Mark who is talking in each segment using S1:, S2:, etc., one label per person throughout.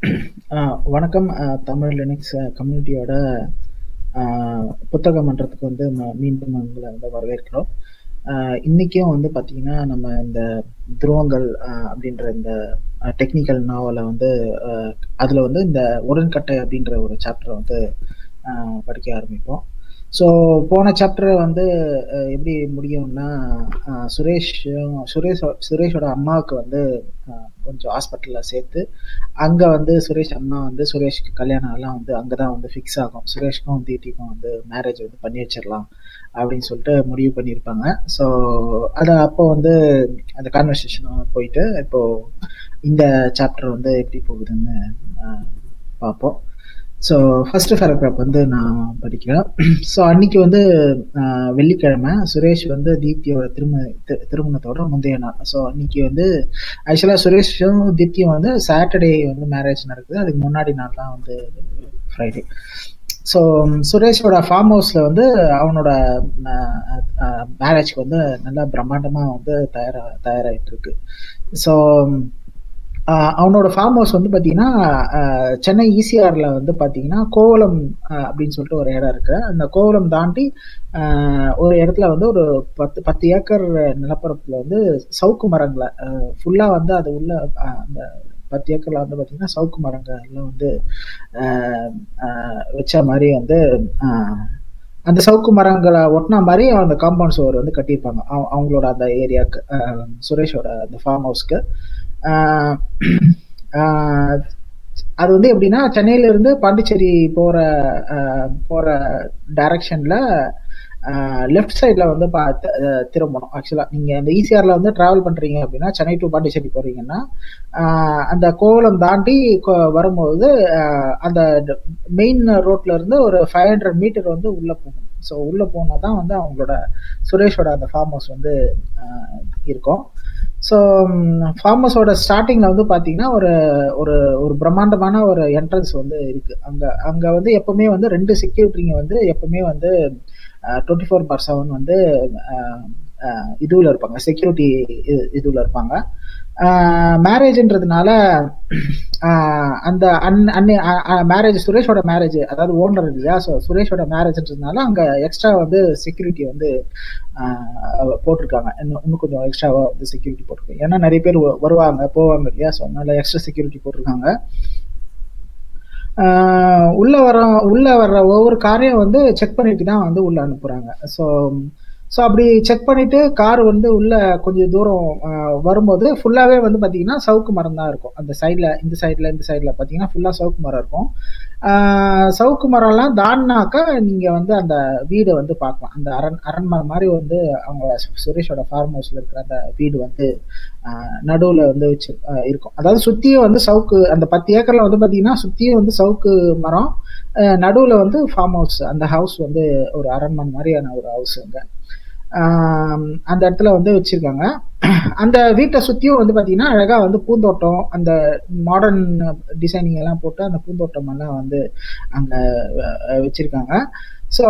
S1: ஆ, வணக்கம் அ, தமிழ் லினக்ஸ் கம்யூனிட்டியோட ஆ, புத்தக மன்றத்துக்கு வந்து ம- மீண்டும் உங்களை வந்து வரவேற்கிறோம் ஆ, இன்னைக்கும் வந்து பார்த்தீங்கன்னா நம்ம இந்த துருவங்கள் ஆ, அப்படின்ற இந்த டெக்னிக்கல் நாவலை வந்து ஆ, அதுல வந்து இந்த உடன்கட்டை அப்படின்ற ஒரு சாப்டரை வந்து ஆ, படிக்க ஆரம்பிப்போம் ஸோ போன சாப்டர் வந்து அஹ், எப்படி முடியும்னா அஹ், சுரேஷ் சுரேஷ் சுரேஷோட அம்மாவுக்கு வந்து அஹ், கொஞ்சம் ஹாஸ்பிட்டலில் சேர்த்து அங்கே வந்து சுரேஷ் அம்மா வந்து சுரேஷ்க்கு கல்யாணம் எல்லாம் வந்து அங்கே தான் வந்து ஃபிக்ஸ் ஆகும் சுரேஷ்க்கும் தீட்டிக்கும் வந்து மேரேஜ் வந்து பண்ணி வச்சிடலாம் அப்படின்னு சொல்லிட்டு முடிவு பண்ணியிருப்பாங்க ஸோ அது அப்போ வந்து அந்த கான்வர்சேஷன் போயிட்டு இப்போ இந்த சாப்டர் வந்து எப்படி போகுதுன்னு அஹ், பார்ப்போம் ஸோ ஃபர்ஸ்ட் பேராகிராஃப் வந்து நான் படிக்கிறேன் ஸோ அன்னைக்கு வந்து ஆஹ், வெள்ளிக்கிழமை சுரேஷ் வந்து தீப்தியோட திருமண தி- திருமணத்தோட முந்தைய நாள் ஸோ அன்னைக்கு வந்து ஆக்சுவலாக சுரேஷும் தீப்தியும் வந்து சாட்டர்டே வந்து மேரேஜ் நடக்குது அதுக்கு முன்னாடி நாள் தான் வந்து ஃப்ரைடே ஸோ சுரேஷோட ஃபார்ம் ஹவுஸில் வந்து அவனோட மேரேஜ்க்கு வந்து நல்லா பிரம்மாண்டமாக வந்து தயாரா தயாராகிட்டு இருக்கு ஸோ ஆஹ் அவனோட ஃபார்ம் ஹவுஸ் வந்து பார்த்தீங்கன்னா ஆஹ் சென்னை ஈசிஆரில் வந்து பார்த்தீங்கன்னா கோவளம் ஆஹ் அப்படின்னு சொல்லிட்டு ஒரு இடம் இருக்கு அந்த கோவளம் தாண்டி ஆஹ் ஒரு இடத்துல வந்து ஒரு பத்து பத்து ஏக்கர் நிலப்பரப்புல வந்து சவுக்கு மரங்களை ஃபுல்லாக வந்து அது உள்ள ஆஹ் அந்த பத்து ஏக்கர்ல வந்து பார்த்தீங்கன்னா சவுக்கு மரங்கள் எல்லாம் வந்து ஆஹ் ஆஹ் வச்ச மாதிரி வந்து ஆஹ் அந்த சவுக்கு மரங்களை ஒட்டின மாதிரி அந்த காம்பவுண்ட் சுவர் வந்து கட்டியிருப்பாங்க அவ- அவங்களோட அந்த ஏரியாவுக்கு சுரேஷோட அந்த ஃபார்ம் ஹவுஸ்க்கு ஆஹ் ஆஹ் அது வந்து எப்படின்னா சென்னையில இருந்து பாண்டிச்சேரி போற ஆஹ் போற டைரக்ஷன்ல லெஃப்ட் சைட்ல வந்து பா த- அஹ் திரும்பணும் ஆக்சுவலா நீங்க அந்த ஈசிஆர்ல வந்து டிராவல் பண்றீங்க அப்படின்னா சென்னை டு பாண்டிச்சேரி போறீங்கன்னா ஆஹ் அந்த கோவளம் தாண்டி கொ- வரும்போது ஆஹ் அந்த மெயின் ரோட்ல இருந்து ஒரு ஃபைவ் ஹண்ட்ரட் மீட்டர் வந்து உள்ள போகணும் ஸோ உள்ள போனா தான் வந்து அவங்களோட சுரேஷோட அந்த ஃபார்ம் ஹவுஸ் வந்து ஆஹ் இருக்கும் ஸோ ஃபார்ம் ஹவுஸோட ஸ்டார்டிங்ல வந்து பார்த்தீங்கன்னா ஒரு ஒரு ஒரு பிரம்மாண்டமான ஒரு என்ட்ரன்ஸ் வந்து இருக்கு அங்க அங்க வந்து எப்பவுமே வந்து ரெண்டு செக்யூரிட்டிங்க வந்து எப்பவுமே வந்து டுவெண்ட்டி ஃபோர் பார் செவன் வந்து ஆஹ், ஆஹ், இதுல இருப்பாங்க செக்யூரிட்டி இதுல இருப்பாங்க மேரேஜ்ன்றதுனால அந்த அன் அன்னை மேரேஜ் சுரேஷோட மேரேஜ் அதாவது ஓனர் இல்லையா ஸோ சுரேஷோட மேரேஜ்ன்றதுனால அங்க எக்ஸ்ட்ரா வந்து செக்யூரிட்டி வந்து ஆஹ், போட்டிருக்காங்க இன்னும் இன்னும் கொஞ்சம் எக்ஸ்ட்ராவா வந்து செக்யூரிட்டி போட்டிருக்காங்க ஏன்னா நிறைய பேர் வ- வருவாங்க போவாங்க இல்லையா ஸோ அதனால எக்ஸ்ட்ரா செக்யூரிட்டி போட்டிருக்காங்க ஆஹ் உள்ள வர உள்ள வர்ற ஒவ்வொரு காரையும் வந்து செக் பண்ணிட்டு தான் வந்து உள்ள அனுப்புறாங்க ஸோ ஸோ அப்படி செக் பண்ணிட்டு கார் வந்து உள்ள கொஞ்சம் தூரம் ஆஹ் வரும்போது ஃபுல்லாவே வந்து பாத்தீங்கன்னா சவுக்கு மரம் தான் இருக்கும் அந்த சைட்ல இந்த சைட்ல இந்த சைட்ல பாத்தீங்கன்னா ஃபுல்லா சவுக்கு மரம் இருக்கும் ஆஹ் சவுக்கு மரம்லாம் தாண்டினாக்கா நீங்க வந்து அந்த வீடை வந்து பார்க்கலாம் அந்த அரண் அரண்மனை மாதிரி வந்து அவங்க சுரேஷோட ஃபார்ம் ஹவுஸ்ல இருக்கிற அந்த வீடு வந்து ஆஹ் நடுவுல வந்து வச்சு ஆஹ் இருக்கும் அதாவது சுத்தியும் வந்து சவுக்கு அந்த பத்து ஏக்கர்ல வந்து பாத்தீங்கன்னா சுத்தியும் வந்து சவுக்கு மரம் ஆஹ் நடுவுல வந்து ஃபார்ம் ஹவுஸ் அந்த ஹவுஸ் வந்து ஒரு அரண்மனை மாதிரியான ஒரு ஹவுஸ் அங்க ஆஹ் அந்த இடத்துல வந்து வச்சிருக்காங்க அந்த வீட்டை சுத்தியும் வந்து பாத்தீங்கன்னா அழகா வந்து பூந்தோட்டம் அந்த மாடர்ன் டிசைனிங் எல்லாம் போட்டு அந்த பூந்தோட்டம் எல்லாம் வந்து அங்க அஹ், வச்சிருக்காங்க ஸோ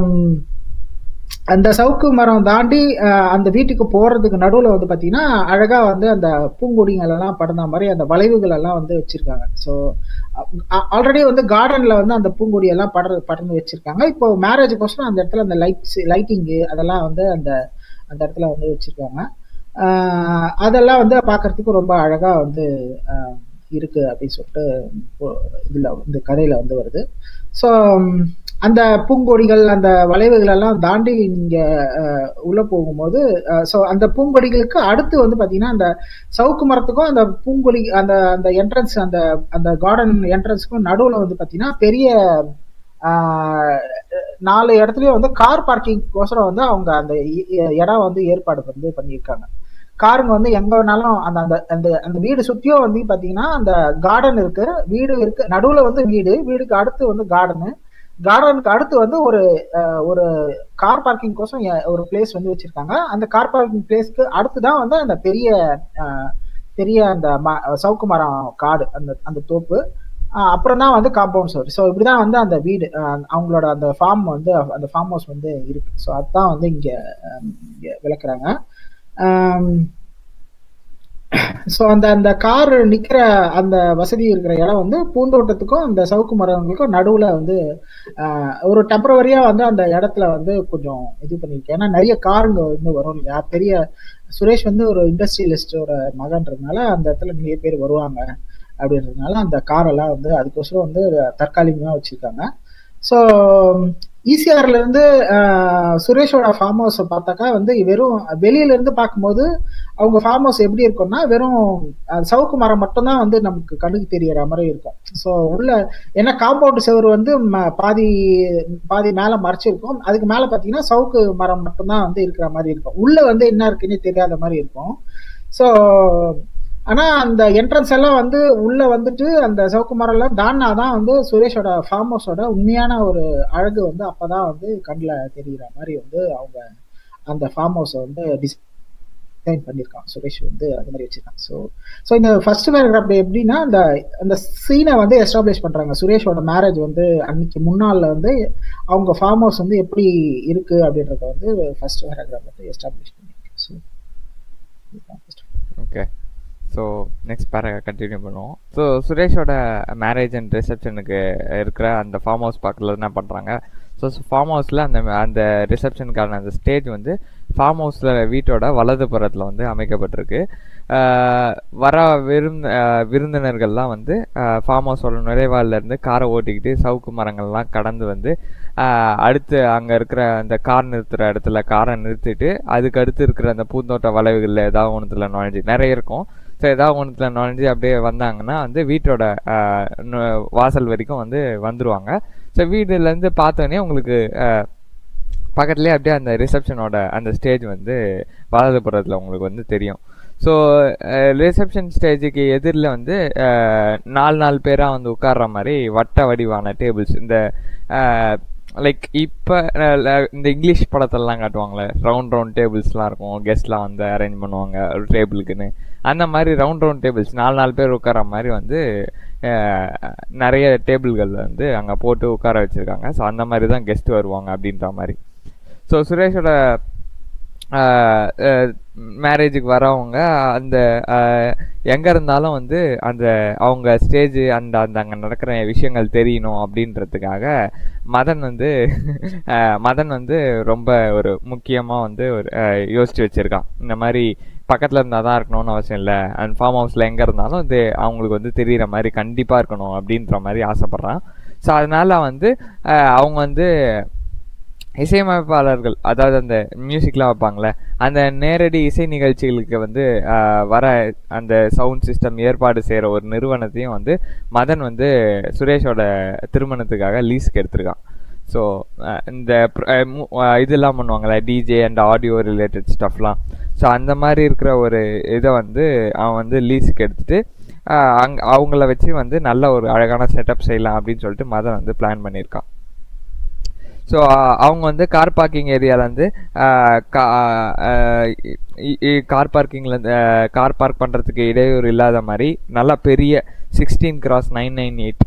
S1: அந்த சவுக்கு மரம் தாண்டி அஹ், அந்த வீட்டுக்கு போறதுக்கு நடுவுல வந்து பாத்தீங்கன்னா அழகா வந்து அந்த பூங்கொடிகள் எல்லாம் படர்ந்த மாதிரி அந்த வளைவுகள் எல்லாம் வந்து வச்சிருக்காங்க ஸோ ஆல்ரெடி வந்து கார்டன்ல வந்து அந்த பூங்கொடி எல்லாம் படர் படர்ந்து வச்சிருக்காங்க இப்போ மேரேஜுக்கோசரம் அந்த இடத்துல அந்த லைட்ஸ் லைட்டிங்கு அதெல்லாம் வந்து அந்த அந்த இடத்துல வந்து வச்சிருக்காங்க ஆஹ் அதெல்லாம் வந்து பார்க்கறதுக்கு ரொம்ப அழகா வந்து ஆஹ் இருக்கு அப்படின்னு சொல்லிட்டு இப்போ இதுல இந்த கதையில வந்து வருது ஸோ அந்த பூங்கொடிகள் அந்த வளைவுகள் எல்லாம் தாண்டி நீங்க ஆஹ் உள்ள போகும்போது ஸோ அந்த பூங்கொடிகளுக்கு அடுத்து வந்து பாத்தீங்கன்னா அந்த சவுக்கு மரத்துக்கும் அந்த பூங்கொடி அந்த அந்த என்ட்ரன்ஸ் அந்த அந்த கார்டன் என்ட்ரன்ஸுக்கும் நடுவுல வந்து பாத்தீங்கன்னா பெரிய ஆஹ் நாலு இடத்துலயும் வந்து கார் பார்க்கிங்கோசரம் வந்து அவங்க அந்த இ- இ- இடம் வந்து ஏற்பாடு வந்து பண்ணியிருக்காங்க காருங்க வந்து எங்க வேணாலும் அந்த அந்த அந்த அந்த வீடு சுத்தியும் வந்து பாத்தீங்கன்னா அந்த கார்டன் இருக்கு வீடு இருக்கு நடுவுல வந்து வீடு வீடுக்கு அடுத்து வந்து கார்டனு கார்டனுக்கு அடுத்து வந்து ஒரு அஹ், ஒரு கார் பார்க்கிங் கோசம் ஒரு பிளேஸ் வந்து வச்சிருக்காங்க அந்த கார் பார்க்கிங் பிளேஸ்க்கு அடுத்து தான் வந்து அந்த பெரிய அஹ், பெரிய அந்த ம- சவுக்கு மரம் காடு அந்த அந்த தோப்பு அஹ், அப்புறம் தான் வந்து காம்பவுண்ட் சுவர் ஸோ இப்படிதான் வந்து அந்த வீடு அஹ், அவங்களோட அந்த ஃபார்ம் வந்து அந்த ஃபார்ம் ஹவுஸ் வந்து இருக்கு ஸோ அதுதான் வந்து இங்க அஹ், இங்க விளக்குறாங்க ஆம், ஸோ அந்த அந்த கார் நிற்கிற அந்த வசதி இருக்கிற இடம் வந்து பூந்தோட்டத்துக்கும் அந்த சவுக்கு மரங்களுக்கும் நடுவில் வந்து ஆஹ், ஒரு டெம்பரவரியாக வந்து அந்த இடத்துல வந்து கொஞ்சம் இது பண்ணியிருக்கேன் ஏன்னா நிறைய காருங்க வந்து வரும் இல்லையா பெரிய சுரேஷ் வந்து ஒரு இண்டஸ்ட்ரியலிஸ்டோட மகன்றதுனால அந்த இடத்துல நிறைய பேர் வருவாங்க அப்படின்றதுனால அந்த காரெல்லாம் வந்து அதுக்கோசரம் வந்து தற்காலிகமாக வச்சுருக்காங்க ஸோ ஈசிஆர்ல இருந்து ஆஹ், சுரேஷோட ஃபார்ம் ஹவுஸை பார்த்தாக்கா வந்து வெறும் வெளியில இருந்து பார்க்கும்போது அவங்க ஃபார்ம் ஹவுஸ் எப்படி இருக்கும்னா வெறும் அஹ், சவுக்கு மரம் மட்டும்தான் வந்து நமக்கு கண்ணுக்கு தெரியற மாதிரி இருக்கும் ஸோ உள்ள ஏன்னா காம்பவுண்ட் செவர் வந்து ம- பாதி பாதி மேலே மறைச்சிருக்கும் அதுக்கு மேலே பார்த்தீங்கன்னா சவுக்கு மரம் மட்டும்தான் வந்து இருக்கிற மாதிரி இருக்கும் உள்ள வந்து என்ன இருக்குன்னு தெரியாத மாதிரி இருக்கும் ஸோ ஆனா அந்த என்ட்ரன்ஸ் எல்லாம் வந்து உள்ள வந்துட்டு அந்த சவுக்கு மரம் எல்லாம் தாண்டா தான் வந்து சுரேஷோட ஃபார்ம் ஹவுஸோட உண்மையான ஒரு அழகு வந்து அப்பதான் வந்து கண்ணில் தெரிகிற மாதிரி வந்து அவங்க அந்த ஃபார்ம் ஹவுஸை வந்து டிசைன் பண்ணியிருக்கான் சுரேஷ் வந்து அது மாதிரி வச்சிருக்கான் ஸோ ஸோ இந்த ஃபர்ஸ்ட் பேராகிராஃப் எப்படின்னா அந்த அந்த சீனை வந்து எஸ்டாப்ளிஷ் பண்றாங்க சுரேஷோட மேரேஜ் வந்து அன்னைக்கு முன்னாள்ல வந்து அவங்க ஃபார்ம் ஹவுஸ் வந்து எப்படி இருக்கு அப்படின்றத வந்து ஃபர்ஸ்ட் பேராகிராஃப் வந்து எஸ்டாப்ளிஷ் பண்ணியிருக்கேன் ஸோ
S2: ஓகே ஸோ நெக்ஸ்ட் பேர கண்டினியூ பண்ணுவோம் ஸோ சுரேஷோட மேரேஜ் அண்ட் ரிசப்ஷனுக்கு இருக்கிற அந்த ஃபார்ம் ஹவுஸ் பார்க்கல என்ன பண்ணுறாங்க ஸோ ஃபார்ம் ஹவுஸில் அந்த அந்த ரிசப்ஷனுக்கான அந்த ஸ்டேஜ் வந்து ஃபார்ம் ஹவுஸில் வீட்டோட வலது புறத்தில் வந்து அமைக்கப்பட்டிருக்கு ஆஹ் வர விருந்த ஆஹ் விருந்தினர்கள்லாம் வந்து ஃபார்ம் ஹவுஸோட நுழைவாயிலேருந்து காரை ஓட்டிக்கிட்டு சவுக்கு மரங்கள்லாம் கடந்து வந்து ஆஹ் அடுத்து அங்கே இருக்கிற அந்த கார் நிறுத்துகிற இடத்துல காரை நிறுத்திட்டு அதுக்கு அடுத்து இருக்கிற அந்த பூந்தோட்ட வளைவுகளில் ஏதாவது ஒன்றுத்துல நுழைஞ்சு நிறைய இருக்கும் ஸோ ஏதாவது ஒன்றுத்துல நுழைஞ்சு அப்படியே வந்தாங்கன்னா வந்து வீட்டோட ஆஹ் நு- வாசல் வரைக்கும் வந்து வந்துருவாங்க ஸோ வீடுலேருந்து பார்த்தோன்னே உங்களுக்கு ஆஹ் பக்கத்துலேயே அப்படியே அந்த ரிசப்ஷனோட அந்த ஸ்டேஜ் வந்து வலதுபுறத்தில் உங்களுக்கு வந்து தெரியும் ஸோ ரிசப்ஷன் ஸ்டேஜுக்கு எதிரில் வந்து அஹ், நாலு நாலு பேராக வந்து உட்கார்ற மாதிரி வட்ட வடிவான டேபிள்ஸ் இந்த லைக் இப்போ இந்த இங்கிலீஷ் படத்தெல்லாம் காட்டுவாங்களே ரவுண்ட் ரவுண்ட் டேபிள்ஸ்லாம் இருக்கும் கெஸ்ட்லாம் வந்து அரேஞ்ச் பண்ணுவாங்க ஒரு டேபிளுக்குன்னு அந்த மாதிரி ரவுண்ட் ரவுண்ட் டேபிள்ஸ் நாலு நாலு பேர் உட்கார மாதிரி வந்து அஹ், நிறைய டேபிள்கள் வந்து அங்கே போட்டு உட்கார வச்சுருக்காங்க ஸோ அந்த மாதிரி தான் கெஸ்ட் வருவாங்க அப்படின்ற மாதிரி ஸோ சுரேஷோட மேரேஜுக்கு வரவங்க அந்த எங்கே இருந்தாலும் வந்து அந்த அவங்க ஸ்டேஜ் அந்த அந்த அங்கே நடக்கிற விஷயங்கள் தெரியணும் அப்படின்றதுக்காக மதன் வந்து அஹ், மதன் வந்து ரொம்ப ஒரு முக்கியமாக வந்து ஒரு அஹ், யோசிச்சு வச்சிருக்கான் இந்த மாதிரி பக்கத்தில் இருந்தால் தான் இருக்கணும்னு அவசியம் இல்லை அண்ட் ஃபார்ம் ஹவுஸில் எங்கே இருந்தாலும் இது அவங்களுக்கு வந்து தெரியிற மாதிரி கண்டிப்பாக இருக்கணும் அப்படின்ற மாதிரி ஆசைப்பட்றான் ஸோ அதனால வந்து அஹ், அவங்க வந்து இசையமைப்பாளர்கள் அதாவது அந்த மியூசிக்லாம் வைப்பாங்களே அந்த நேரடி இசை நிகழ்ச்சிகளுக்கு வந்து ஆஹ், வர அந்த சவுண்ட் சிஸ்டம் ஏற்பாடு செய்கிற ஒரு நிறுவனத்தையும் வந்து மதன் வந்து சுரேஷோட திருமணத்துக்காக லீஸ்க்கு எடுத்திருக்கான் ஸோ இந்த pr- அஹ் மு- அஹ் இதெல்லாம் பண்ணுவாங்கல்ல டிஜே அண்ட் ஆடியோ ரிலேட்டட் ஸ்டஃப்லாம் ஸோ அந்த மாதிரி இருக்கிற ஒரு இதை வந்து அவன் வந்து லீஸுக்கு எடுத்துட்டு ஆஹ் அங் அவங்கள வச்சு வந்து நல்ல ஒரு அழகான செட்டப் செய்யலாம் அப்படின்னு சொல்லிட்டு மதன் வந்து பிளான் பண்ணியிருக்கான் ஸோ அவங்க வந்து கார் பார்க்கிங் ஏரியாவிலேருந்து கார் பார்க்கிங்லேருந்து கார் பார்க் பண்ணுறதுக்கு இடையூறு இல்லாத மாதிரி நல்லா பெரிய sixteen cross nine nine eight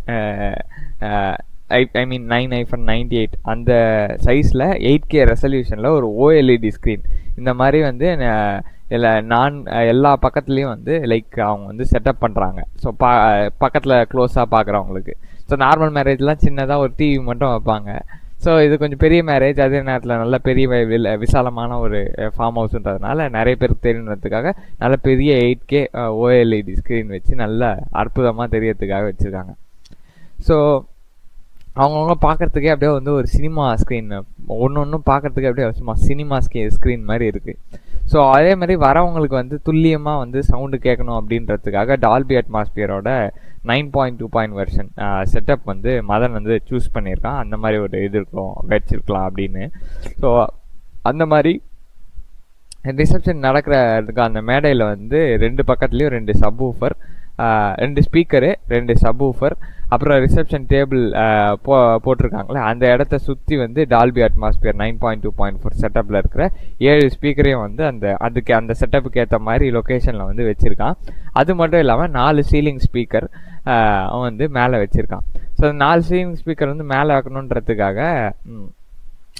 S2: I I mean nine hyphen ninety eight அந்த சைஸில் எயிட் கே ரெசல்யூஷனில் ஒரு ஓஎல்இடி ஸ்க்ரீன் இந்த மாதிரி வந்து அஹ், இல்லை நான் எல்லா பக்கத்துலேயும் வந்து லைக் அவங்க வந்து செட்டப் பண்ணுறாங்க ஸோ பா பக்கத்தில் க்ளோஸாக பார்க்குறவங்களுக்கு ஸோ நார்மல் மேரேஜ்லாம் சின்னதாக ஒரு டிவி மட்டும் வைப்பாங்க ஸோ இது கொஞ்சம் பெரிய மேரேஜ் அதே நேரத்தில் நல்ல பெரிய வி- வில்- விசாலமான ஒரு ஃபார்ம் ஹவுஸ்ன்றதுனால நிறைய பேருக்கு தெரியணுன்றதுக்காக நல்ல பெரிய எயிட் கே ஓஎல்இடி ஸ்க்ரீன் வச்சு நல்ல அற்புதமாக தெரியறதுக்காக வச்சுருக்காங்க ஸோ அவங்கவுங்க பார்க்கறதுக்கே அப்படியே வந்து ஒரு சினிமா ஸ்க்ரீன் ஒன்று ஒன்றும் பார்க்கறதுக்கு அப்படியே சும்மா சினிமா ஸ்கே ஸ்க்ரீன் மாதிரி இருக்குது ஸோ அதே மாதிரி வரவங்களுக்கு வந்து துல்லியமாக வந்து சவுண்டு கேட்கணும் அப்படின்றதுக்காக டால்பி அட்மாஸ்பியரோட nine point two point version setup வந்து மதன் வந்து சூஸ் பண்ணியிருக்கான் அந்த மாதிரி ஒரு இது இருக்கும் வச்சிருக்கலாம் அப்படின்னு ஸோ அந்த மாதிரி ரிசப்ஷன் நடக்கிறதுக்கு அந்த மேடையில் வந்து ரெண்டு பக்கத்துலேயும் ரெண்டு சப் ஊஃபர் ரெண்டு ஸ்பீக்கரு ரெண்டு சப் ஊஃபர் அப்புறம் ரிசப்ஷன் டேபிள் போ போட்டிருக்காங்களே அந்த இடத்த சுற்றி வந்து Dolby atmosphere nine point two point four செட்டப்பில் இருக்கிற ஏழு ஸ்பீக்கரையும் வந்து அந்த அதுக்கு அந்த செட்டப்புக்கு ஏற்ற மாதிரி லொக்கேஷனில் வந்து வச்சுருக்கான் அது மட்டும் இல்லாமல் நாலு சீலிங் ஸ்பீக்கர் அவன் வந்து மேலே வச்சுருக்கான் ஸோ நாலு சீலிங் ஸ்பீக்கர் வந்து மேலே வைக்கணுன்றதுக்காக ம்,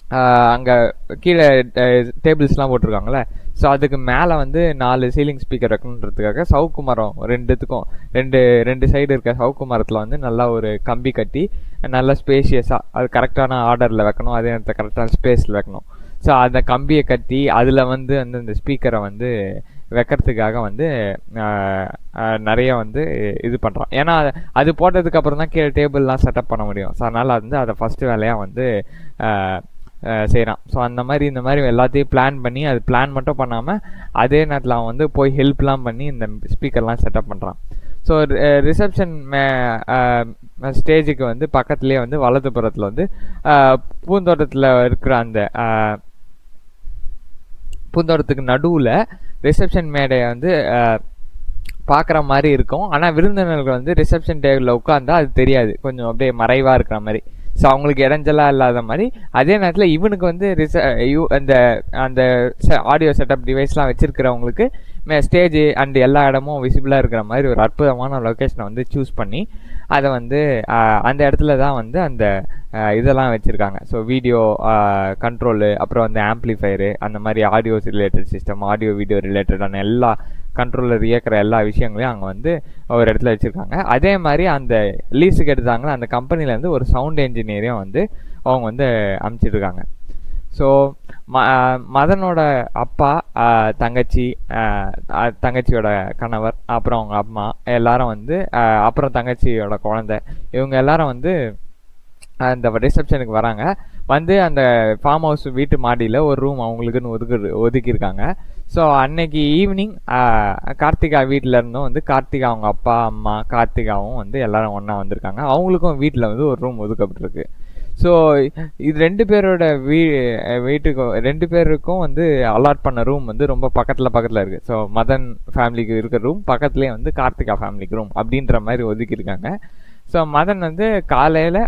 S2: அங்கே கீழே டேபிள்ஸ்லாம் போட்டிருக்காங்களே ஸோ அதுக்கு மேலே வந்து நாலு சீலிங் ஸ்பீக்கர் வைக்கணுன்றதுக்காக சவுக்கு மரம் ரெண்டுத்துக்கும் ரெண்டு ரெண்டு சைடு இருக்க சவுக்கு மரத்தில் வந்து நல்லா ஒரு கம்பி கட்டி நல்லா ஸ்பேஷியஸாக அது கரெக்டான ஆர்டரில் வைக்கணும் அதே நேரத்தில் கரெக்டான ஸ்பேஸில் வைக்கணும் ஸோ அந்த கம்பியை கட்டி அதில் வந்து வந்து இந்த ஸ்பீக்கரை வந்து வைக்கிறதுக்காக வந்து நிறைய வந்து இது பண்ணுறான் ஏன்னா அது போட்டதுக்கு அப்புறம் தான் கீழே டேபிள்லாம் செட்டப் பண்ண முடியும் ஸோ அதனால் வந்து அதை ஃபஸ்ட்டு வேலையாக வந்து செய்கிறான் ஸோ அந்த மாதிரி இந்த மாதிரி எல்லாத்தையும் பிளான் பண்ணி அது பிளான் மட்டும் பண்ணாமல் அதே நேரத்தில் அவன் வந்து போய் ஹெல்ப்லாம் பண்ணி இந்த ஸ்பீக்கர்லாம் செட்டப் பண்ணுறான் ஸோ ரிசப்ஷன் மே ஸ்டேஜுக்கு வந்து பக்கத்துலேயே வந்து வலது புறத்தில் வந்து பூந்தோட்டத்தில் இருக்கிற அந்த பூந்தோட்டத்துக்கு நடுவில் ரிசப்ஷன் மேடையை வந்து பார்க்குற மாதிரி இருக்கும் ஆனால் விருந்தினர்கள் வந்து ரிசப்ஷன் டேபிளில் உட்காந்தா அது தெரியாது கொஞ்சம் அப்படியே மறைவாக இருக்கிற மாதிரி ஸோ அவங்களுக்கு இடைஞ்சலாக இல்லாத மாதிரி அதே நேரத்தில் இவனுக்கு வந்து ரிச யூ அந்த அந்த ஆடியோ செட்டப் டிவைஸ்லாம் வச்சிருக்கிறவங்களுக்கு ஸ்டேஜ் அண்ட் எல்லா இடமும் விசிபிளாக இருக்கிற மாதிரி ஒரு அற்புதமான லொக்கேஷனை வந்து சூஸ் பண்ணி அதை வந்து அந்த இடத்துல தான் வந்து அந்த இதெல்லாம் வச்சுருக்காங்க ஸோ வீடியோ கண்ட்ரோலு அப்புறம் வந்து ஆம்ப்ளிஃபயரு அந்த மாதிரி audios related system audio video ரிலேட்டடான எல்லா கண்ட்ரோலர் இயக்கிற எல்லா விஷயங்களையும் அங்கே வந்து ஒரு இடத்துல வச்சுருக்காங்க அதே மாதிரி அந்த லீஸுக்கு எடுத்தாங்களோ அந்த கம்பெனிலேருந்து ஒரு சவுண்ட் என்ஜினியரையும் வந்து அவங்க வந்து அமுச்சிட்ருக்காங்க ஸோ ம மதனோட அப்பா தங்கச்சி தங்கச்சியோட கணவர் அப்புறம் அவங்க அம்மா எல்லாரும் வந்து அப்புறம் தங்கச்சியோட குழந்த இவங்க எல்லாரும் வந்து அந்த ரிசப்ஷனுக்கு வராங்க வந்து அந்த ஃபார்ம் ஹவுஸ் வீட்டு மாடியில் ஒரு ரூம் அவங்களுக்குன்னு ஒதுக்கு ஒதுக்கியிருக்காங்க ஸோ அன்னைக்கு ஈவினிங் கார்த்திகா வீட்டில் இருந்தும் வந்து கார்த்திகா அவங்க அப்பா அம்மா கார்த்திகாவும் வந்து எல்லாரும் ஒன்றா வந்திருக்காங்க அவங்களுக்கும் வீட்டில் வந்து ஒரு ரூம் ஒதுக்கப்பட்டிருக்கு ஸோ இது ரெண்டு பேரோட வீ வீட்டுக்கும் ரெண்டு பேருக்கும் வந்து அலாட் பண்ண ரூம் வந்து ரொம்ப பக்கத்தில் பக்கத்தில் இருக்குது ஸோ மதன் ஃபேமிலிக்கு இருக்கிற ரூம் பக்கத்துலேயே வந்து கார்த்திகா ஃபேமிலிக்கு ரூம் அப்படின்ற மாதிரி ஒதுக்கியிருக்காங்க ஸோ மதன் வந்து காலையில்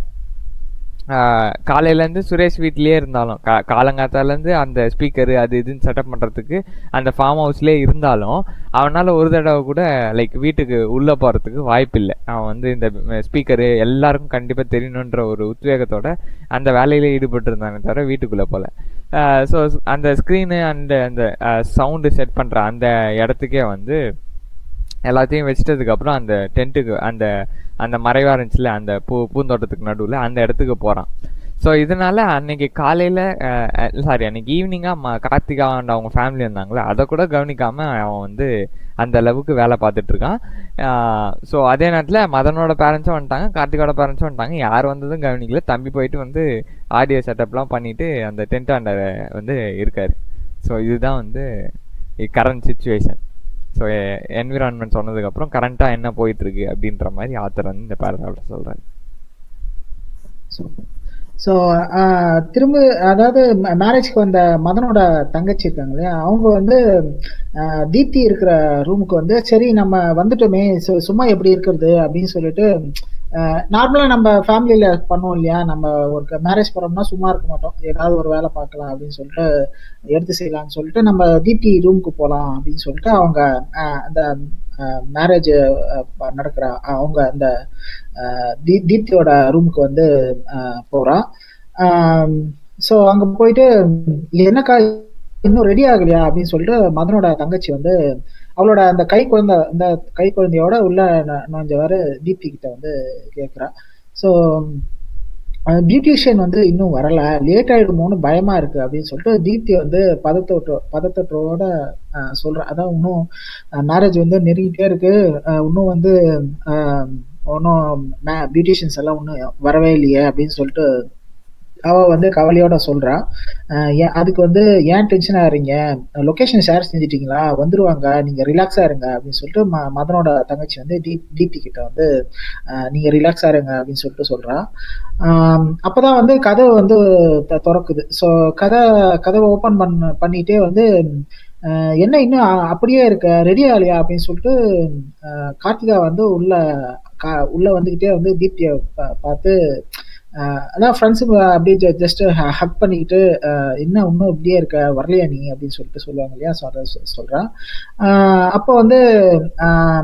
S2: காலையிலேருந்து சுரேஷ் வீட்லேயே இருந்தாலும் கா காலங்காத்தாலேருந்து அந்த ஸ்பீக்கரு அது இதுன்னு செட்டப் பண்ணுறதுக்கு அந்த ஃபார்ம் ஹவுஸ்லேயே இருந்தாலும் அவனால் ஒரு தடவை கூட லைக் வீட்டுக்கு உள்ளே போகிறதுக்கு வாய்ப்பு இல்லை அவன் வந்து இந்த ஸ்பீக்கரு எல்லாருக்கும் கண்டிப்பாக தெரியணுன்ற ஒரு உத்வேகத்தோட அந்த வேலையிலே ஈடுபட்டு இருந்தானே தவிர வீட்டுக்குள்ளே போகல ஸோ அந்த ஸ்க்ரீனு அண்ட் அந்த சவுண்டு செட் பண்ணுற அந்த இடத்துக்கே வந்து எல்லாத்தையும் வச்சிட்டதுக்கு அப்புறம் அந்த டென்ட்டுக்கு அந்த அந்த மறைவா இருந்துச்சுல அந்த பூ பூந்தோட்டத்துக்கு நடுவில் அந்த இடத்துக்கு போகிறான் ஸோ இதனால அன்னைக்கு காலையில் சாரி அன்னைக்கு ஈவினிங்காக கார்த்திகா அண்ட் அவங்க ஃபேமிலி இருந்தாங்களே அதை கூட கவனிக்காம அவன் வந்து அந்த அளவுக்கு வேலை பார்த்துட்டு இருக்கான் ஸோ அதே நேரத்தில் மதனோட பேரண்ட்ஸும் வந்துட்டாங்க கார்த்திகாவோட பேரண்ட்ஸும் வந்துட்டாங்க யார் வந்ததும் கவனிக்கல தம்பி போயிட்டு வந்து ஆடியோ செட்டப்லாம் பண்ணிட்டு அந்த டென்ட் ஆண்ட வந்து இருக்காரு ஸோ இதுதான் வந்து கரண்ட் சுச்சுவேஷன் ஸோ என்விரான்மெண்ட் சொன்னதுக்கப்புறம் கரண்ட்டாக என்ன போயிட்டு இருக்கு அப்படின்ற மாதிரி ஆத்தர் வந்து இந்த பேராகிராஃபில் சொல்கிறாரு
S1: ஸோ திரும்ப அதாவது மேரேஜ்க்கு வந்த மதனோட தங்கச்சி இருக்காங்க இல்லையா அவங்க வந்து தீப்தி இருக்கிற ரூமுக்கு வந்து சரி நம்ம வந்துட்டோமே சும்மா எப்படி இருக்கிறது அப்படின்னு சொல்லிட்டு நார்மலாக நம்ம ஃபேமிலியில் பண்ணுவோம் இல்லையா நம்ம ஒரு மேரேஜ் போகிறோம்னா சும்மா இருக்க மாட்டோம் ஏதாவது ஒரு வேலை பார்க்கலாம் அப்படின்னு சொல்லிட்டு எடுத்து செய்யலாம்னு சொல்லிட்டு நம்ம தீப்தி ரூமுக்கு போகலாம் அப்படின்னு சொல்லிட்டு அவங்க அந்த மேரேஜ் நடக்கிற அவங்க அந்த தீ தீப்தியோட ரூமுக்கு வந்து போகிறான் ஸோ அங்கே போயிட்டு என்னக்கா இன்னும் ரெடி ஆகலையா அப்படின்னு சொல்லிட்டு மதனோட தங்கச்சி வந்து அவளோட அந்த கை குழந்தை அந்த கை குழந்தையோட உள்ள நுழைஞ்சவாறு தீப்தி கிட்ட வந்து கேட்குறா ஸோ பியூட்டிஷியன் வந்து இன்னும் வரல லேட் ஆயிடுமோன்னு பயமா இருக்கு அப்படின்னு சொல்லிட்டு தீப்தி வந்து பதத்தோட்டோ பதத்தோட்டோட சொல்ற அதான் இன்னும் மேரேஜ் வந்து நெருங்கிட்டே இருக்கு இன்னும் வந்து ஒன்றும் பியூட்டிஷியன்ஸ் எல்லாம் ஒன்றும் வரவே இல்லையே அப்படின்னு சொல்லிட்டு அவ வந்து கவலையோட சொல்றா அதுக்கு வந்து ஏன் டென்ஷன் ஆகிறீங்க லொக்கேஷன் ஷேர் செஞ்சிட்டீங்களா வந்துருவாங்க நீங்க ரிலாக்ஸா இருங்க அப்படின்னு சொல்லிட்டு ம மதனோட தங்கச்சி வந்து தீப் தீப்தி கிட்ட வந்து நீங்க ரிலாக்ஸா இருங்க அப்படின்னு சொல்லிட்டு சொல்றா அப்பதான் வந்து கதவை வந்து திறக்குது ஸோ கதை கதவை ஓப்பன் பண்ண பண்ணிட்டே வந்து என்ன இன்னும் அப்படியே இருக்க ரெடி ஆகலையா அப்படின்னு சொல்லிட்டு கார்த்திகா வந்து உள்ள உள்ள வந்துகிட்டே வந்து தீப்தியை பார்த்து அதான் ஃப்ரெண்ட்ஸுக்கு அப்படியே ஜஸ்ட் ஹக் பண்ணிக்கிட்டு என்ன இன்னும் இப்படியே இருக்க வரலையா நீ அப்படின்னு சொல்லிட்டு சொல்லுவாங்க இல்லையா ஸோ அதை சொல்கிறேன் அப்போ வந்து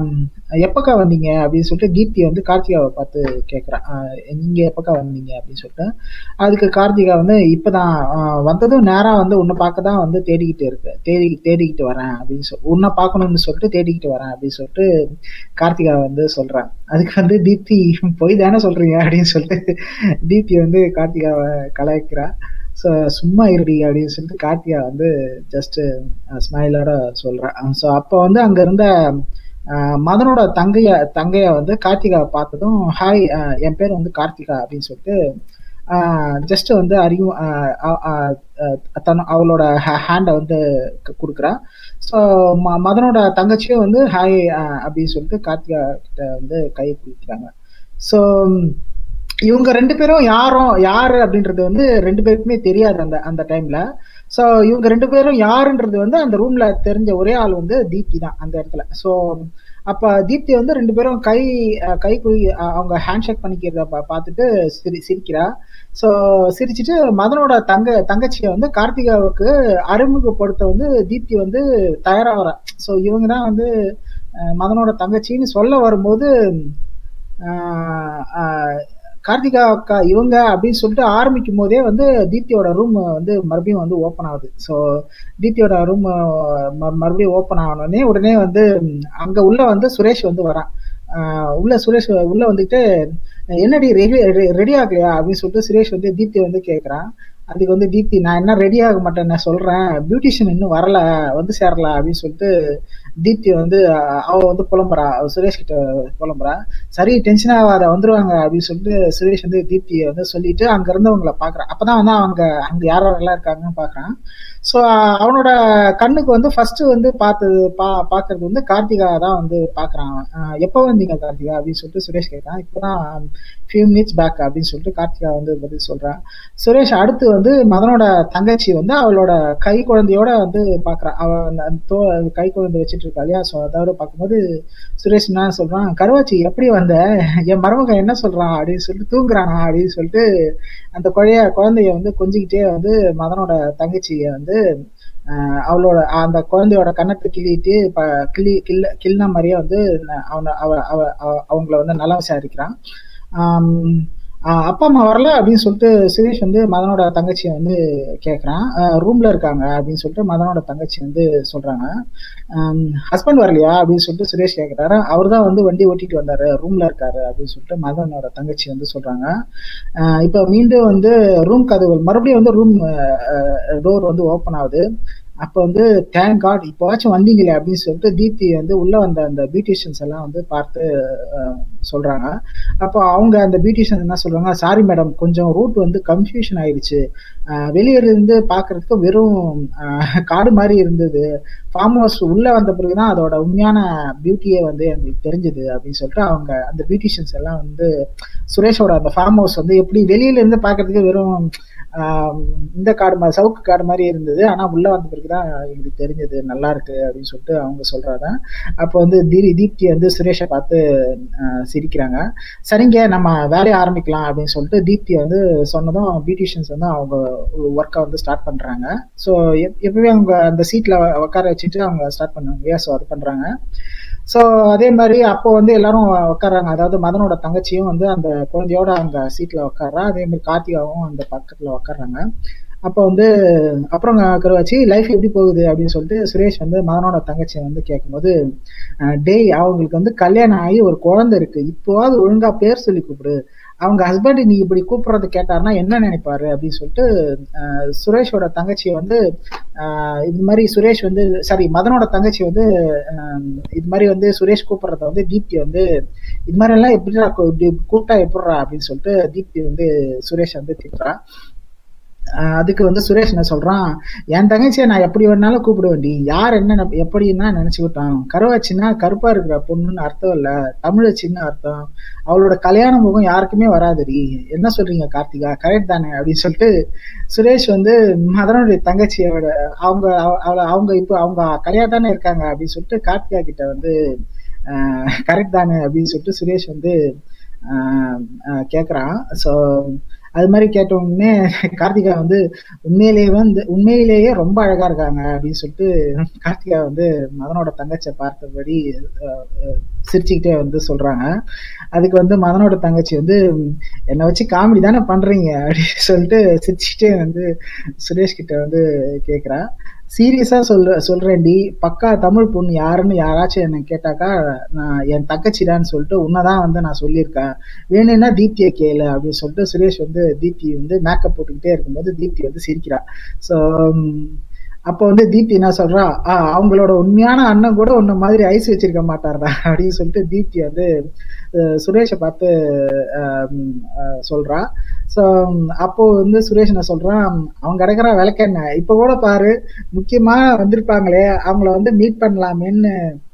S1: எப்பக்கா வந்தீங்க அப்படின்னு சொல்லிட்டு தீப்தி வந்து கார்த்திகாவை பார்த்து கேட்குறான் நீங்க எப்பக்கா வந்தீங்க அப்படின்னு சொல்லிட்டு அதுக்கு கார்த்திகா வந்து இப்பதான் ஆஹ் வந்ததும் நேரா வந்து உன்னை பார்க்க தான் வந்து தேடிக்கிட்டு இருக்கு தேடி தேடிக்கிட்டு வரேன் அப்படின்னு சொல் உன்னை பார்க்கணும்னு சொல்லிட்டு தேடிக்கிட்டு வரேன் அப்படின்னு சொல்லிட்டு கார்த்திகா வந்து சொல்றான் அதுக்கு வந்து தீப்தி போய் தானே சொல்றீங்க அப்படின்னு சொல்லிட்டு தீப்தி வந்து கார்த்திகாவை கலாய்க்கிறா ஸோ சும்மா இருடி அப்படின்னு சொல்லிட்டு கார்த்திகா வந்து ஜஸ்ட் ஸ்மைலோட சொல்றேன் ஸோ அப்போ வந்து அங்க இருந்த ஆஹ் மதனோட தங்கைய தங்கைய வந்து கார்த்திகா பார்த்ததும் ஹாய் என் பேர் வந்து கார்த்திகா அப்படின்னு சொல்லிட்டு ஜஸ்ட் வந்து அறியும் தன் அவளோட ஹேண்டை வந்து கொடுக்குறா ஸோ ம மதனோட தங்கச்சியும் வந்து ஹாய் அப்படின்னு சொல்லிட்டு கார்த்திகா கிட்ட வந்து கை குளிக்கிறாங்க ஸோ இவங்க ரெண்டு பேரும் யாரும் யாரு அப்படின்றது வந்து ரெண்டு பேருக்குமே தெரியாது அந்த அந்த டைம்ல ஸோ இவங்க ரெண்டு பேரும் யாருன்றது வந்து அந்த ரூம்ல தெரிஞ்ச ஒரே ஆள் வந்து தீப்தி தான் அந்த இடத்துல ஸோ அப்ப தீப்தி வந்து ரெண்டு பேரும் கை கை குழி அவங்க ஹேண்ட் ஷேக் பண்ணிக்கிறத பார்த்துட்டு சிரி சிரிக்கிறா ஸோ சிரிச்சுட்டு மதனோட தங்க தங்கச்சியை வந்து கார்த்திகாவுக்கு அறிமுகப்படுத்த வந்து தீப்தி வந்து தயாராகிறா ஸோ இவங்க தான் வந்து மதனோட தங்கச்சின்னு சொல்ல வரும்போது கார்த்திகா அக்கா இவங்க அப்படின்னு சொல்லிட்டு ஆரம்பிக்கும் போதே வந்து தீப்தியோட ரூம் வந்து மறுபடியும் வந்து ஓப்பன் ஆகுது ஸோ தீப்தியோட ரூம் மறுபடியும் ஓப்பன் ஆனோடனே உடனே வந்து அங்க உள்ள வந்து சுரேஷ் வந்து வரான் உள்ள சுரேஷ் உள்ள வந்துட்டு என்னடி ரெடி ரெடி ஆகலையா அப்படின்னு சொல்லிட்டு சுரேஷ் வந்து தீப்தி வந்து கேட்குறான் அதுக்கு வந்து தீப்தி நான் என்ன ரெடி ஆக மாட்டேன் நான் சொல்றேன் பியூட்டிஷியன் இன்னும் வரல வந்து சேரல அப்படின்னு சொல்லிட்டு தீப்தி வந்து அவ வந்து புலம்புறா சுரேஷ் கிட்ட புலம்புறா சரி டென்ஷன் ஆகாத வந்துருவாங்க அப்படின்னு சொல்லிட்டு சுரேஷ் வந்து தீப்தியை வந்து சொல்லிட்டு அங்க இருந்தவங்களை பாக்குறான் அப்பதான் வந்து அவங்க அங்க யார் யாரெல்லாம் இருக்காங்கன்னு பாக்குறான் ஸோ அவனோட கண்ணுக்கு வந்து ஃபர்ஸ்ட் வந்து பார்த்தது பா பாக்குறது வந்து கார்த்திகா தான் வந்து பாக்குறான் எப்போ வந்தீங்க கார்த்திகா அப்படின்னு சொல்லிட்டு சுரேஷ் கேட்கறான் இப்போதான் ஃபியூ மினிட்ஸ் பேக் அப்படின்னு சொல்லிட்டு கார்த்திகா வந்து பதில் சொல்றான் சுரேஷ் அடுத்து வந்து மதனோட தங்கச்சி வந்து அவளோட கை குழந்தையோட வந்து பாக்குறா அவ அந்த தோ கை குழந்தை வச்சுட்டு இருக்கா இல்லையா ஸோ அதோட பார்க்கும்போது சுரேஷ் என்ன சொல்றான் கருவாச்சி எப்படி வந்த என் மருமகன் என்ன சொல்றான் அப்படின்னு சொல்லிட்டு தூங்குறானா அப்படின்னு சொல்லிட்டு அந்த குழைய குழந்தைய வந்து கொஞ்சிக்கிட்டே வந்து மதனோட தங்கச்சிய வந்து அவளோட அந்த குழந்தையோட கண்ணத்தை கிள்ளிட்டு கிள்ளி கில்ல கிள்ன மாதிரியே வந்து அவனை அவ அவ அவங்கள வந்து நல்லா விசாரிக்கிறான் அப்பா அம்மா வரல அப்படின்னு சொல்லிட்டு சுரேஷ் வந்து மதனோட தங்கச்சியை வந்து கேட்குறான் ரூம்ல இருக்காங்க அப்படின்னு சொல்லிட்டு மதனோட தங்கச்சி வந்து சொல்றாங்க ஹஸ்பண்ட் வரலையா அப்படின்னு சொல்லிட்டு சுரேஷ் கேட்குறாரு அவர் தான் வந்து வண்டி ஓட்டிட்டு வந்தாரு ரூம்ல இருக்காரு அப்படின்னு சொல்லிட்டு மதனோட தங்கச்சி வந்து சொல்றாங்க இப்போ மீண்டும் வந்து ரூம் கதவுகள் மறுபடியும் வந்து ரூம் டோர் வந்து ஓப்பன் ஆகுது அப்போ வந்து தேங்க் காட் இப்போவாச்சும் வந்தீங்களே அப்படின்னு சொல்லிட்டு தீப்தி வந்து உள்ள வந்த அந்த பியூட்டிஷியன்ஸ் எல்லாம் வந்து பார்த்து சொல்றாங்க அப்போ அவங்க அந்த பியூட்டிஷியன் என்ன சொல்றாங்க சாரி மேடம் கொஞ்சம் ரூட் வந்து கன்ஃபியூஷன் ஆயிடுச்சு வெளியே இருந்து பாக்குறதுக்கு வெறும் காடு மாதிரி இருந்தது ஃபார்ம் ஹவுஸ் உள்ள வந்த பிறகுதான் அதோட உண்மையான பியூட்டியே வந்து எங்களுக்கு தெரிஞ்சது அப்படின்னு சொல்லிட்டு அவங்க அந்த பியூட்டிஷியன்ஸ் எல்லாம் வந்து சுரேஷோட அந்த ஃபார்ம் ஹவுஸ் வந்து எப்படி வெளியில இருந்து பாக்குறதுக்கு வெறும் இந்த காடு மாதிரி சவுக்கு காடு மாதிரி இருந்தது ஆனா உள்ள வந்த பிறகுதான் எங்களுக்கு தெரிஞ்சது நல்லா இருக்கு அப்படின்னு சொல்லிட்டு அவங்க சொல்றாங்க அப்போ வந்து தீரி தீப்தி வந்து சுரேஷை பார்த்து சிரிக்கிறாங்க சரிங்க நம்ம வேலையை ஆரம்பிக்கலாம் அப்படின்னு சொல்லிட்டு தீப்தி வந்து சொன்னதும் பியூட்டிஷியன்ஸ் வந்து அவங்க ஒர்க்கை வந்து ஸ்டார்ட் பண்றாங்க ஸோ எப்பவுமே அவங்க அந்த சீட்ல உட்கார வச்சுட்டு அவங்க ஸ்டார்ட் பண்ணுவாங்க இல்லையா ஸோ அது பண்றாங்க ஸோ அதே மாதிரி அப்போ வந்து எல்லாரும் உட்காராங்க அதாவது மதனோட தங்கச்சியும் வந்து அந்த குழந்தையோட அவங்க சீட்ல உட்காரா அதே மாதிரி கார்த்திகாவும் அந்த பக்கத்துல உட்காடுறாங்க அப்போ வந்து அப்புறம் கருவாச்சு லைஃப் எப்படி போகுது அப்படின்னு சொல்லிட்டு சுரேஷ் வந்து மதனோட தங்கச்சியை வந்து கேட்கும்போது டேய் அவங்களுக்கு வந்து கல்யாணம் ஆகி ஒரு குழந்தை இருக்கு இப்போவாது ஒழுங்கா பேர் சொல்லி கூப்பிடு அவங்க ஹஸ்பண்ட் நீ இப்படி கூப்பிடுறது கேட்டாருன்னா என்ன நினைப்பாரு அப்படின்னு சொல்லிட்டு சுரேஷோட தங்கச்சியை வந்து இது மாதிரி சுரேஷ் வந்து சாரி மதனோட தங்கச்சி வந்து இது மாதிரி வந்து சுரேஷ் கூப்பிடுறத வந்து தீப்தி வந்து இது மாதிரி எல்லாம் எப்படிடா கூப்பிட்டா எப்படிறா அப்படின்னு சொல்லிட்டு தீப்தி வந்து சுரேஷ் வந்து திட்டுறா அதுக்கு வந்து சுரேஷ் என்ன சொல்றான் என் தங்கச்சியை நான் எப்படி வேணாலும் கூப்பிட வேண்டி யார் என்ன எப்படின்னா நினைச்சுக்கிட்டான் கருவாச்சின்னா கருப்பா இருக்கிற பொண்ணுன்னு அர்த்தம் இல்ல தமிழச்சின்னு அர்த்தம் அவளோட கல்யாண முகம் யாருக்குமே வராதுடி என்ன சொல்றீங்க கார்த்திகா கரெக்ட் தானே அப்படின்னு சொல்லிட்டு சுரேஷ் வந்து மதனுடைய தங்கச்சியோட அவங்க அவங்க இப்போ அவங்க கல்யாணம் தானே இருக்காங்க அப்படின்னு சொல்லிட்டு கார்த்திகா கிட்ட வந்து கரெக்ட் தானே அப்படின்னு சொல்லிட்டு சுரேஷ் வந்து கேட்குறான் ஸோ அது மாதிரி கேட்டவுடனே கார்த்திகா வந்து உண்மையிலேயே வந்து உண்மையிலேயே ரொம்ப அழகா இருக்காங்க அப்படின்னு சொல்லிட்டு கார்த்திகா வந்து மதனோட தங்கச்சியை பார்த்தபடி சிரிச்சுக்கிட்டே வந்து சொல்றாங்க அதுக்கு வந்து மதனோட தங்கச்சி வந்து என்னை வச்சு காமெடி தானே பண்றீங்க அப்படின்னு சொல்லிட்டு சிரிச்சுக்கிட்டே வந்து சுரேஷ் கிட்ட வந்து கேக்குறா சீரியஸா சொல்ற சொல்றேன்டி பக்கா தமிழ் பொண்ணு யாருன்னு யாராச்சும் என்ன கேட்டாக்கா நான் என் தங்கச்சிடான்னு சொல்லிட்டு உன்னதான் வந்து நான் சொல்லியிருக்கேன் வேணும்னா தீப்தியை கேளு அப்படின்னு சொல்லிட்டு சுரேஷ் வந்து தீப்தி வந்து மேக்கப் போட்டுக்கிட்டே இருக்கும்போது தீப்தி வந்து சிரிக்கிறா ஸோ அப்போ வந்து தீப்தி என்ன சொல்றா அவங்களோட உண்மையான அண்ணன் கூட உன்ன மாதிரி ஐஸ் வச்சிருக்க மாட்டாரா அப்படின்னு சொல்லிட்டு தீப்தி வந்து சுரேஷை பார்த்து சொல்றா ஸோ அப்போ வந்து சுரேஷ் என்ன சொல்றான் அவங்க கிடக்குற விளக்கெண்ண இப்போ கூட பாரு முக்கியமா வந்திருப்பாங்களே அவங்கள வந்து மீட் பண்ணலாமேன்னு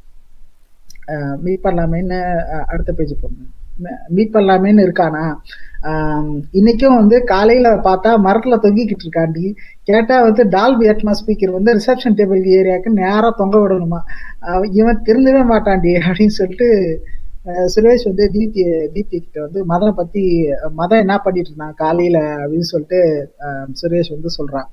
S1: மீட் பண்ணலாமேன்னு அடுத்த பேஜ் போடணும் மீட் பண்ணலாமேன்னு இருக்கானா இன்னைக்கும் வந்து காலையில பார்த்தா மரத்துல தொங்கிக்கிட்டு இருக்காண்டி கேட்டா வந்து டால்பி அட்மா ஸ்பீக்கர் வந்து ரிசப்ஷன் டேபிள் ஏரியாவுக்கு நேரா தொங்க விடணுமா இவன் திருந்தவே மாட்டான்டி அப்படின்னு சொல்லிட்டு சுரேஷ் வந்து தீப்தி தீப்தி கிட்ட வந்து மதனை பத்தி மதம் என்ன பண்ணிட்டு இருந்தான் காலையில அப்படின்னு சொல்லிட்டு சுரேஷ் வந்து சொல்றான்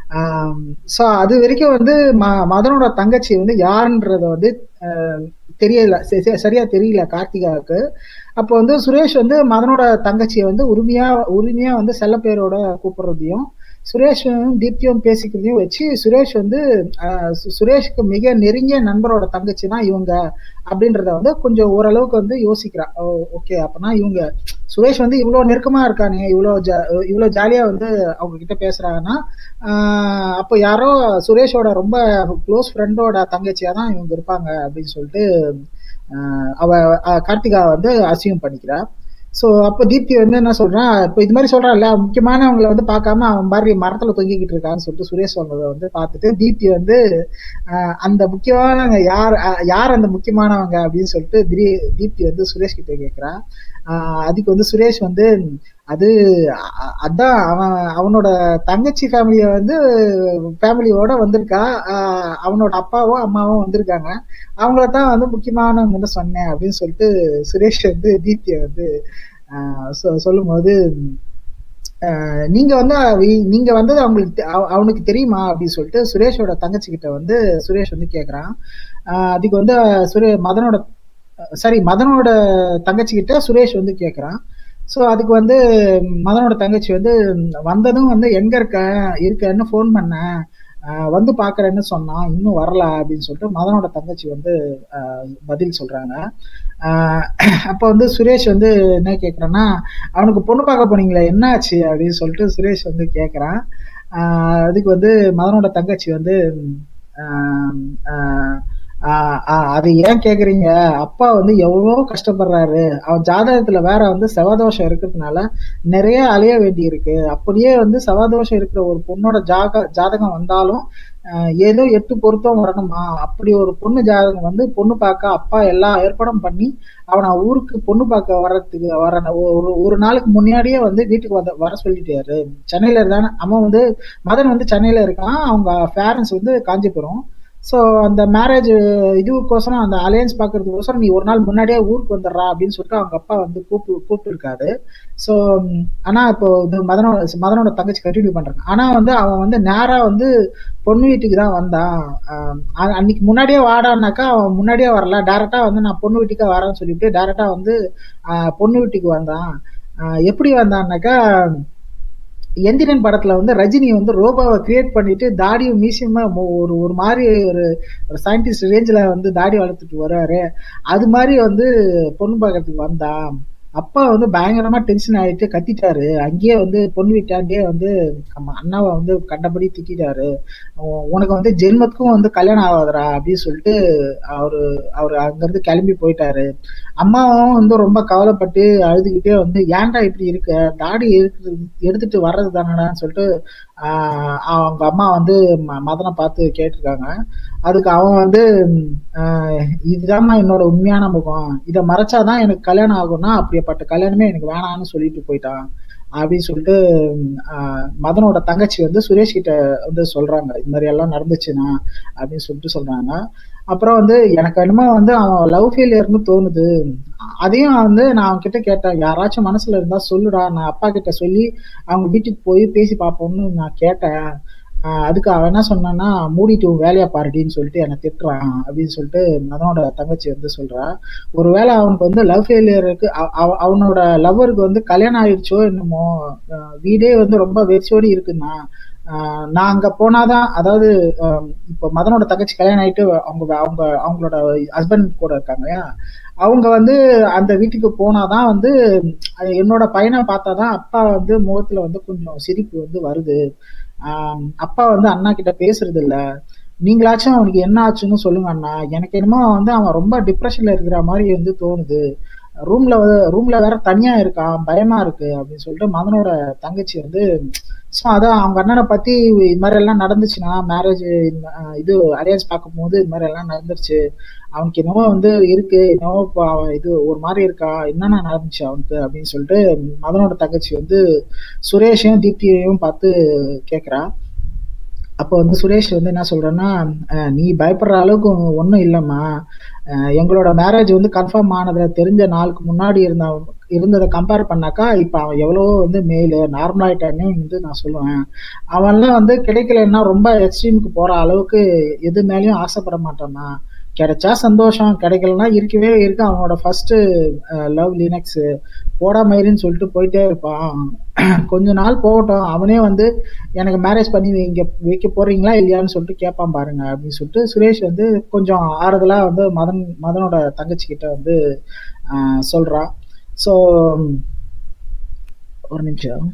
S1: ஸோ அது வரைக்கும் வந்து ம மதனோட தங்கச்சி வந்து யாருன்றத வந்து தெரியல சரியா தெரியல கார்த்திகாவுக்கு அப்போ வந்து சுரேஷ் வந்து மதனோட தங்கச்சியை வந்து உரிமையா உரிமையா வந்து செல்ல பேரோட கூப்பிடுறதையும் சுரேஷும் தீப்தியும் பேசிக்கிறதையும் வச்சு சுரேஷ் வந்து சுரேஷ்க்கு மிக நெருங்கிய நண்பரோட தங்கச்சி தான் இவங்க அப்படின்றத வந்து கொஞ்சம் ஓரளவுக்கு வந்து யோசிக்கிறா ஓகே அப்பனா இவங்க சுரேஷ் வந்து இவ்வளோ நெருக்கமா இருக்கானே இவ்வளோ ஜா இவ்வளோ ஜாலியா வந்து அவங்க கிட்ட பேசுறாங்கன்னா அப்போ யாரோ சுரேஷோட ரொம்ப க்ளோஸ் ஃப்ரெண்டோட தங்கச்சியா தான் இவங்க இருப்பாங்க அப்படின்னு சொல்லிட்டு அவ கார்த்திகா வந்து அசியம் பண்ணிக்கிறா ஸோ அப்போ தீப்தி வந்து என்ன சொல்றான் இப்போ இது மாதிரி சொல்றான்ல முக்கியமானவங்களை வந்து பார்க்காம அவன் மாதிரி மரத்துல தொங்கிக்கிட்டு இருக்கான்னு சொல்லிட்டு சுரேஷ் சொன்னதை வந்து பார்த்துட்டு தீப்தி வந்து அந்த முக்கியமானவங்க யார் யார் அந்த முக்கியமானவங்க அப்படின்னு சொல்லிட்டு திடீ தீப்தி வந்து சுரேஷ் கிட்ட கேட்கிறான் அதுக்கு வந்து சுரேஷ் வந்து அது அதான் அவன் அவனோட தங்கச்சி ஃபேமிலிய வந்து ஃபேமிலியோட வந்திருக்கா அவனோட அப்பாவும் அம்மாவும் வந்திருக்காங்க அவங்கள தான் வந்து முக்கியமானவங்க சொன்னேன் அப்படின்னு சொல்லிட்டு சுரேஷ் வந்து தீப்திய வந்து சொல்லும் போது நீங்க வந்து நீங்க வந்தது அவங்களுக்கு அவனுக்கு தெரியுமா அப்படின்னு சொல்லிட்டு சுரேஷோட தங்கச்சி கிட்ட வந்து சுரேஷ் வந்து கேக்குறான் அதுக்கு வந்து சுரே மதனோட சாரி மதனோட தங்கச்சி கிட்ட சுரேஷ் வந்து கேக்குறான் ஸோ அதுக்கு வந்து மதனோட தங்கச்சி வந்து வந்ததும் வந்து எங்க இருக்க இருக்கன்னு ஃபோன் பண்ணேன் வந்து பாக்குறேன்னு சொன்னான் இன்னும் வரல அப்படின்னு சொல்லிட்டு மதனோட தங்கச்சி வந்து பதில் சொல்றாங்க அப்போ வந்து சுரேஷ் வந்து என்ன கேட்குறான்னா அவனுக்கு பொண்ணு பார்க்க போனீங்களே என்ன ஆச்சு அப்படின்னு சொல்லிட்டு சுரேஷ் வந்து கேட்குறான் அதுக்கு வந்து மதனோட தங்கச்சி வந்து அது ஏன் கேக்குறீங்க அப்பா வந்து எவ்வளோ கஷ்டப்படுறாரு அவன் ஜாதகத்துல வேற வந்து செவதோஷம் இருக்கிறதுனால நிறைய அலைய வேண்டி இருக்கு அப்படியே வந்து செவதோஷம் இருக்கிற ஒரு பொண்ணோட ஜாக ஜாதகம் வந்தாலும் ஏதோ எட்டு பொருத்தம் வரணுமா அப்படி ஒரு பொண்ணு ஜாதகம் வந்து பொண்ணு பார்க்க அப்பா எல்லா ஏற்பாடும் பண்ணி அவனை ஊருக்கு பொண்ணு பார்க்க வர்றதுக்கு வர ஒரு ஒரு நாளுக்கு முன்னாடியே வந்து வீட்டுக்கு வர வர சொல்லிட்டாரு சென்னையில இருந்தானே அவன் வந்து மதன் வந்து சென்னையில இருக்கான் அவங்க பேரண்ட்ஸ் வந்து காஞ்சிபுரம் ஸோ அந்த மேரேஜ் இதுக்கோசரம் அந்த அலையன்ஸ் பார்க்கறதுக்கோசரம் நீ ஒரு நாள் முன்னாடியே ஊருக்கு வந்துடுறா அப்படின்னு சொல்லிட்டு அவங்க அப்பா வந்து கூப்பிட்டு கூப்பிட்டுருக்காரு ஸோ ஆனால் இப்போ இது மதனோட மதனோட தங்கச்சி கண்டினியூ பண்ணுறாங்க ஆனால் வந்து அவன் வந்து நேராக வந்து பொண்ணு வீட்டுக்கு தான் வந்தான் அன்னைக்கு முன்னாடியே வாடானாக்கா அவன் முன்னாடியே வரல டேரெக்டா வந்து நான் பொண்ணு வீட்டுக்கு வரேன்னு சொல்லிட்டு டேரெக்டா வந்து பொண்ணு வீட்டுக்கு வந்தான் எப்படி வந்தான்னாக்கா எந்திரன் படத்துல வந்து ரஜினி வந்து ரோபோவை கிரியேட் பண்ணிட்டு தாடியும் மீசியமா ஒரு ஒரு மாதிரி ஒரு ஒரு சயின்டிஸ்ட் ரேஞ்சில் வந்து தாடி வளர்த்துட்டு வர்றாரு அது மாதிரி வந்து பொண்ணு பார்க்கறதுக்கு வந்தான் அப்பா வந்து பயங்கரமா டென்ஷன் ஆயிட்டு கத்திட்டாரு அங்கேயே வந்து பொண்ணு வீட்டாண்டே வந்து அண்ணாவை வந்து கண்டபடி திட்டாரு உனக்கு வந்து ஜென்மத்துக்கும் வந்து கல்யாணம் ஆகாதரா அப்படின்னு சொல்லிட்டு அவரு அவர் அங்கிருந்து கிளம்பி போயிட்டாரு அம்மாவும் வந்து ரொம்ப கவலைப்பட்டு அழுதுகிட்டே வந்து ஏன்டா இப்படி இருக்க தாடி எடுத்து எடுத்துட்டு வர்றது தானடான்னு சொல்லிட்டு அவங்க அம்மா வந்து மதனை பார்த்து கேட்டிருக்காங்க அதுக்கு அவன் வந்து இதுதான் என்னோட உண்மையான முகம் இதை மறைச்சாதான் எனக்கு கல்யாணம் ஆகும்னா அப்படியேப்பட்ட கல்யாணமே எனக்கு வேணாம்னு சொல்லிட்டு போயிட்டான் அப்படின்னு சொல்லிட்டு ஆஹ், மதனோட தங்கச்சி வந்து சுரேஷ் கிட்ட வந்து சொல்றாங்க இது மாதிரி எல்லாம் நடந்துச்சுண்ணா அப்படின்னு சொல்லிட்டு சொல்றாங்க அப்புறம் வந்து எனக்கு என்னமோ வந்து அவன் லவ் ஃபெயிலியர்னு தோணுது அதையும் வந்து நான் அவன் கிட்ட கேட்டேன் யாராச்சும் மனசுல இருந்தா சொல்லுடா நான் அப்பா கிட்ட சொல்லி அவங்க வீட்டுக்கு போய் பேசி பார்ப்போம்னு நான் கேட்டேன் ஆஹ் அதுக்கு அவன் என்ன சொன்னான்னா மூடிட்டு உன் வேலையை பாருடின்னு சொல்லிட்டு என்னை திட்டுறான் அப்படின்னு சொல்லிட்டு மதனோட தங்கச்சி வந்து சொல்றா ஒருவேளை அவனுக்கு வந்து லவ் ஃபெயிலியருக்கு அவனோட லவ்வருக்கு வந்து கல்யாணம் ஆயிடுச்சோ என்னமோ ஆஹ் வீடே வந்து ரொம்ப வெறிச்சோடி இருக்குன்னா ஆஹ் நான் அங்க போனாதான் அதாவது ஆஹ் இப்போ மதனோட தங்கச்சி கல்யாணம் ஆயிட்டு அவங்க அவங்க அவங்களோட ஹஸ்பண்ட் கூட இருக்காங்க இல்லையா அவங்க வந்து அந்த வீட்டுக்கு போனாதான் வந்து அஹ் என்னோட பையனை பார்த்தாதான் அப்பா வந்து முகத்துல வந்து கொஞ்சம் சிரிப்பு வந்து வருது ஆஹ் அப்பா வந்து அண்ணா கிட்ட பேசுறது இல்ல நீங்களாச்சும் அவனுக்கு என்ன ஆச்சுன்னு சொல்லுங்க அண்ணா எனக்கு என்னமோ வந்து அவன் ரொம்ப டிப்ரெஷன்ல இருக்கிற மாதிரி வந்து தோணுது ரூம்ல ரூம்ல வேற தனியா இருக்கான் பயமா இருக்கு அப்படின்னு சொல்லிட்டு மதனோட தங்கச்சி வந்து ஸோ அதான் அவங்க அண்ணனை பத்தி இது மாதிரி எல்லாம் நடந்துச்சுன்னா மேரேஜ் இது அரேஞ்ச் பார்க்கும்போது இது மாதிரி எல்லாம் நடந்துருச்சு அவனுக்கு என்னவோ வந்து இருக்கு என்னவோ இப்போ அவன் இது ஒரு மாதிரி இருக்கா என்னென்ன நடந்துச்சு அவனுக்கு அப்படின்னு சொல்லிட்டு மதனோட தங்கச்சி வந்து சுரேஷையும் தீப்தியையும் பார்த்து கேட்குறா அப்போ வந்து சுரேஷ் வந்து என்ன சொல்றேன்னா அஹ் நீ பயப்படுற அளவுக்கு ஒன்றும் இல்லைம்மா அஹ் எங்களோட மேரேஜ் வந்து கன்ஃபார்ம் ஆனதை தெரிஞ்ச நாளுக்கு முன்னாடி இருந்த இருந்ததை கம்பேர் பண்ணாக்கா இப்போ அவன் எவ்வளவோ வந்து மேலு நார்மல் ஆயிட்டானே வந்து நான் சொல்லுவேன் அவன்லாம் வந்து கிடைக்கலன்னா ரொம்ப எக்ஸ்ட்ரீமுக்கு போற அளவுக்கு எது மேலேயும் ஆசைப்பட மாட்டானா கிடைச்சா சந்தோஷம் கிடைக்கலன்னா இருக்கவே இருக்கு அவனோட ஃபர்ஸ்ட் லவ் லினக்ஸ் போடா மயிருன்னு சொல்லிட்டு போயிட்டே இருப்பான் கொஞ்ச நாள் போகட்டும் அவனே வந்து எனக்கு மேரேஜ் பண்ணி வைங்க வைக்க போறீங்களா இல்லையான்னு சொல்லிட்டு கேட்பான் பாருங்க அப்படின்னு சொல்லிட்டு சுரேஷ் வந்து கொஞ்சம் ஆறுதலா வந்து மதன் மதனோட தங்கச்சி கிட்ட வந்து ஆஹ் சொல்றான் ஸோ ஒரு நிமிஷம்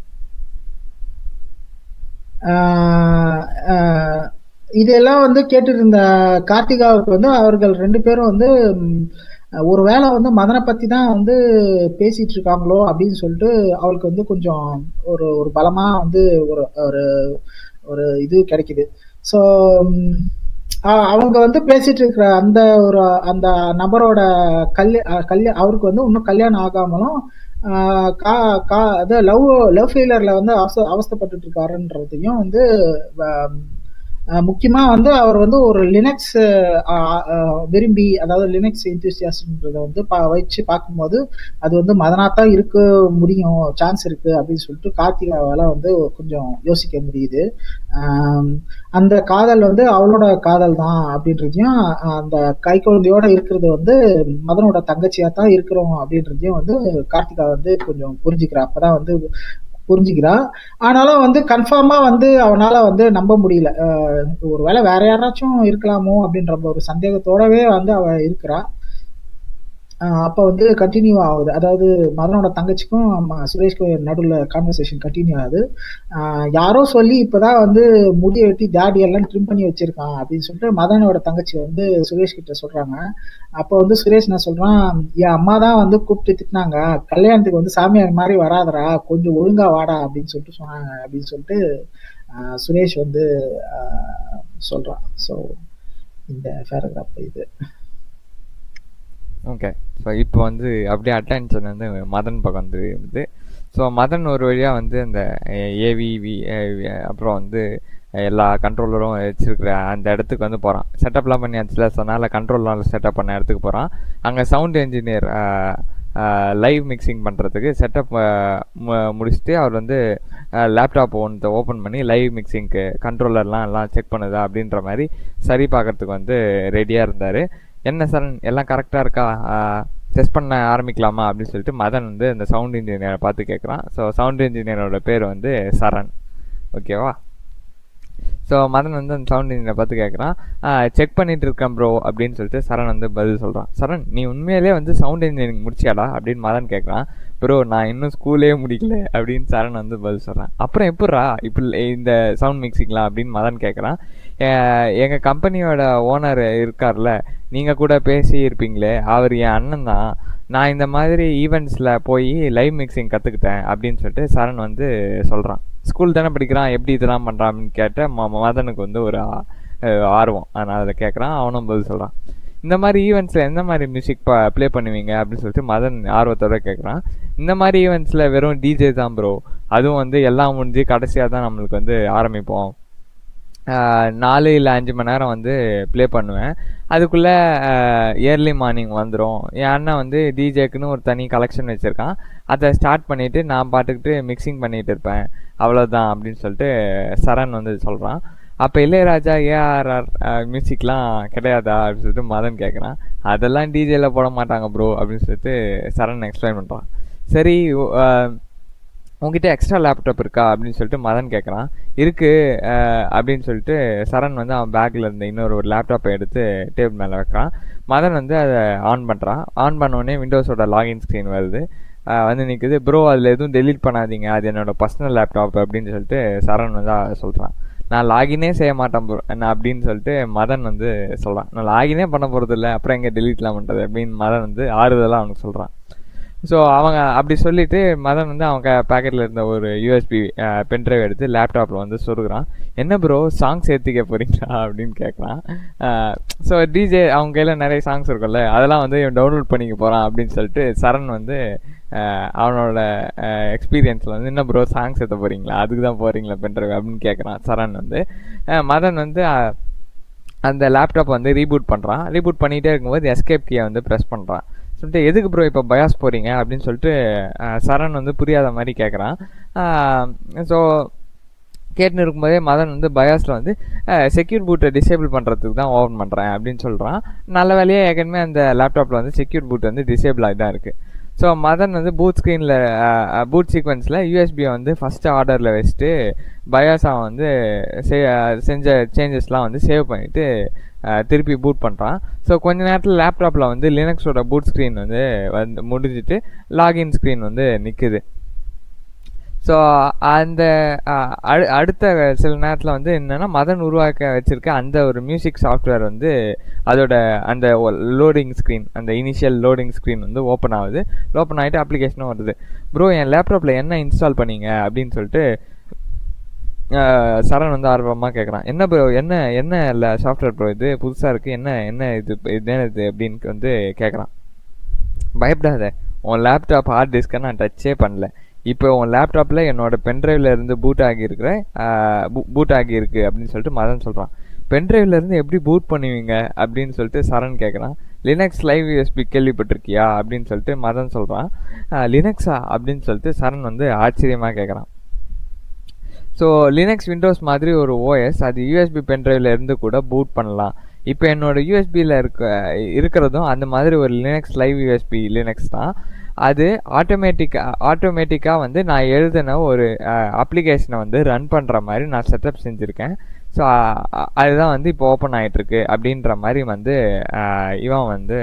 S1: ஆஹ் ஆஹ் இதெல்லாம் வந்து கேட்டுட்டு இருந்த கார்த்திகாவுக்கு வந்து அவர்கள் ரெண்டு பேரும் வந்து ம், ஒருவேளை வந்து மதனை பத்தி தான் வந்து பேசிட்டு இருக்காங்களோ அப்படின்னு சொல்லிட்டு அவளுக்கு வந்து கொஞ்சம் ஒரு ஒரு பலமா வந்து ஒரு ஒரு ஒரு இது கிடைக்குது ஸோ அவங்க வந்து பேசிட்டு இருக்கிற அந்த ஒரு அந்த நபரோட கல்ய கல்ய அவருக்கு வந்து இன்னும் கல்யாணம் ஆகாமலும் ஆஹ் கா கா அது லவ் லவ் ஃபெயிலியர்ல வந்து அவஸ்த அவஸ்தப்பட்டுட்டு இருக்காருன்றதையும் வந்து ஆஹ் அஹ் முக்கியமா வந்து அவர் வந்து ஒரு லினக்ஸ் விரும்பி அதாவது லினக்ஸ் இன்தூசியாஸ்ன்றதை வந்து பா வச்சு பார்க்கும்போது அது வந்து மதனாத்தான் இருக்க முடியும் சான்ஸ் இருக்கு அப்படின்னு சொல்லிட்டு கார்த்திகாவால வந்து கொஞ்சம் யோசிக்க முடியுது ஆம், அந்த காதல் வந்து அவளோட காதல் தான் அப்படின்றதையும் அந்த கை குழந்தையோட இருக்கிறது வந்து மதனோட தங்கச்சியா தான் இருக்கிறோம் அப்படின்றதையும் வந்து கார்த்திகா வந்து கொஞ்சம் புரிஞ்சுக்கிறா அப்பதான் வந்து புரிஞ்சுக்கிறா ஆனாலும் வந்து கன்ஃபார்மா வந்து அவனால வந்து நம்ப முடியல அஹ் ஒருவேளை வேற யாராச்சும் இருக்கலாமோ அப்படின்ற ஒரு சந்தேகத்தோடவே வந்து அவ இருக்கிறா அஹ் அப்ப வந்து கண்டினியூ ஆகுது அதாவது மதனோட தங்கச்சிக்கும் ம- சுரேஷ்க்கும் நடுவில் கான்வர்சேஷன் கண்டினியூ ஆகுது அஹ் யாரோ சொல்லி இப்பதான் வந்து முடியை வெட்டி தாடி எல்லாம் ட்ரிம் பண்ணி வச்சிருக்கான் அப்படின்னு சொல்லிட்டு மதனோட தங்கச்சி வந்து சுரேஷ் கிட்ட சொல்றாங்க அப்போ வந்து சுரேஷ் என்ன சொல்றான் என் அம்மா தான் வந்து கூப்பிட்டு திட்டினாங்க கல்யாணத்துக்கு வந்து சாமியார் மாதிரி வராதடா கொஞ்சம் ஒழுங்கா வாடா அப்படின்னு சொல்லிட்டு சொன்னாங்க அப்படின்னு சொல்லிட்டு அஹ் சுரேஷ் வந்து அஹ் சொல்றான் ஸோ இந்த பேராகிராஃப் இது
S2: ஓகே ஸோ இப்போ வந்து அப்படியே அட்டென்ஷன் வந்து மதன் பக்கம் வந்து இருந்தது ஸோ மதன் ஒரு வழியாக வந்து அந்த ஏவிவி அப்புறம் வந்து எல்லா கண்ட்ரோலரும் வச்சிருக்கிற அந்த இடத்துக்கு வந்து போகிறான் செட்டப்லாம் பண்ணியாச்சுல ஸோ அதனால் கண்ட்ரோல்லாம் செட்டப் பண்ண இடத்துக்கு போகிறான் அங்கே சவுண்ட் இன்ஜினியர் லைவ் மிக்சிங் பண்ணுறதுக்கு செட்டப் முடிச்சுட்டு அவர் வந்து லேப்டாப் ஒன்று ஓப்பன் பண்ணி லைவ் மிக்சிங்க்கு கண்ட்ரோலர்லாம் எல்லாம் செக் பண்ணுதா அப்படின்ற மாதிரி சரி பார்க்கறதுக்கு வந்து ரெடியாக இருந்தார் என்ன சரண் எல்லாம் கரெக்டாக இருக்கா டெஸ்ட் பண்ண ஆரம்பிக்கலாமா அப்படின்னு சொல்லிட்டு மதன் வந்து அந்த சவுண்ட் இன்ஜினியரை பார்த்து கேட்குறான் ஸோ சவுண்ட் இன்ஜினியரோட பேர் வந்து சரண் ஓகேவா ஸோ மதன் வந்து அந்த சவுண்ட் இன்ஜினியரை பார்த்து கேட்குறான் செக் பண்ணிட்டு இருக்கேன் ப்ரோ அப்படின்னு சொல்லிட்டு சரண் வந்து பதில் சொல்கிறான் சரண் நீ உண்மையிலே வந்து சவுண்ட் இன்ஜினியரிங் முடிச்சியாடா அப்படின்னு மதன் கேட்குறான் ப்ரோ நான் இன்னும் ஸ்கூலே முடிக்கல அப்படின்னு சரண் வந்து பதில் சொல்கிறான் அப்புறம் எப்பட்றா இப்படி இந்த சவுண்ட் மிக்சிங்லாம் அப்படின்னு மதன் கேட்குறான் எங்கள் கம்பெனியோட ஓனர் இருக்கார்ல நீங்கள் கூட பேசி இருப்பீங்களே அவர் என் அண்ணன் தான் நான் இந்த மாதிரி ஈவெண்ட்ஸில் போய் லைவ் மிக்சிங் கற்றுக்கிட்டேன் அப்படின்னு சொல்லிட்டு சரண் வந்து சொல்கிறான் ஸ்கூல் தானே படிக்கிறான் எப்படி இதெல்லாம் பண்ணுறான் அப்படின்னு கேட்ட ம மதனுக்கு வந்து ஒரு ஆர்வம் அதனால் அதை கேட்குறான் அவனும் பதில் சொல்கிறான் இந்த மாதிரி ஈவெண்ட்ஸில் எந்த மாதிரி மியூசிக் ப ப்ளே பண்ணுவீங்க அப்படின்னு சொல்லிட்டு மதன் ஆர்வத்தோட கேட்குறான் இந்த மாதிரி ஈவெண்ட்ஸில் வெறும் டிஜே தான் ப்ரோ அதுவும் வந்து எல்லாம் முடிஞ்சு கடைசியாக தான் நம்மளுக்கு வந்து ஆரம்பிப்போம் ஆஹ் நாலு இல்லை அஞ்சு மணி நேரம் வந்து ப்ளே பண்ணுவேன் அதுக்குள்ளே இயர்லி மார்னிங் வந்துடும் என் அண்ணன் வந்து டிஜேக்குன்னு ஒரு தனி கலெக்ஷன் வச்சுருக்கான் அதை ஸ்டார்ட் பண்ணிவிட்டு நான் பாட்டுக்கிட்டு மிக்சிங் பண்ணிகிட்டு இருப்பேன் அவ்வளோதான் அப்படின்னு சொல்லிட்டு சரண் வந்து சொல்கிறான் அப்போ இளையராஜா ஏஆர்ஆர் மியூசிக்லாம் கிடையாதா அப்படின்னு சொல்லிட்டு மதன் கேட்குறான் அதெல்லாம் டிஜேல போட மாட்டாங்க ப்ரோ அப்படின்னு சொல்லிட்டு சரண் எக்ஸ்பிளைன் பண்ணுறான் சரி ஆஹ் உங்ககிட்ட எக்ஸ்ட்ரா லேப்டாப் இருக்கா அப்படின்னு சொல்லிட்டு மதன் கேட்குறான் இருக்கு அஹ், அப்படின்னு சொல்லிட்டு சரண் வந்து அவன் பேக்கில் இருந்த இன்னொரு ஒரு லேப்டாப்பை எடுத்து டேபிள் மேலே வைக்கிறான் மதன் வந்து அதை ஆன் பண்ணுறான் ஆன் பண்ண உடனே விண்டோஸோட லாகின் ஸ்க்ரீன் வருது அஹ், வந்து நிற்குது ப்ரோ அதில் எதுவும் டெலீட் பண்ணாதீங்க அது என்னோட பர்சனல் லேப்டாப் அப்படின்னு சொல்லிட்டு சரண் வந்து சொல்கிறான் நான் லாகினே செய்ய மாட்டேன் bro நான் அப்படின்னு சொல்லிட்டு மதன் வந்து சொல்கிறான் நான் லாகினே பண்ண போகிறது இல்லை அப்புறம் எங்கே டெலீட்லாம் பண்ணுறது அப்படின்னு மதன் வந்து ஆறுதலாக அவனுக்கு சொல்கிறான் ஸோ அவங்க அப்படி சொல்லிட்டு மதன் வந்து அவங்க பேக்கெட்டில் இருந்த ஒரு யூஎஸ்பி பென்ட்ரைவ் எடுத்து லேப்டாப்பில் வந்து சொருகிறான் என்ன ப்ரோ சாங்ஸ் ஏற்றிக்க போறீங்களா அப்படின்னு கேட்குறான் ஸோ டிஜே அவங்க கையில் நிறைய சாங்ஸ் இருக்கும்ல அதெல்லாம் வந்து இவன் டவுன்லோட் பண்ணிக்க போகிறான் அப்படின்னு சொல்லிட்டு சரண் வந்து அஹ், அவனோட எக்ஸ்பீரியன்ஸில் வந்து என்ன ப்ரோ சாங்ஸ் ஏற்ற போகிறீங்களா அதுக்கு தான் போகிறீங்களா பென்ட்ரைவ் அப்படின்னு கேட்குறான் சரண் வந்து அஹ், மதன் வந்து அஹ், அந்த லேப்டாப் வந்து ரீபூட் பண்ணுறான் ரீபூட் பண்ணிகிட்டே இருக்கும்போது எஸ்கேப் கீயை வந்து ப்ரெஸ் பண்ணுறான் சொல்லிட்டு எதுக்கு ப்ரோ இப்போ பயாஸ் போகிறீங்க அப்படின்னு சொல்லிட்டு அஹ், சரண் வந்து புரியாத மாதிரி கேட்குறான் ஸோ கேட்டுன்னு இருக்கும்போதே மதன் வந்து பயாஸில் வந்து செக்யூர் பூட்டை டிசேபிள் பண்ணுறதுக்கு தான் ஓப்பன் பண்ணுறேன் அப்படின்னு சொல்கிறான் நல்ல வேலையாக ஏற்கனவே அந்த லேப்டாப்பில் வந்து செக்யூர் பூட் வந்து டிசேபிள் ஆகி தான் இருக்குது ஸோ மதன் வந்து பூட் ஸ்க்ரீனில் பூட் சீக்வன்ஸில் யூஎஸ்பியை வந்து ஃபஸ்ட்டு ஆர்டரில் வச்சுட்டு பயாஸா வந்து செ- செஞ்ச சேஞ்சஸ்லாம் வந்து சேவ் பண்ணிவிட்டு திருப்பி பூட் பண்ணுறான் ஸோ கொஞ்ச நேரத்தில் லேப்டாப்பில் வந்து லினக்ஸோட பூட் ஸ்க்ரீன் வந்து வந்து முடிஞ்சிட்டு லாகின் ஸ்க்ரீன் வந்து நிற்குது ஸோ அந்த அஹ், அடு- அடுத்த சில நேரத்தில் வந்து என்னென்னா மதன் உருவாக்க வச்சிருக்க அந்த ஒரு மியூசிக் சாஃப்ட்வேர் வந்து அதோட அந்த லோடிங் ஸ்க்ரீன் அந்த இனிஷியல் லோடிங் ஸ்க்ரீன் வந்து ஓப்பன் ஆகுது ஓப்பன் ஆகிட்டு அப்ளிகேஷனும் வருது ப்ரோ என் லேப்டாப்பில் என்ன இன்ஸ்டால் பண்ணீங்க அப்படின்னு சொல்லிட்டு அஹ், சரண் வந்து ஆர்வமாக கேட்குறான் என்ன ப்ரோ என்ன என்ன இல்லை சாஃப்ட்வேர் ப்ரோ இது புதுசாக இருக்குது என்ன என்ன இது இது என்ன இது அப்படின்னு வந்து கேட்குறான் பயப்படாத உன் லேப்டாப் ஹார்ட் டிஸ்க்கை நான் டச்சே பண்ணல இப்போ உன் லேப்டாப்பில் என்னோட பென்ட்ரைவ்ல இருந்து பூட் ஆகியிருக்கிற பூட் ஆகியிருக்கு அப்படின்னு சொல்லிட்டு மதன் சொல்கிறான் பென்ட்ரைவ்ல இருந்து எப்படி பூட் பண்ணுவீங்க அப்படின்னு சொல்லிட்டு சரண் கேட்குறான் லினக்ஸ் லைவ் யூஎஸ்பி கேள்விப்பட்டிருக்கியா அப்படின்னு சொல்லிட்டு மதன் சொல்கிறான் லினக்ஸா அப்படின்னு சொல்லிட்டு சரண் வந்து ஆச்சரியமாக கேட்குறான் ஸோ லினக்ஸ் விண்டோஸ் மாதிரி ஒரு ஓஎஸ் அது யூஎஸ்பி பென்ட்ரைவ்ல இருந்து கூட பூட் பண்ணலாம் இப்போ என்னோட யூஎஸ்பியில் இருக்க இருக்கிறதும் அந்த மாதிரி ஒரு லினக்ஸ் லைவ் யூஎஸ்பி லினக்ஸ் தான் அது ஆட்டோமேட்டிக்காக ஆட்டோமேட்டிக்காக வந்து நான் எழுதின ஒரு அப்ளிகேஷனை வந்து ரன் பண்ணுற மாதிரி நான் செட்டப் செஞ்சுருக்கேன் ஸோ அதுதான் வந்து இப்போ ஓப்பன் ஆகிட்டுருக்கு அப்படின்ற மாதிரி வந்து அஹ், இவன் வந்து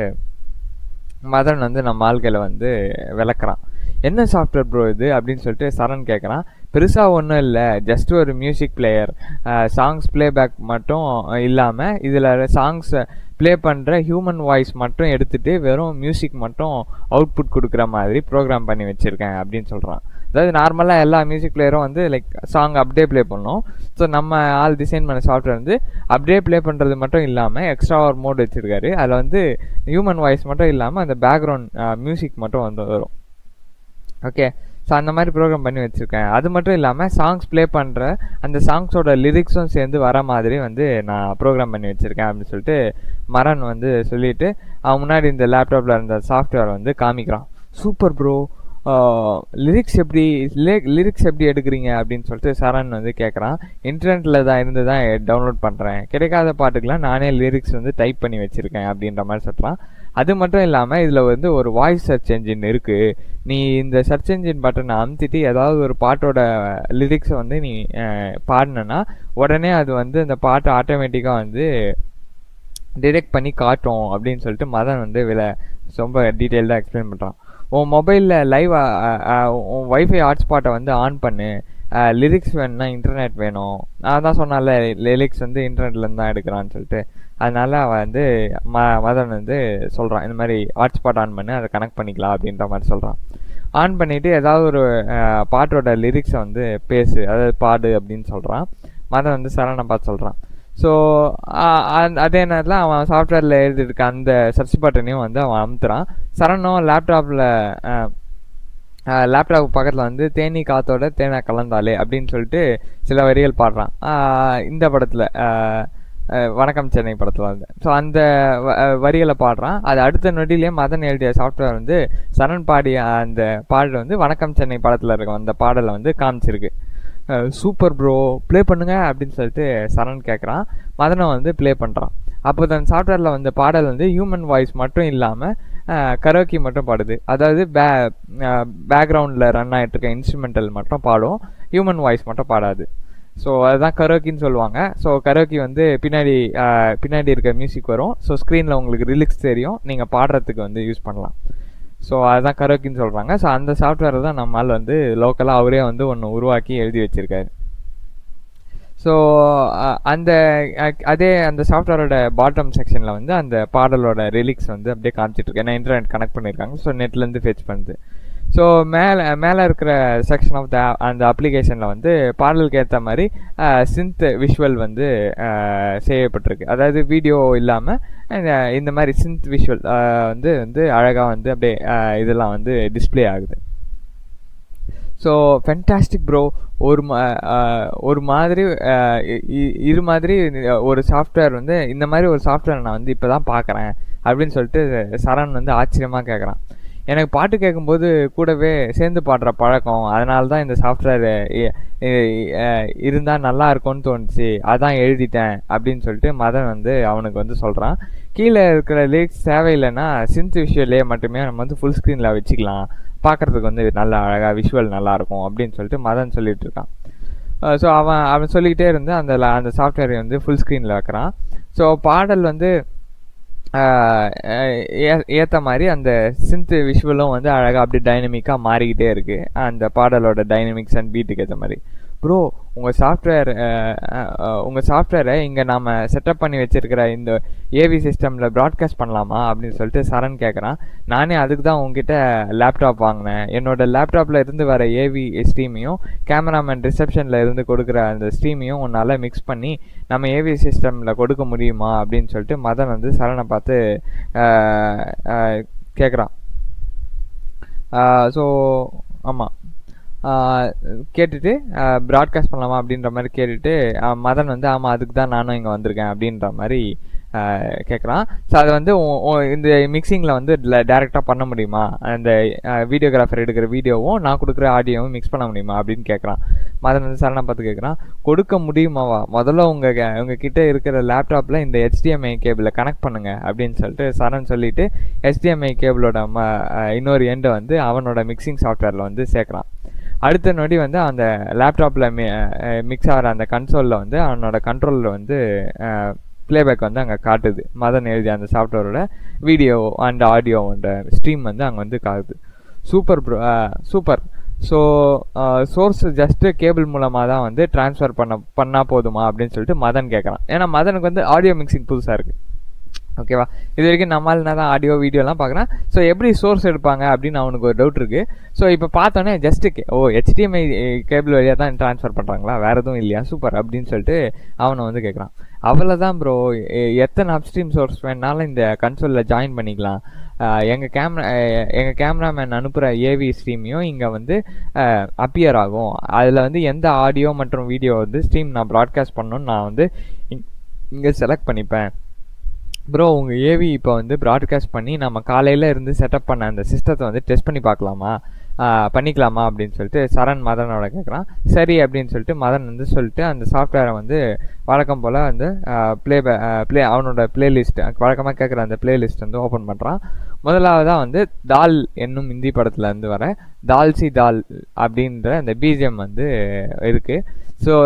S2: மதன் வந்து நம்ம வாழ்க்கையில் வந்து விளக்குறான் என்ன சாஃப்ட்வேர் ப்ரோ இது அப்படின்னு சொல்லிட்டு சரண் கேட்குறான் பெருசாக ஒன்றும் இல்லை ஜஸ்ட் ஒரு மியூசிக் பிளேயர் சாங்ஸ் ப்ளேபேக் மட்டும் இல்லாமல் இதில் சாங்ஸ் ப்ளே பண்ணுற ஹியூமன் வாய்ஸ் மட்டும் எடுத்துட்டு வெறும் மியூசிக் மட்டும் அவுட்புட் கொடுக்குற மாதிரி ப்ரோக்ராம் பண்ணி வச்சுருக்கேன் அப்படின்னு சொல்கிறான் அதாவது நார்மலாக எல்லா மியூசிக் பிளேயரும் வந்து லைக் சாங் அப்படியே ப்ளே பண்ணோம் ஸோ நம்ம ஆள் டிசைன் பண்ண சாஃப்ட்வேர் வந்து அப்படியே ப்ளே பண்ணுறது மட்டும் இல்லாமல் எக்ஸ்ட்ரா ஒரு மோட் வச்சுருக்காரு அதில் வந்து ஹியூமன் வாய்ஸ் மட்டும் இல்லாமல் அந்த பேக்ரவுண்ட் மியூசிக் மட்டும் வந்து வரும் ஓகே ஸோ அந்த மாதிரி ப்ரோக்ராம் பண்ணி வச்சுருக்கேன் அது மட்டும் இல்லாமல் சாங்ஸ் ப்ளே பண்ணுற அந்த சாங்ஸோட லிரிக்ஸும் சேர்ந்து வர மாதிரி வந்து நான் ப்ரோக்ராம் பண்ணி வச்சுருக்கேன் அப்படின்னு சொல்லிட்டு மரன் வந்து சொல்லிட்டு அவன் முன்னாடி இந்த லேப்டாப்பில் இருந்த சாஃப்ட்வேர் வந்து காமிக்கிறான் சூப்பர் ப்ரோ லிரிக்ஸ் எப்படி லிரிக்ஸ் எப்படி எடுக்கிறீங்க அப்படின்னு சொல்லிட்டு சரண் வந்து கேட்குறான் இன்டர்நெட்டில் தான் இருந்து தான் டவுன்லோட் பண்ணுறேன் கிடைக்காத பாட்டுக்கெலாம் நானே லிரிக்ஸ் வந்து டைப் பண்ணி வச்சுருக்கேன் அப்படின்ற மாதிரி சொல்கிறான் அது மட்டும் இல்லாமல் இதில் வந்து ஒரு வாய்ஸ் சர்ச் என்ஜின் இருக்குது நீ இந்த சர்ச் என்ஜின் பட்டனை அமுத்திட்டு ஏதாவது ஒரு பாட்டோட லிரிக்ஸை வந்து நீ பாடினேன்னா உடனே அது வந்து அந்த பாட்டை ஆட்டோமேட்டிக்காக வந்து டிடெக்ட் பண்ணி காட்டும் அப்படின்னு சொல்லிட்டு மதன் வந்து வில ரொம்ப டீட்டெயில்டாக எக்ஸ்பிளைன் பண்ணுறான் உன் மொபைலில் லைவ் உன் வைஃபை ஹாட்ஸ்பாட்டை வந்து ஆன் பண்ணு லிரிக்ஸ் வேணும்னா இன்டர்நெட் வேணும் நான் தான் சொன்னால லிரிக்ஸ் வந்து இன்டர்நெட்லேருந்து தான் எடுக்கிறான்னு சொல்லிட்டு அதனால அவன் வந்து ம மதன் வந்து சொல்கிறான் இந்த மாதிரி ஹாட்ஸ்பாட் ஆன் பண்ணு அதை கனெக்ட் பண்ணிக்கலாம் அப்படின்ற மாதிரி சொல்கிறான் ஆன் பண்ணிவிட்டு ஏதாவது ஒரு அஹ், பாட்டோட லிரிக்ஸை வந்து பேசு அதாவது பாடு அப்படின்னு சொல்கிறான் மதன் வந்து சரணை பார்த்து சொல்கிறான் ஸோ அதே நேரத்தில் அவன் சாஃப்ட்வேரில் எழுதியிருக்க அந்த சர்ச் பட்டனையும் வந்து அவன் அமுத்துறான் சரணும் லேப்டாப்பில் லேப்டாப் பக்கத்தில் வந்து தேனி காத்தோட தேனா கலந்தாலே அப்படின்னு சொல்லிட்டு சில வரிகள் பாடுறான் இந்த படத்தில் வணக்கம் சென்னை படத்தில் வந்து ஸோ அந்த வரிகளை பாடுறான் அது அடுத்த நொடியிலே மதன் எழுதிய சாஃப்ட்வேர் வந்து சரண் பாடிய அந்த பாடல் வந்து வணக்கம் சென்னை படத்தில் இருக்க அந்த பாடலை வந்து காமிச்சிருக்கு சூப்பர் ப்ரோ ப்ளே பண்ணுங்க அப்படின்னு சொல்லிட்டு சரண் கேட்குறான் மதனை வந்து ப்ளே பண்ணுறான் அப்போ தன் சாஃப்ட்வேரில் வந்து பாடல் வந்து ஹியூமன் வாய்ஸ் மட்டும் இல்லாமல் கரோக்கி மட்டும் பாடுது அதாவது பே பேக்ரவுண்டில் ரன் ஆகிட்டு இருக்க இன்ஸ்ட்ருமெண்டல் மட்டும் பாடும் ஹியூமன் வாய்ஸ் மட்டும் பாடாது ஸோ அதுதான் கரோக்கின்னு சொல்லுவாங்க ஸோ கரோக்கி வந்து பின்னாடி பின்னாடி இருக்க மியூசிக் வரும் ஸோ ஸ்க்ரீனில் உங்களுக்கு ரிலிக்ஸ் தெரியும் நீங்கள் பாடுறதுக்கு வந்து யூஸ் பண்ணலாம் ஸோ அதுதான் கரோக்கின்னு சொல்கிறாங்க ஸோ அந்த சாஃப்ட்வேரை தான் நம்மால் வந்து லோக்கலாக அவரே வந்து ஒன்று உருவாக்கி எழுதி வச்சுருக்காரு ஸோ அந்த அதே அந்த சாஃப்ட்வேரோட பாட்டம் செக்ஷனில் வந்து அந்த பாடலோட ரிலிக்ஸ் வந்து அப்படியே காமிச்சிட்ருக்கு ஏன்னா இன்டர்நெட் கனெக்ட் பண்ணியிருக்காங்க ஸோ நெட்லேருந்து ஃபெச் பண்ணுது ஸோ மேலே மேலே இருக்கிற செக்ஷன் ஆஃப் த அந்த அப்ளிகேஷனில் வந்து பாடலுக்கு ஏற்ற மாதிரி சிந்த் விஷுவல் வந்து செய்யப்பட்டிருக்கு அதாவது வீடியோ இல்லாமல் இந்த மாதிரி சிந்த் விஷுவல் வந்து வந்து அழகாக வந்து அப்படியே இதெல்லாம் வந்து டிஸ்பிளே ஆகுது ஸோ ஃபென்டாஸ்டிக் ப்ரோ ஒரு மா ஒரு மாதிரி இரு மாதிரி ஒரு சாஃப்ட்வேர் வந்து இந்த மாதிரி ஒரு சாஃப்ட்வேர் நான் வந்து இப்போ தான் பார்க்குறேன் அப்படின்னு சொல்லிட்டு சரண் வந்து ஆச்சரியமாக கேட்குறான் எனக்கு பாட்டு கேட்கும்போது கூடவே சேர்ந்து பாடுற பழக்கம் அதனால தான் இந்த சாஃப்ட்வேர் இருந்தால் நல்லா இருக்கும்னு தோணுச்சு அதான் எழுதிட்டேன் அப்படின்னு சொல்லிட்டு மதன் வந்து அவனுக்கு வந்து சொல்கிறான் கீழே இருக்கிற லிரிக்ஸ் தேவையில்லைன்னா சிந்த் விஷுவலே மட்டுமே நம்ம வந்து ஃபுல் ஸ்க்ரீனில் வச்சுக்கலாம் பார்க்குறதுக்கு வந்து நல்லா அழகாக விஷுவல் நல்லாயிருக்கும் அப்படின்னு சொல்லிட்டு மதன் சொல்லிட்டு இருக்கான் ஸோ அவன் அவன் சொல்லிக்கிட்டே இருந்து அந்த அந்த சாஃப்ட்வேரை வந்து ஃபுல் ஸ்க்ரீனில் வைக்கிறான் ஸோ பாடல் வந்து ஏற்ற மாதிரி அந்த சிந்த் விஷுவலும் வந்து அழகாக அப்படி டைனமிக்காக மாறிக்கிட்டே இருக்குது அந்த பாடலோட டைனமிக்ஸ் அண்ட் பீட்டுக்கு ஏற்ற மாதிரி ப்ரோ உங்கள் சாஃப்ட்வேர் உங்கள் சாஃப்ட்வேரை இங்கே நாம் செட்டப் பண்ணி வச்சுருக்கிற இந்த ஏவி சிஸ்டமில் ப்ராட்காஸ்ட் பண்ணலாமா அப்படின்னு சொல்லிட்டு சரண் கேட்குறான் நானே அதுக்கு தான் உங்ககிட்ட லேப்டாப் வாங்கினேன் என்னோட லேப்டாப்பில் இருந்து வர ஏவி ஸ்ட்ரீமையும் கேமராமேன் ரிசப்ஷனில் இருந்து கொடுக்குற அந்த ஸ்ட்ரீமையும் உன்னால் மிக்ஸ் பண்ணி நம்ம ஏவி சிஸ்டமில் கொடுக்க முடியுமா அப்படின்னு சொல்லிட்டு மதன் வந்து சரணை பார்த்து கேட்குறான் ஸோ ஆமாம் கேட்டுட்டு ப்ராட்காஸ்ட் பண்ணலாமா அப்படின்ற மாதிரி கேட்டுட்டு மதன் வந்து ஆமாம் அதுக்கு தான் நானும் இங்கே வந்திருக்கேன் அப்படின்ற மாதிரி கேட்குறான் ஸோ அதை வந்து இந்த மிக்சிங்கில் வந்து டேரெக்டாக பண்ண முடியுமா அந்த வீடியோகிராஃபர் எடுக்கிற வீடியோவும் நான் கொடுக்குற ஆடியோவும் மிக்ஸ் பண்ண முடியுமா அப்படின்னு கேட்குறான் மதன் வந்து சரணா பார்த்து கேட்குறான் கொடுக்க முடியுமாவா முதல்ல உங்கள் உங்கள் கிட்ட இருக்கிற லேப்டாப்பில் இந்த ஹெச்டிஎம்ஐ கேபிளை கனெக்ட் பண்ணுங்க அப்படின்னு சொல்லிட்டு சரண் சொல்லிட்டு ஹெச்டிஎம்ஐ கேபிளோட ம இன்னொரு எண்டை வந்து அவனோட மிக்சிங் சாஃப்ட்வேரில் வந்து சேர்க்குறான் அடுத்த நொடி வந்து அந்த லேப்டாப்பில் மிக்ஸ் ஆகிற அந்த கன்சோலில் வந்து அவனோட கண்ட்ரோலில் வந்து ப்ளேபேக் வந்து அங்கே காட்டுது மதன் எழுதிய அந்த சாஃப்ட்வேரோட வீடியோ அண்ட் ஆடியோவோட ஸ்ட்ரீம் வந்து அங்கே வந்து காட்டுது super bro super so source just cable மூலமாக தான் வந்து ட்ரான்ஸ்ஃபர் பண்ண பண்ணால் போதுமா அப்படின்னு சொல்லிட்டு மதன் கேட்குறான் ஏன்னா மதனுக்கு வந்து ஆடியோ மிக்சிங் புதுசாக இருக்குது ஓகேவா இது வரைக்கும் நம்மளால் என்ன தான் ஆடியோ வீடியோலாம் பார்க்குறேன் ஸோ எப்படி சோர்ஸ் எடுப்பாங்க அப்படின்னு அவனுக்கு ஒரு டவுட் இருக்குது ஸோ இப்போ பார்த்தோன்னே just K O HDMI cable வழியாக தான் ட்ரான்ஸ்ஃபர் பண்ணுறாங்களா வேறு எதுவும் இல்லையா சூப்பர் அப்படின்னு சொல்லிட்டு அவனை வந்து கேட்குறான் அவ்வளோதான் ப்ரோ எத்தனை அப்ஸ்ட்ரீம் சோர்ஸ் வேணாலும் இந்த கன்சோலில் ஜாயின் பண்ணிக்கலாம் எங்கள் கேமரா எங்கள் கேமராமேன் அனுப்புகிற ஏவி ஸ்ட்ரீமையும் இங்கே வந்து அப்பியர் ஆகும் அதில் வந்து எந்த ஆடியோ மற்றும் வீடியோ வந்து ஸ்ட்ரீம் நான் ப்ராட்காஸ்ட் பண்ணணும்னு நான் வந்து இங்கே செலக்ட் பண்ணிப்பேன் ப்ரோ உங்கள் ஏவி இப்போ வந்து ப்ராட்காஸ்ட் பண்ணி நம்ம காலையில் இருந்து செட்டப் பண்ண அந்த சிஸ்டத்தை வந்து டெஸ்ட் பண்ணி பார்க்கலாமா பண்ணிக்கலாமா அப்படின்னு சொல்லிட்டு சரண் மதனோட கேட்குறான் சரி அப்படின்னு சொல்லிட்டு மதன் வந்து சொல்லிட்டு அந்த சாஃப்ட்வேரை வந்து வழக்கம் போல் வந்து ப்ளே ப்ளே அவனோட பிளேலிஸ்ட் வழக்கமாக கேட்குற அந்த பிளேலிஸ்ட் வந்து ஓப்பன் பண்ணுறான் முதலாவதாக வந்து தால் என்னும் இந்தி படத்தில் இருந்து வர தால்சி தால் அப்படின்ற அந்த பிஜிஎம் வந்து இருக்குது ஸோ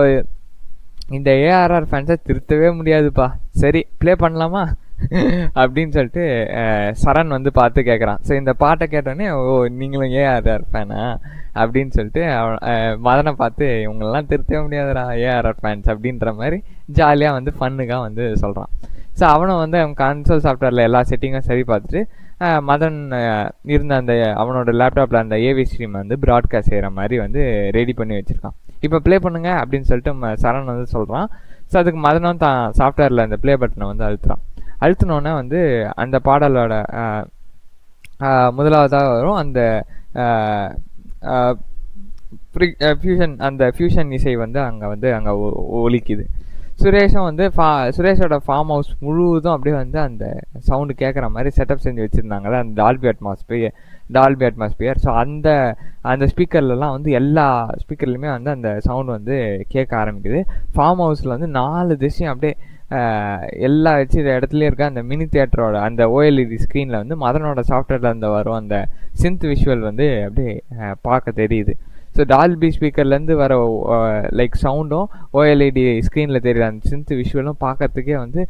S2: இந்த ஏஆர்ஆர் ஃபேன்ஸை திருத்தவே முடியாதுப்பா சரி ப்ளே பண்ணலாமா அப்படின்னு சொல்லிட்டு சரண் வந்து பார்த்து கேட்குறான் ஸோ இந்த பாட்டை கேட்டோடனே ஓ நீங்களும் ஏஆர்ஆர் ஃபேனா அப்படின்னு சொல்லிட்டு மதனை பார்த்து இவங்களெலாம் திருத்தவே முடியாதுடா ஏஆர்ஆர் ஃபேன்ஸ் அப்படின்ற மாதிரி ஜாலியாக வந்து ஃபன்னுக்காக வந்து சொல்கிறான் ஸோ அவனும் வந்து அவன் கன்சோல் சாஃப்ட்வேரில் எல்லா செட்டிங்கும் சரி பார்த்துட்டு மதன் இருந்த அந்த அவனோட லேப்டாப்பில் அந்த ஏவி ஸ்ட்ரீம் வந்து ப்ராட்காஸ்ட் செய்கிற மாதிரி வந்து ரெடி பண்ணி வச்சுருக்கான் இப்போ ப்ளே பண்ணுங்க அப்படின்னு சொல்லிட்டு சரண் வந்து சொல்கிறான் ஸோ அதுக்கு மதனும் தான் சாஃப்ட்வேரில் அந்த ப்ளே பட்டனை வந்து அழுத்துறான் அழுத்தினோடனே வந்து அந்த பாடலோட முதலாவதாக வரும் அந்த ஃபியூஷன் அந்த ஃபியூஷன் இசை வந்து அங்கே வந்து அங்கே ஒலிக்குது சுரேஷும் வந்து ஃபா சுரேஷோட ஃபார்ம் ஹவுஸ் முழுவதும் அப்படியே வந்து அந்த சவுண்டு கேட்குற மாதிரி செட்டப் செஞ்சு வச்சுருந்தாங்கல்ல அந்த Dolby atmosphere Dolby atmosphere so அந்த அந்த ஸ்பீக்கர்லலாம் வந்து எல்லா ஸ்பீக்கர்லையுமே வந்து அந்த சவுண்ட் வந்து கேட்க ஆரம்பிக்குது ஃபார்ம் ஹவுஸில் வந்து நாலு திசையும் அப்படியே எல்லா வச்சு இடத்துலையும் இருக்க அந்த மினி தியேட்டரோட அந்த ஓஎல்இடி ஸ்க்ரீனில் வந்து மதனோட சாஃப்ட்வேரில் இருந்து வரும் அந்த சிந்த் விஷுவல் வந்து அப்படியே பார்க்க தெரியுது ஸோ டால்பி ஸ்பீக்கர்லேருந்து வர லைக் சவுண்டும் ஓஎல்இடி ஸ்க்ரீனில் தெரியுற அந்த சிந்த் விஷுவலும் பார்க்கறதுக்கே வந்து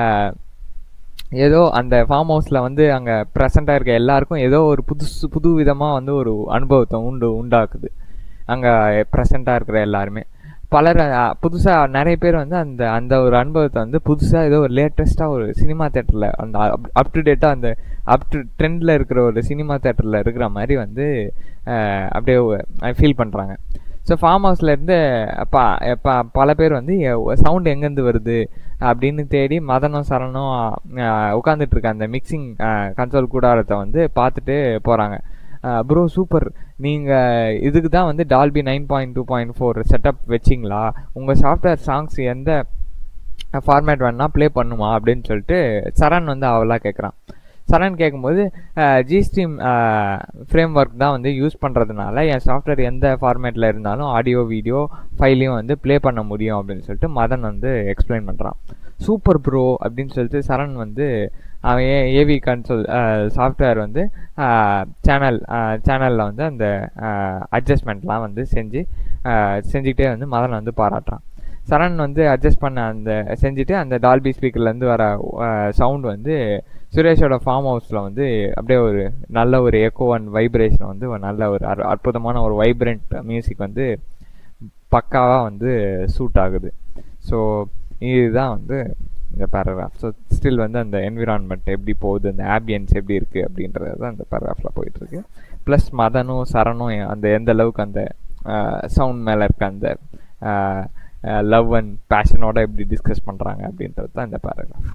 S2: ஏதோ அந்த ஃபார்ம் ஹவுஸில் வந்து அங்கே ப்ரெசண்ட்டாக இருக்க எல்லாருக்கும் ஏதோ ஒரு புதுசு புது விதமாக வந்து ஒரு அனுபவத்தை உண்டு உண்டாக்குது அங்கே ப்ரெசண்ட்டாக இருக்கிற எல்லாருமே பலர் புதுசாக நிறைய பேர் வந்து அந்த அந்த ஒரு அனுபவத்தை வந்து புதுசாக ஏதோ ஒரு லேட்டஸ்ட்டாக ஒரு சினிமா தேட்டரில் அந்த அப் டு டேட்டாக அந்த அப் டு ட்ரெண்டில் இருக்கிற ஒரு சினிமா தேட்டரில் இருக்கிற மாதிரி வந்து அப்படியே ஃபீல் பண்ணுறாங்க ஸோ ஃபார்ம் ஹவுஸ்லேருந்து ப ப பல பேர் வந்து சவுண்ட் எங்கேருந்து வருது அப்படின்னு தேடி மதனும் சரணும் உட்காந்துட்டு இருக்க அந்த மிக்சிங் கன்சோல் கூடாரத்தை வந்து பார்த்துட்டு போகிறாங்க ப்ரோ சூப்பர் நீங்கள் இதுக்கு தான் வந்து Dolby nine point two point four setup வச்சிங்களா உங்கள் சாஃப்ட்வேர் சாங்ஸ் எந்த ஃபார்மேட் வேணால் ப்ளே பண்ணுமா அப்படின்னு சொல்லிட்டு சரண் வந்து அவளாக கேட்குறான் சரண் கேட்கும்போது ஜி ஸ்ட்ரீம் ஃப்ரேம் ஒர்க் தான் வந்து யூஸ் பண்ணுறதுனால என் சாஃப்ட்வேர் எந்த ஃபார்மேட்டில் இருந்தாலும் ஆடியோ வீடியோ ஃபைலையும் வந்து ப்ளே பண்ண முடியும் அப்படின்னு சொல்லிட்டு மதன் வந்து எக்ஸ்பிளைன் பண்ணுறான் சூப்பர் ப்ரோ அப்படின்னு சொல்லிட்டு சரண் வந்து அவன் ஏ ஏவி கன்சோல் சாஃப்ட்வேர் வந்து சேனல் சேனலில் வந்து அந்த அட்ஜஸ்ட்மெண்ட்லாம் வந்து செஞ்சு செஞ்சுக்கிட்டே வந்து மதன் வந்து பாராட்டுறான் சரண் வந்து அட்ஜஸ்ட் பண்ண அந்த செஞ்சுட்டு அந்த டால்பி ஸ்பீக்கர்லேருந்து வர சவுண்ட் வந்து சுரேஷோட ஃபார்ம் ஹவுஸில் வந்து அப்படியே ஒரு நல்ல ஒரு எக்கோ அண்ட் வைப்ரேஷன் வந்து ஒரு நல்ல ஒரு அற்புதமான ஒரு வைப்ரண்ட் மியூசிக் வந்து பக்காவாக வந்து சூட் ஆகுது ஸோ இதுதான் வந்து இந்த பேராகிராஃப் ஸோ ஸ்டில் வந்து அந்த என்விரான்மெண்ட் எப்படி போகுது அந்த ஆம்பியன்ஸ் எப்படி இருக்குது அப்படின்றது தான் இந்த பேராகிராஃபில் போயிட்டுருக்கு ப்ளஸ் மதனும் சரணும் அந்த எந்த அளவுக்கு அந்த சவுண்ட் மேலே இருக்க அந்த லவ் அண்ட் பேஷனோட எப்படி டிஸ்கஸ் பண்ணுறாங்க அப்படின்றது தான் இந்த பேராகிராஃப்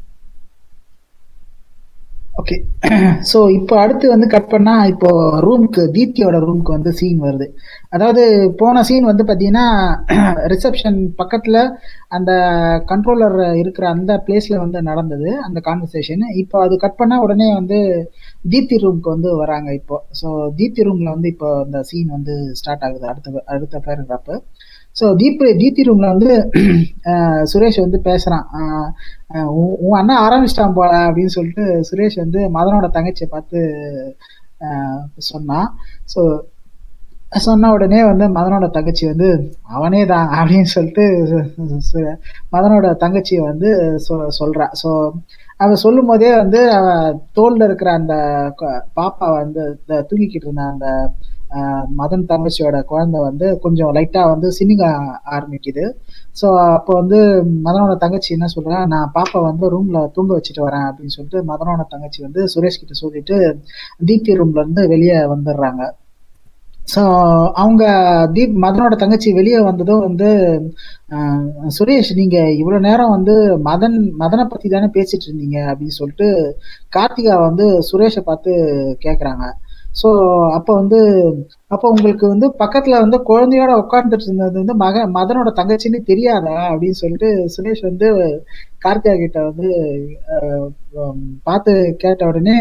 S1: ஓகே ஸோ இப்போ அடுத்து வந்து கட் பண்ணா இப்போ ரூமுக்கு தீப்தியோட ரூமுக்கு வந்து சீன் வருது அதாவது போன சீன் வந்து பார்த்தீங்கன்னா ரிசப்ஷன் பக்கத்தில் அந்த கண்ட்ரோலர் இருக்கிற அந்த பிளேஸில் வந்து நடந்தது அந்த கான்வர்சேஷன் இப்போ அது கட் பண்ணால் உடனே வந்து தீப்தி ரூமுக்கு வந்து வராங்க இப்போ ஸோ தீப்தி ரூமில் வந்து இப்போ அந்த சீன் வந்து ஸ்டார்ட் ஆகுது அடுத்த அடுத்த பேராகிராஃபு ஸோ தீப் தீப்தி ரூம்ல வந்து சுரேஷ் வந்து பேசுறான் உன் அண்ணன் ஆரம்பிச்சிட்டான் போல அப்படின்னு சொல்லிட்டு சுரேஷ் வந்து மதனோட தங்கச்சியை பார்த்து சொன்னான் ஸோ சொன்ன உடனே வந்து மதனோட தங்கச்சி வந்து அவனே தான் அப்படின்னு சொல்லிட்டு மதனோட தங்கச்சியை வந்து சொல் சொல்றா ஸோ அவ சொல்லும் போதே வந்து அவ தோல்ல இருக்கிற அந்த பாப்பா வந்து தூங்கிக்கிட்டு இருந்த அந்த மதன் தங்கச்சியோட குழந்தை வந்து கொஞ்சம் லைட்டா வந்து சினிங்க ஆரம்பிக்குது ஸோ அப்போ வந்து மதனோட தங்கச்சி என்ன சொல்றா நான் பாப்பா வந்து ரூம்ல தூங்க வச்சுட்டு வரேன் அப்படின்னு சொல்லிட்டு மதனோட தங்கச்சி வந்து சுரேஷ் கிட்ட சொல்லிட்டு தீப்தி ரூம்ல இருந்து வெளியே வந்துடுறாங்க ஸோ அவங்க தீப் மதனோட தங்கச்சி வெளியே வந்ததும் வந்து சுரேஷ் நீங்க இவ்வளவு நேரம் வந்து மதன் மதனை பத்தி தானே பேசிட்டு இருந்தீங்க அப்படின்னு சொல்லிட்டு கார்த்திகா வந்து சுரேஷை பார்த்து கேக்குறாங்க ஸோ அப்போ வந்து அப்போ உங்களுக்கு வந்து பக்கத்துல வந்து குழந்தையோட உட்காந்துட்டு இருந்தது வந்து மக மதனோட தங்கச்சின்னு தெரியாதா அப்படின்னு சொல்லிட்டு சுரேஷ் வந்து கார்த்திகா கிட்ட வந்து பார்த்து கேட்ட உடனே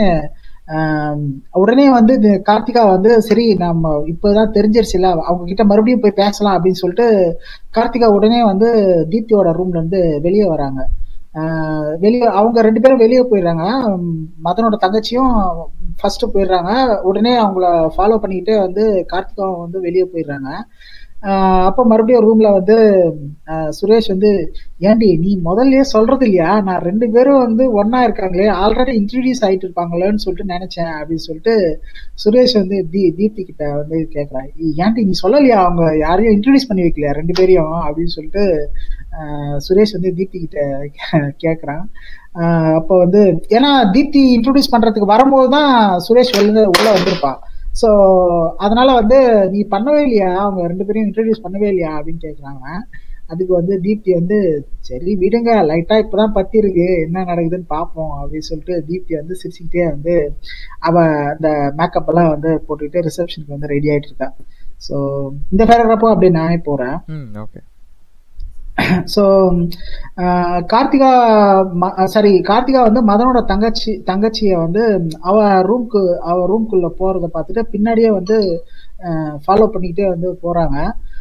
S1: உடனே வந்து கார்த்திகா வந்து சரி நம்ம இப்போதான் தெரிஞ்சிருச்சுல அவங்க கிட்ட மறுபடியும் போய் பேசலாம் அப்படின்னு சொல்லிட்டு கார்த்திகா உடனே வந்து தீப்தியோட ரூம்ல இருந்து வெளியே வராங்க வெளியே அவங்க ரெண்டு பேரும் வெளியே போயிடுறாங்க மதனோட தங்கச்சியும் ஃபர்ஸ்ட் போயிடுறாங்க உடனே அவங்கள ஃபாலோ பண்ணிக்கிட்டே வந்து கார்த்திகாவும் வந்து வெளியே போயிடுறாங்க அப்போ மறுபடியும் ரூம்ல வந்து சுரேஷ் வந்து ஏண்டி நீ முதல்லயே சொல்றது இல்லையா நான் ரெண்டு பேரும் வந்து ஒன்னா இருக்காங்களே ஆல்ரெடி இன்ட்ரடியூஸ் ஆயிட்டு இருப்பாங்களேன்னு சொல்லிட்டு நினைச்சேன் அப்படின்னு சொல்லிட்டு சுரேஷ் வந்து தீ தீப்தி கிட்ட வந்து கேட்கறான் ஏன்டி நீ சொல்லலையா அவங்க யாரையும் இன்ட்ரடியூஸ் பண்ணி வைக்கலையா ரெண்டு பேரையும் அப்படின்னு சொல்லிட்டு சுரேஷ் வந்து தீப்தி கிட்ட கேட்கறான் அப்போ வந்து ஏன்னா தீப்தி இன்ட்ரடியூஸ் பண்றதுக்கு வரும்போது தான் சுரேஷ் உள்ள உள்ள வந்திருப்பான் ஸோ அதனால வந்து நீ பண்ணவே இல்லையா அவங்க ரெண்டு பேரையும் இன்ட்ரடியூஸ் பண்ணவே இல்லையா அப்படின்னு கேட்குறாங்க அதுக்கு வந்து தீப்தி வந்து சரி விடுங்க லைட்டா இப்பதான் பத்தி இருக்கு என்ன நடக்குதுன்னு பார்ப்போம் அப்படின்னு சொல்லிட்டு தீப்தி வந்து சிரிச்சுக்கிட்டே வந்து அவ அந்த மேக்கப் எல்லாம் வந்து போட்டுக்கிட்டு ரிசப்ஷனுக்கு வந்து ரெடி ஆயிட்டு இருக்கா ஸோ இந்த பேராகிராஃபும் அப்படியே நானே போறேன்
S2: ம் okay
S1: so Karthika sorry Karthika வந்து மதனோட தங்கச்சி தங்கச்சியை வந்து அவ ரூம்க்கு அவ ரூம்குள்ள போறத பார்த்துட்டு பின்னாடியே வந்து ஃபாலோ பண்ணிக்கிட்டே வந்து போறாங்க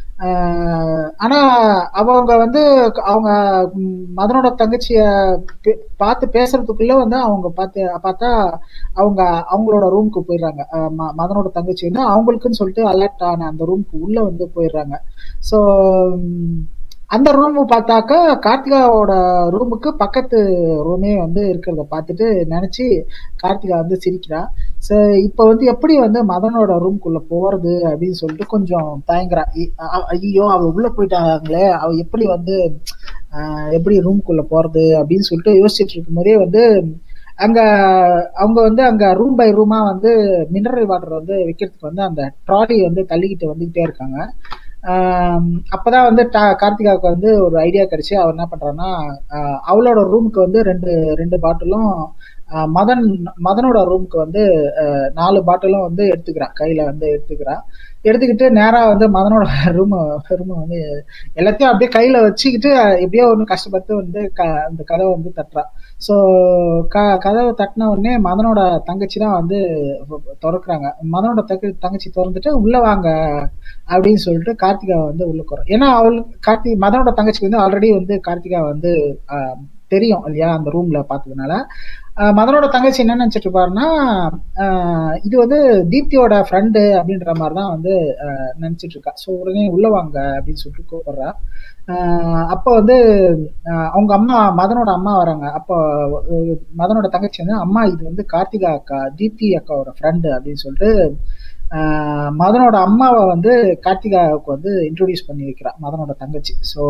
S1: ஆனா அவங்க வந்து அவங்க மதனோட தங்கச்சிய பார்த்து பேசுறதுக்குள்ள வந்து அவங்க பார்த்து பார்த்தா அவங்க அவங்களோட ரூமுக்கு போயிடுறாங்க மதனோட தங்கச்சி வந்து அவங்களுக்குன்னு சொல்லிட்டு அலர்ட் ஆன அந்த ரூமுக்கு உள்ள வந்து போயிடுறாங்க ஸோ அந்த ரூம் பார்த்தாக்கா கார்த்திகாவோட ரூமுக்கு பக்கத்து ரூமே வந்து இருக்கிறத பார்த்துட்டு நினைச்சு கார்த்திகா வந்து சிரிக்கிறா ஸோ இப்போ வந்து எப்படி வந்து மதனோட ரூம்குள்ள போறது அப்படின்னு சொல்லிட்டு கொஞ்சம் தயங்குறா ஐயோ அவ உள்ள போயிட்டாங்களே அவ எப்படி வந்து எப்படி ரூம்குள்ள போறது அப்படின்னு சொல்லிட்டு யோசிச்சுட்டு இருக்கும் போதே வந்து அங்க அவங்க வந்து அங்க ரூம் பை ரூமா வந்து மினரல் வாட்டர் வந்து வைக்கிறதுக்கு வந்து அந்த ட்ராலி வந்து தள்ளிக்கிட்டு வந்துகிட்டே இருக்காங்க அப்பதான் வந்து கார்த்திகாவுக்கு வந்து ஒரு ஐடியா கிடைச்சு அவர் என்ன பண்றான்னா அவளோட ரூமுக்கு வந்து ரெண்டு ரெண்டு பாட்டிலும் மதன் மதனோட ரூமுக்கு வந்து நாலு பாட்டிலும் வந்து எடுத்துக்கிறான் கையில வந்து எடுத்துக்கிறான் எடுத்துக்கிட்டு நேரா வந்து மதனோட ரூம் ரூம் வந்து எல்லாத்தையும் அப்படியே கையில வச்சுக்கிட்டு எப்படியோ ஒன்று கஷ்டப்பட்டு வந்து க அந்த கதவை வந்து தட்டுறான் ஸோ க கதவை தட்டின உடனே மதனோட தங்கச்சி தான் வந்து திறக்கிறாங்க மதனோட தங்க தங்கச்சி திறந்துட்டு உள்ள வாங்க அப்படின்னு சொல்லிட்டு கார்த்திகா வந்து உள்ள குறோம் ஏன்னா அவள் கார்த்தி மதனோட தங்கச்சிக்கு வந்து ஆல்ரெடி வந்து கார்த்திகா வந்து தெரியும் இல்லையா அந்த ரூம்ல பார்த்ததுனால மதனோட தங்கச்சி என்ன நினைச்சிட்டு இருப்பாருன்னா இது வந்து தீப்தியோட ஃப்ரெண்டு அப்படின்ற மாதிரி தான் வந்து நினைச்சிட்டு இருக்கா ஸோ உடனே உள்ள வாங்க அப்படின்னு சொல்லிட்டு கூப்பிடுறா அப்போ வந்து அவங்க அம்மா மதனோட அம்மா வராங்க அப்போ மதனோட தங்கச்சி வந்து அம்மா இது வந்து கார்த்திகா அக்கா தீப்தி அக்காவோட ஃப்ரெண்டு அப்படின்னு சொல்லிட்டு மதனோட அம்மாவை வந்து கார்த்திகாவுக்கு வந்து இன்ட்ரோடியூஸ் பண்ணி வைக்கிறா மதனோட தங்கச்சி ஸோ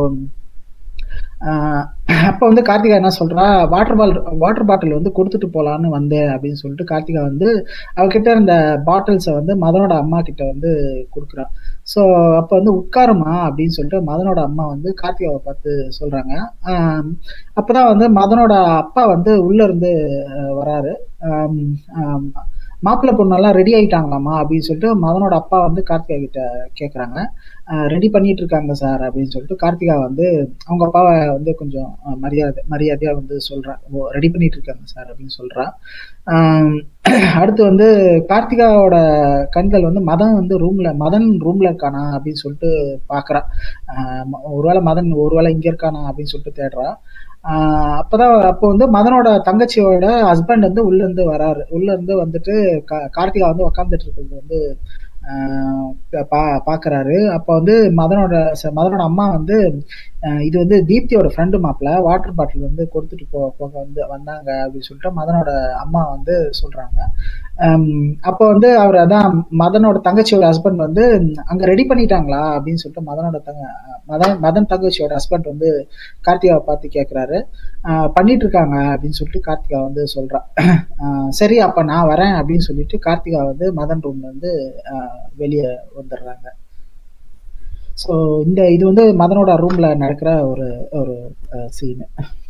S1: அப்போ வந்து கார்த்திகா என்ன சொல்றா வாட்டர் பாட்டில் வாட்டர் பாட்டில் வந்து கொடுத்துட்டு போலான்னு வந்தேன் அப்படின்னு சொல்லிட்டு கார்த்திகா வந்து அவகிட்ட இருந்த பாட்டில்ஸை வந்து மதனோட அம்மா கிட்ட வந்து கொடுக்குறா ஸோ அப்போ வந்து உட்காருமா அப்படின்னு சொல்லிட்டு மதனோட அம்மா வந்து கார்த்திகாவை பார்த்து சொல்றாங்க அப்போதான் வந்து மதனோட அப்பா வந்து உள்ள இருந்து வராரு மாப்பிள்ளை பொண்ணெல்லாம் ரெடி ஆயிட்டாங்களாமா அப்படின்னு சொல்லிட்டு மதனோட அப்பா வந்து கார்த்திகா கிட்ட கேட்குறாங்க ரெடி பண்ணிட்டு இருக்காங்க சார் அப்படின்னு சொல்லிட்டு கார்த்திகா வந்து அவங்க அப்பாவை வந்து கொஞ்சம் மரியாதை மரியாதையா வந்து சொல்றா ஓ ரெடி பண்ணிட்டு இருக்காங்க சார் அப்படின்னு சொல்றா அடுத்து வந்து கார்த்திகாவோட கண்கள் வந்து மதன் வந்து ரூம்ல மதன் ரூம்ல இருக்கானா அப்படின்னு சொல்லிட்டு பாக்குறா ஒருவேளை மதன் ஒருவேளை இங்க இருக்கானா அப்படின்னு சொல்லிட்டு தேடுறா அப்பதான் அப்போ வந்து மதனோட தங்கச்சியோட ஹஸ்பண்ட் வந்து உள்ள இருந்து வராரு உள்ள இருந்து வந்துட்டு கார்த்திகா வந்து உக்காந்துட்டு இருக்கிறது வந்து பா பாக்குறாரு அப்போ வந்து மதனோட மதனோட அம்மா வந்து இது வந்து தீப்தியோட ஃப்ரெண்டு மாப்பிள்ள வாட்டர் பாட்டில் வந்து கொடுத்துட்டு போ போக வந்து வந்தாங்க அப்படின்னு சொல்லிட்டு மதனோட அம்மா வந்து சொல்றாங்க அப்போ வந்து அவர் அதான் மதனோட தங்கச்சியோட ஹஸ்பண்ட் வந்து அங்க ரெடி பண்ணிட்டாங்களா அப்படின்னு சொல்லிட்டு மதனோட தங்க மதன் மதன் தங்கச்சியோட ஹஸ்பண்ட் வந்து கார்த்திகாவை பார்த்து கேட்கிறாரு பண்ணிட்டு இருக்காங்க அப்படின்னு சொல்லிட்டு கார்த்திகா வந்து சொல்றா சரி அப்ப நான் வரேன் அப்படின்னு சொல்லிட்டு கார்த்திகா வந்து மதன் ரூம்ல இருந்து வெளியே வந்துடுறாங்க ஸோ இந்த இது வந்து மதனோட ரூம்ல நடக்கிற ஒரு ஒரு சீனு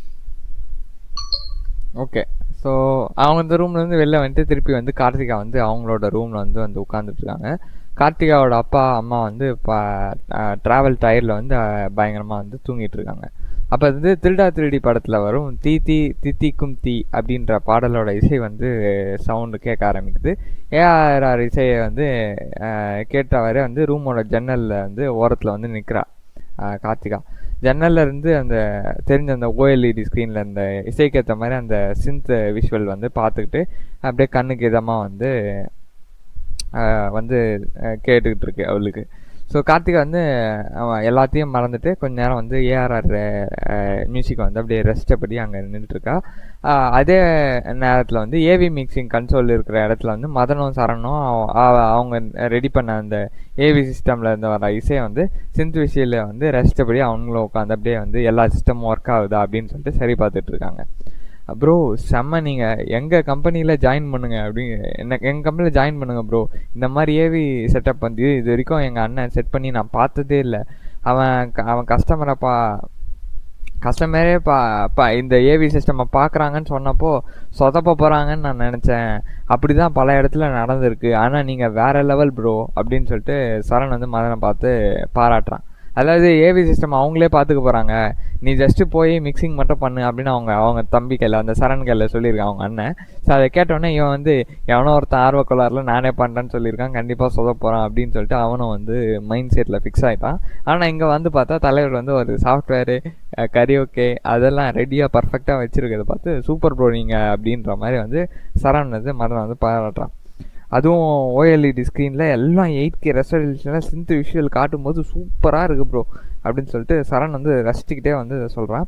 S2: ஓகே ஸோ அவங்க இந்த ரூம்லேருந்து வெளில வந்துட்டு திருப்பி வந்து கார்த்திகா வந்து அவங்களோட ரூமில் வந்து வந்து உட்காந்துட்டு இருக்காங்க கார்த்திகாவோட அப்பா அம்மா வந்து இப்போ ட்ராவல் டயரில் வந்து பயங்கரமாக வந்து தூங்கிட்டு இருக்காங்க அப்போ வந்து திருடா திருடி படத்தில் வரும் தீ தீ தித்திக்கும் தீ அப்படின்ற பாடலோட இசை வந்து சவுண்டு கேட்க ஆரம்பிக்குது ஏஆர்ஆர் இசையை வந்து கேட்டவரே வந்து ரூமோட ஜன்னலில் வந்து ஓரத்தில் வந்து நிற்கிறா கார்த்திகா ஜன்னல்ல இருந்து அந்த தெரிஞ்ச அந்த ஓஎல்இடி ஸ்க்ரீனில் அந்த இசைக்கேற்ற மாதிரி அந்த சிந்த் விஷுவல் வந்து பார்த்துக்கிட்டு அப்படியே கண்ணுக்கு இதமாக வந்து வந்து கேட்டுக்கிட்டு இருக்கு அவளுக்கு ஸோ கார்த்திகா வந்து அவன் எல்லாத்தையும் மறந்துட்டு கொஞ்ச நேரம் வந்து ஏஆர்ஆர் மியூசிக் வந்து அப்படியே ரெஸ்ட் படி அங்கே நின்றுட்டுருக்கா அதே நேரத்தில் வந்து ஏவி மிக்சிங் கன்சோல் இருக்கிற இடத்துல வந்து மதனும் சரணும் அவங்க ரெடி பண்ண அந்த ஏவி சிஸ்டமில் இருந்து வர இசையை வந்து சிந்த் விஷயில் வந்து ரெஸ்ட் படி அவங்களும் உட்காந்து அப்படியே வந்து எல்லா சிஸ்டமும் ஒர்க் ஆகுதா அப்படின்னு சொல்லிட்டு சரி பார்த்துட்டு இருக்காங்க ப்ரோ செம்ம நீங்கள் எங்கள் கம்பெனியில் ஜாயின் பண்ணுங்க அப்படின்னு என்ன எங்கள் கம்பெனியில் ஜாயின் பண்ணுங்க ப்ரோ இந்த மாதிரி ஏவி செட்டப் வந்து இது வரைக்கும் எங்கள் அண்ணன் செட் பண்ணி நான் பார்த்ததே இல்லை அவன் க- அவன் கஸ்டமரை பா கஸ்டமரே பா பா இந்த ஏவி சிஸ்டமை பார்க்குறாங்கன்னு சொன்னப்போ சொதப்ப போகிறாங்கன்னு நான் நினச்சேன் அப்படி தான் பல இடத்துல நடந்திருக்கு ஆனால் நீங்கள் வேற லெவல் ப்ரோ அப்படின்னு சொல்லிட்டு சரண் வந்து மதனை பார்த்து பாராட்டுறான் அதாவது ஏவி சிஸ்டம் அவங்களே பார்த்துக்க போகிறாங்க நீ ஜஸ்ட்டு போய் மிக்சிங் மட்டும் பண்ணு அப்படின்னு அவங்க அவங்க தம்பி கையில் அந்த சரண் கையில் சொல்லியிருக்கான் அவங்க அண்ணன் ஸோ அதை கேட்டோடனே இவன் வந்து எவனோ ஒருத்தன் ஆர்வக்கோளாறுல நானே பண்ணுறேன்னு சொல்லியிருக்கான் கண்டிப்பாக சொத போகிறான் அப்படின்னு சொல்லிட்டு அவனும் வந்து மைண்ட் செட்டில் ஃபிக்ஸ் ஆகிட்டான் ஆனால் இங்கே வந்து பார்த்தா தலைவர் வந்து ஒரு சாஃப்ட்வேரு கரியோகே அதெல்லாம் ரெடியாக பர்ஃபெக்டாக வச்சுருக்கிறத பார்த்து சூப்பர் ப்ரோ நீங்கள் அப்படின்ற மாதிரி வந்து சரண் வந்து மதன் வந்து பாராட்டுறான் அதுவும் ஓஎல்இடி ஸ்க்ரீனில் எல்லாம் எயிட் கே ரெசல்யூஷனில் சிந்த் விஷுவல் காட்டும்போது சூப்பராக இருக்குது ப்ரோ அப்படின்னு சொல்லிட்டு சரண் வந்து ரசிச்சுக்கிட்டே வந்து சொல்கிறான்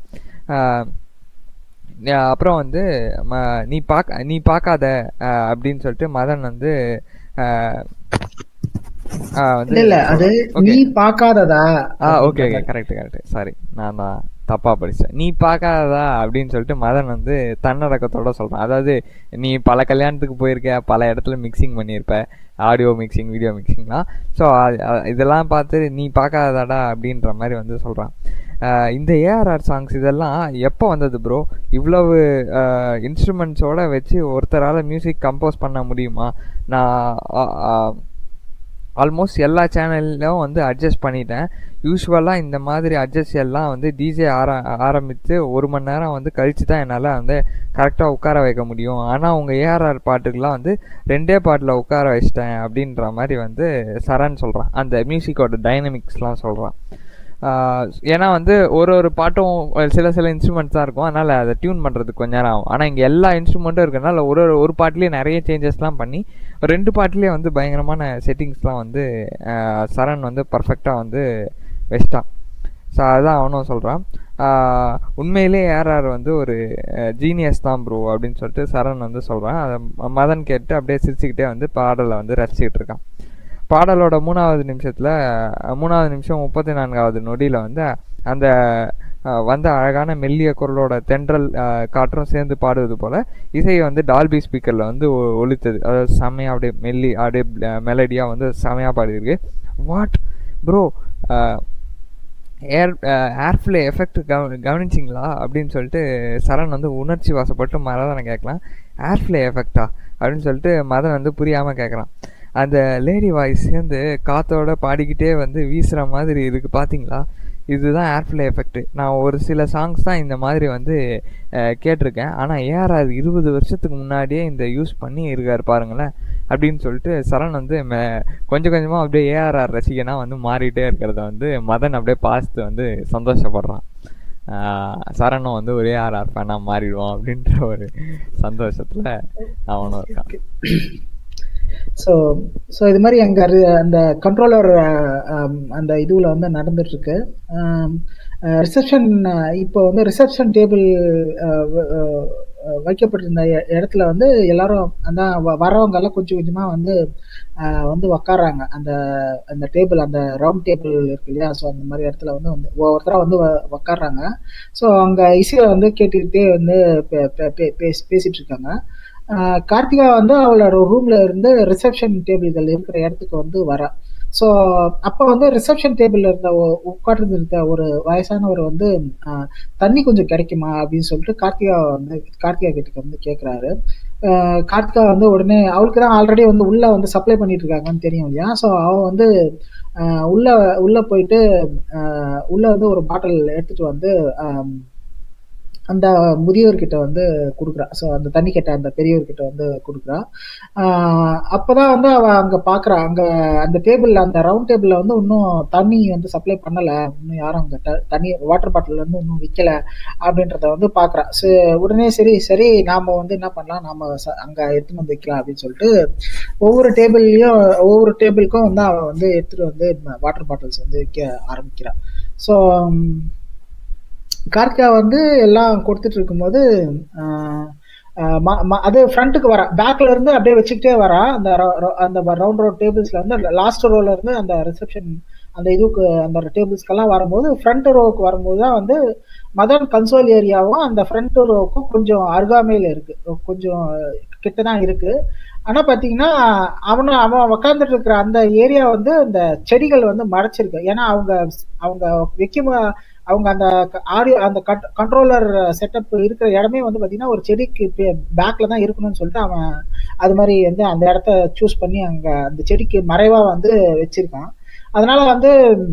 S2: அப்புறம் வந்து ம- நீ பார்க்க நீ பார்க்காத ஆஹ் அப்படின்னு சொல்லிட்டு மதன் வந்து ஆஹ் ஆஹ் வந்து
S1: இல்ல இல்ல அது
S2: Okay.
S1: நீ பார்க்காததா
S2: ஆ okay okay correct correct sorry நான் தான் தப்பா படிச்சேன் நீ பார்க்காததா அப்படின்னு சொல்லிட்டு மதன் வந்து தன்னடக்கத்தோட சொல்றான் அதாவது நீ பல கல்யாணத்துக்கு போயிருக்க பல இடத்துல மிக்சிங் பண்ணியிருப்ப ஆடியோ மிக்சிங் வீடியோ மிக்சிங்லாம் ஸோ இதெல்லாம் பார்த்து நீ பார்க்காததாடா அப்படின்ற மாதிரி வந்து சொல்றான் ஆஹ் இந்த ஏஆர்ஆர் சாங்ஸ் இதெல்லாம் எப்போ வந்தது ப்ரோ இவ்வளவு இன்ஸ்ட்ருமெண்ட்ஸோட வச்சு ஒருத்தரால் மியூசிக் கம்போஸ் பண்ண முடியுமா நான் ஆல்மோஸ்ட் எல்லா சேனல்லும் வந்து அட்ஜஸ்ட் பண்ணிட்டேன் யூஸ்வலாக இந்த மாதிரி அட்ஜஸ்ட் எல்லாம் வந்து டிஜே ஆர ஆரம்பித்து ஒரு மணி நேரம் வந்து கழித்து தான் என்னால் வந்து கரெக்டாக உட்கார வைக்க முடியும் ஆனால் உங்கள் ஏஆர்ஆர் பாட்டுக்கெலாம் வந்து ரெண்டே பாட்டில் உட்கார வச்சிட்டேன் அப்படின்ற மாதிரி வந்து சரண் சொல்கிறான் அந்த மியூசிக்கோட டைனமிக்ஸ்லாம் சொல்கிறான் ஏன்னா வந்து ஒரு ஒரு பாட்டும் சில சில இன்ஸ்ட்ருமெண்ட்ஸ் தான் இருக்கும் அதனால் அதை டியூன் பண்ணுறதுக்கு கொஞ்ச நேரம் ஆகும் ஆனால் இங்கே எல்லா இன்ஸ்ட்ருமெண்ட்டும் இருக்கனால ஒரு ஒரு ஒரு பாட்டுலேயே நிறைய சேஞ்சஸ்லாம் பண்ணி ரெண்டு பாட்டுலேயே வந்து பயங்கரமான செட்டிங்ஸ்லாம் வந்து ஆஹ் சரண் வந்து பர்ஃபெக்டாக வந்து வச்சிட்டான் ஸோ அதுதான் அவனும் சொல்கிறான் உண்மையிலே ஏஆர்ஆர் வந்து ஒரு ஜீனியஸ் தான் ப்ரோ அப்படின்னு சொல்லிட்டு சரண் வந்து சொல்கிறான் அதை ம- மதன் கேட்டு அப்படியே சிரிச்சுக்கிட்டே வந்து பாடலை வந்து ரசிச்சுக்கிட்டு இருக்கான் பாடலோட மூணாவது நிமிஷத்தில் மூணாவது நிமிஷம் முப்பத்தி நான்காவது நொடியில் வந்து அந்த அஹ், வந்த அழகான மெல்லிய குரலோட தென்றல் அஹ், காற்றும் சேர்ந்து பாடுவது போல இசை வந்து டால்பி ஸ்பீக்கரில் வந்து ஒ- ஒலித்தது அதாவது செம்மையாக அப்படியே மெல்லி அப்படியே மெலடியாக வந்து செம்மையாக பாடியிருக்கு what bro air airplay effect கவ கவனிச்சிங்களா அப்படின்னு சொல்லிட்டு சரண் வந்து உணர்ச்சி வாசப்பட்டு மதனை கேட்கலாம் ஏர்ஃப்ளே எஃபெக்டா அப்படின்னு சொல்லிட்டு மதன் வந்து புரியாமல் கேட்குறான் அந்த லேடி வாய்ஸ் சேர்ந்து காத்தோட பாடிக்கிட்டே வந்து வீசுகிற மாதிரி இருக்குது பார்த்தீங்களா இதுதான் ஏர்ஃப்ளே எஃபெக்ட் நான் ஒரு சில சாங்ஸ் தான் இந்த மாதிரி வந்து அஹ், கேட்டிருக்கேன் ஆனால் ஏஆர்ஆர் இருபது வருஷத்துக்கு முன்னாடியே இந்த யூஸ் பண்ணி இருக்காரு பாருங்களேன் அப்படின்னு சொல்லிட்டு சரண் வந்து மெ- கொஞ்சம் கொஞ்சமாக அப்படியே ஏஆர்ஆர் ரசிகனா வந்து மாறிட்டே இருக்கிறத வந்து மதன் அப்படியே பார்த்து வந்து சந்தோஷப்படுறான் ஆஹ் சரணும் வந்து ஒரு ஏஆர்ஆர் ஃபேனாக மாறிடுவான் அப்படின்ற ஒரு சந்தோஷத்தில் அவனும் இருக்கான்
S1: ஸோ ஸோ இது மாதிரி அங்கே அந்த கண்ட்ரோலர் அந்த இதுவில் வந்து நடந்துட்டு இருக்கு ரிசப்ஷன் இப்போ வந்து ரிசப்ஷன் டேபிள் வைக்கப்பட்டிருந்த இ- இடத்துல வந்து எல்லாரும் அதான் வ- வரவங்க எல்லாம் கொஞ்சம் கொஞ்சமாக வந்து ஆஹ் வந்து உக்காடுறாங்க அந்த அந்த டேபிள் அந்த ரவுண்ட் டேபிள் இருக்கு இல்லையா ஸோ அந்த மாதிரி இடத்துல வந்து வந்து ஒவ்வொருத்தராக வந்து வ- உக்காடுறாங்க ஸோ அங்கே இசையை வந்து கேட்டுக்கிட்டே வந்து பே- பே- பே- பேசி பேசிட்டு இருக்காங்க ஆஹ் கார்த்திகா வந்து அவளோட ரூம்ல இருந்து ரிசப்ஷன் டேபிள்கள் இருக்கிற இடத்துக்கு வந்து வரா ஸோ அப்போ வந்து ரிசப்ஷன் டேபிள்ல இருந்த உட்கார்ந்து இருந்த ஒரு வயசானவர் வந்து ஆஹ் தண்ணி கொஞ்சம் கிடைக்குமா அப்படின்னு சொல்லிட்டு கார்த்திகா வந்து கார்த்திகா கிட்ட வந்து கேட்குறாரு கார்த்திகா வந்து உடனே அவளுக்கு தான் ஆல்ரெடி வந்து உள்ள வந்து சப்ளை பண்ணிட்டு இருக்காங்கன்னு தெரியும் இல்லையா ஸோ அவ வந்து ஆஹ் உள்ள உள்ள போயிட்டு ஆஹ் உள்ள வந்து ஒரு பாட்டில் எடுத்துட்டு வந்து ஆம், அந்த முதியவர்கிட்ட வந்து கொடுக்குறா ஸோ அந்த தண்ணி கேட்ட அந்த பெரியவர்கிட்ட வந்து கொடுக்குறா ஆஹ் அப்பதான் வந்து அவ அங்க பாக்குறா அங்க அந்த டேபிள் அந்த ரவுண்ட் டேபிள்ல வந்து இன்னும் தண்ணி வந்து சப்ளை பண்ணல இன்னும் யாரும் அங்க த- தண்ணி வாட்டர் பாட்டில் வந்து இன்னும் விற்கல அப்படின்றத வந்து பாக்குறா ஸோ உடனே சரி சரி நாம வந்து என்ன பண்ணலாம் நாம ச- அங்க எடுத்துன்னு வந்து வைக்கலாம் அப்படின்னு சொல்லிட்டு ஒவ்வொரு டேபிள்லயும் ஒவ்வொரு டேபிளுக்கும் வந்து அவ வந்து எடுத்துட்டு வந்து வாட்டர் பாட்டில்ஸ் வந்து விற்க ஆரம்பிக்கிறா ஸோ கார்த்திகா வந்து எல்லாம் கொடுத்துட்டு இருக்கும்போது ஆஹ், ஆஹ், ம- ம- அது ஃப்ரண்ட்டுக்கு வரா பேக்ல இருந்து அப்படியே வச்சுக்கிட்டே வரா அந்த ரவு- ரவு- அந்த ரவுண்ட் ரோட் டேபிள்ஸ்ல வந்து லாஸ்ட் ரோல இருந்து அந்த ரிசப்ஷன் அந்த இதுக்கு அந்த டேபிள்ஸ்க்கெல்லாம் வரும்போது ஃப்ரண்ட் ரோவுக்கு வரும்போது தான் வந்து மதன் கன்சோல் ஏரியாவும் அந்த ஃப்ரண்ட் ரோவுக்கும் கொஞ்சம் அருகாமையில் இருக்கு கொஞ்சம் கிட்ட தான் இருக்கு ஆனா பாத்தீங்கன்னா அவன அவன் உக்காந்துட்டு இருக்கிற அந்த ஏரியா வந்து அந்த செடிகள் வந்து மறைச்சிருக்கு ஏன்னா அவங்க அவங்க வைக்கும் அவங்க அந்த ஆடியோ அந்த கண்ட்ரோலர் செட்டப் இருக்கிற இடமே வந்து பாத்தீங்கன்னா ஒரு செடிக்கு பேக்ல தான் இருக்கணும்னு சொல்லிட்டு அவன் அது மாதிரி வந்து அந்த இடத்த சூஸ் பண்ணி அங்க அந்த செடிக்கு மறைவா வந்து வச்சிருக்கான் அதனால வந்து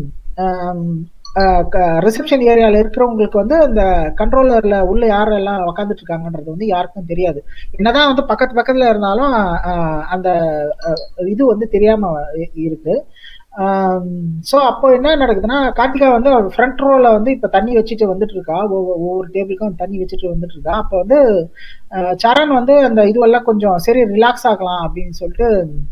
S1: ரிசப்ஷன் ஏரியாவில் இருக்கிறவங்களுக்கு வந்து அந்த கண்ட்ரோலர்ல உள்ள யாரெல்லாம் உக்காந்துட்டு இருக்காங்கன்றது வந்து யாருக்கும் தெரியாது என்னதான் வந்து பக்கத்து பக்கத்துல இருந்தாலும் அந்த இது வந்து தெரியாம இருக்கு ஸோ அப்போ என்ன நடக்குதுன்னா கார்த்திகா வந்து ஃப்ரண்ட் ரோல வந்து இப்போ தண்ணி வச்சுட்டு வந்துட்டு இருக்கா ஒவ்வொரு டேபிளுக்கும் தண்ணி வச்சுட்டு வந்துட்டு இருக்கா அப்போ வந்து சரண் வந்து அந்த இதுவெல்லாம் கொஞ்சம் சரி ரிலாக்ஸ் ஆகலாம் அப்படின்னு சொல்லிட்டு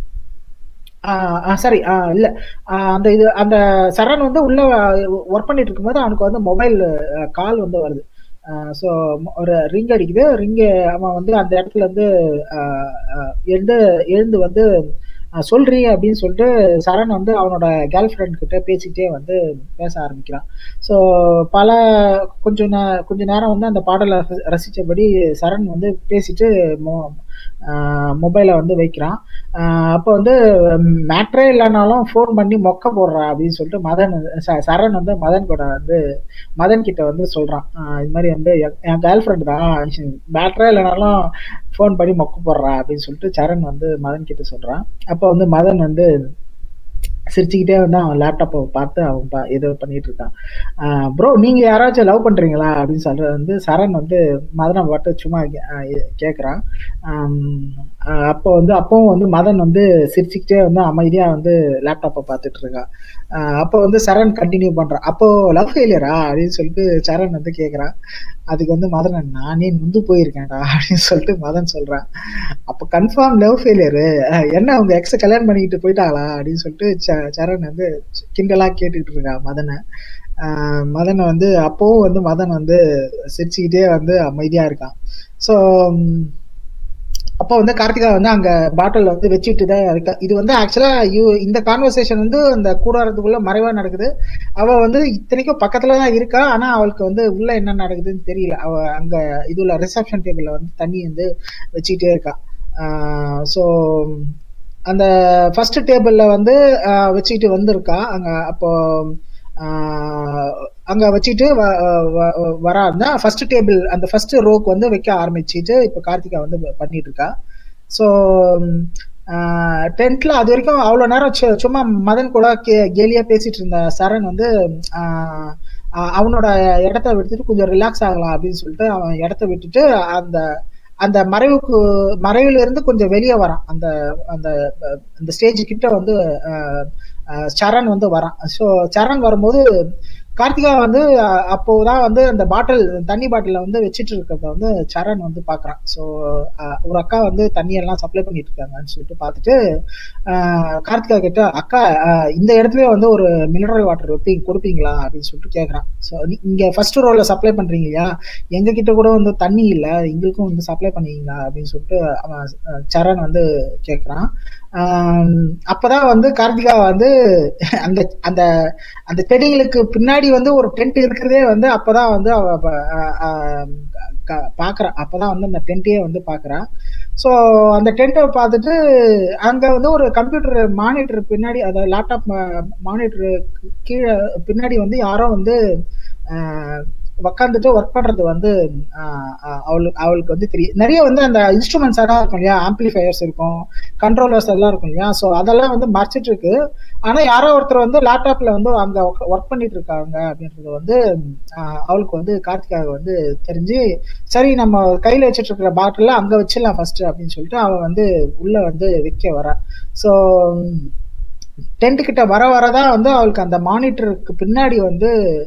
S1: சரி இல்ல அந்த இது அந்த சரண் வந்து உள்ள ஒர்க் பண்ணிட்டு இருக்கும்போது அவனுக்கு வந்து மொபைல் கால் வந்து வருது ஸோ ஒரு ரிங் அடிக்குது ரிங்கு அவன் வந்து அந்த இடத்துல இருந்து எழுந்து எழுந்து வந்து சொல்றி அப்படின்னு சொல்லிட்டு சரண் வந்து அவனோட கேர்ள் ஃப்ரெண்ட் கிட்ட பேசிக்கிட்டே வந்து பேச ஆரம்பிக்கிறான் ஸோ பல கொஞ்சம் நே கொஞ்ச நேரம் வந்து அந்த பாடலை ரசித்தபடி சரண் வந்து பேசிட்டு மொ மொபைலை வந்து வைக்கிறான் அப்போ வந்து மேட்ரே இல்லைனாலும் ஃபோன் பண்ணி மொக்க போடுறா அப்படின்னு சொல்லிட்டு மதன் சரண் வந்து மதன் கூட வந்து மதன் கிட்ட வந்து சொல்றான் இது மாதிரி வந்து என் கேர்ள் ஃப்ரெண்ட் தான் மேட்ரே இல்லைனாலும் ஃபோன் பண்ணி மொக்க போடுறா அப்படின்னு சொல்லிட்டு சரண் வந்து மதன் கிட்ட சொல்றான் அப்போ வந்து மதன் வந்து சிரிச்சுக்கிட்டே வந்து அவன் லேப்டாப்பை பார்த்து அவன் பா ஏதோ பண்ணிட்டு இருக்கான் ப்ரோ நீங்க யாராச்சும் லவ் பண்றீங்களா அப்படின்னு சொல்றது வந்து சரண் வந்து மதனை பாட்டு சும்மா கேட்குறான் அப்போ வந்து அப்பவும் வந்து மதன் வந்து சிரிச்சுக்கிட்டே வந்து அமைதியா வந்து லேப்டாப்பை பார்த்துட்டு இருக்கான் அப்போ வந்து சரண் கண்டினியூ பண்றான் அப்போ லவ் ஃபெயிலியரா அப்படின்னு சொல்லிட்டு சரண் வந்து கேட்குறான் அதுக்கு வந்து மதன் நானே நொந்து போயிருக்கேன்டா அப்படின்னு சொல்லிட்டு மதன் சொல்றான் அப்போ கன்ஃபார்ம் லவ் ஃபெயிலியரு என்ன அவங்க எக்ஸ கல்யாணம் பண்ணிக்கிட்டு போயிட்டாங்களா அப்படின்னு சொல்லிட்டு சரண் வந்து கிண்டலா கேட்டுக்கிட்டு இருக்கான் மதனை மதனை வந்து அப்பவும் வந்து மதன் வந்து சிரிச்சுக்கிட்டே வந்து அமைதியா இருக்கான் ஸோ அப்போ வந்து கார்த்திகா வந்து அங்க பாட்டில் வந்து வச்சுட்டு தான் இருக்கா இது வந்து ஆக்சுவலா யூ இந்த கான்வர்சேஷன் வந்து அந்த கூடாரத்துக்குள்ள மறைவா நடக்குது அவ வந்து இத்தனைக்கும் பக்கத்துல தான் இருக்கா ஆனா அவளுக்கு வந்து உள்ள என்ன நடக்குதுன்னு தெரியல அவ அங்க இதுல ரிசப்ஷன் டேபிள்ல வந்து தண்ணி வந்து வச்சுக்கிட்டே இருக்கா ஸோ அந்த ஃபர்ஸ்ட் டேபிள்ல வந்து வச்சுக்கிட்டு வந்திருக்கா அங்க அப்போ அங்க வச்சுட்டு வரா இருந்தா ஃபர்ஸ்ட் டேபிள் அந்த ஃபர்ஸ்ட் ரோக்கு வந்து வைக்க ஆரம்பிச்சுட்டு இப்போ கார்த்திகா வந்து பண்ணிட்டு இருக்கா ஸோ டென்த்ல அது வரைக்கும் அவ்வளோ நேரம் சும்மா மதன் கூட கே கேலியா பேசிட்டு இருந்த சரண் வந்து அவனோட இடத்த விட்டுட்டு கொஞ்சம் ரிலாக்ஸ் ஆகலாம் அப்படின்னு சொல்லிட்டு அவன் இடத்த விட்டுட்டு அந்த அந்த மறைவுக்கு மறைவுல இருந்து கொஞ்சம் வெளியே வரான் அந்த அந்த அந்த ஸ்டேஜ் கிட்ட வந்து சரண் வந்து வரான் ஸோ சரண் வரும்போது கார்த்திகா வந்து அப்போதான் வந்து அந்த பாட்டில் தண்ணி பாட்டில வந்து வச்சுட்டு இருக்கிறத வந்து சரண் வந்து பாக்குறான் ஸோ ஒரு அக்கா வந்து தண்ணி எல்லாம் சப்ளை பண்ணிட்டு இருக்காங்கன்னு சொல்லிட்டு பார்த்துட்டு கார்த்திகா கிட்ட அக்கா இந்த இடத்துல வந்து ஒரு மினரல் வாட்டர் வைப்பீங்க கொடுப்பீங்களா அப்படின்னு சொல்லிட்டு கேட்கறான் ஸோ இங்க ஃபர்ஸ்ட் ரோல சப்ளை பண்றீங்க இல்லையா எங்க கிட்ட கூட வந்து தண்ணி இல்லை எங்களுக்கும் வந்து சப்ளை பண்ணீங்களா அப்படின்னு சொல்லிட்டு அவன் சரண் வந்து கேட்கறான் அப்பதான் வந்து கார்த்திகா வந்து அந்த அந்த அந்த செடிகளுக்கு பின்னாடி வந்து ஒரு டென்ட் இருக்கிறதே வந்து அப்பதான் வந்து அவ பாக்குறா அப்பதான் வந்து அந்த டென்ட்டையே வந்து பாக்குறா ஸோ அந்த டென்ட்டை பார்த்துட்டு அங்க வந்து ஒரு கம்ப்யூட்டர் மானிட்டர் பின்னாடி அதாவது லேப்டாப் மானிட்டர் கீழே பின்னாடி வந்து யாரோ வந்து உக்காந்துட்டு ஒர்க் பண்றது வந்து அவளுக்கு அவளுக்கு வந்து தெரியும் நிறைய வந்து அந்த இன்ஸ்ட்ருமெண்ட்ஸ் எல்லாம் இருக்கும் இல்லையா ஆம்பிளிஃபயர்ஸ் இருக்கும் கண்ட்ரோலர்ஸ் எல்லாம் இருக்கும் இல்லையா ஸோ அதெல்லாம் வந்து மறைச்சிட்டு இருக்கு ஆனா யாரோ ஒருத்தர் வந்து லேப்டாப்ல வந்து அங்க ஒர்க் பண்ணிட்டு இருக்காங்க அப்படின்றது வந்து அவளுக்கு வந்து கார்த்திகாக வந்து தெரிஞ்சு சரி நம்ம கையில வச்சுட்டு இருக்கிற பாட்டில அங்க வச்சிடலாம் ஃபர்ஸ்ட் அப்படின்னு சொல்லிட்டு அவன் வந்து உள்ள வந்து விற்க வர ஸோ டென்ட் கிட்ட வர வரதான் வந்து அவளுக்கு அந்த மானிட்டருக்கு பின்னாடி வந்து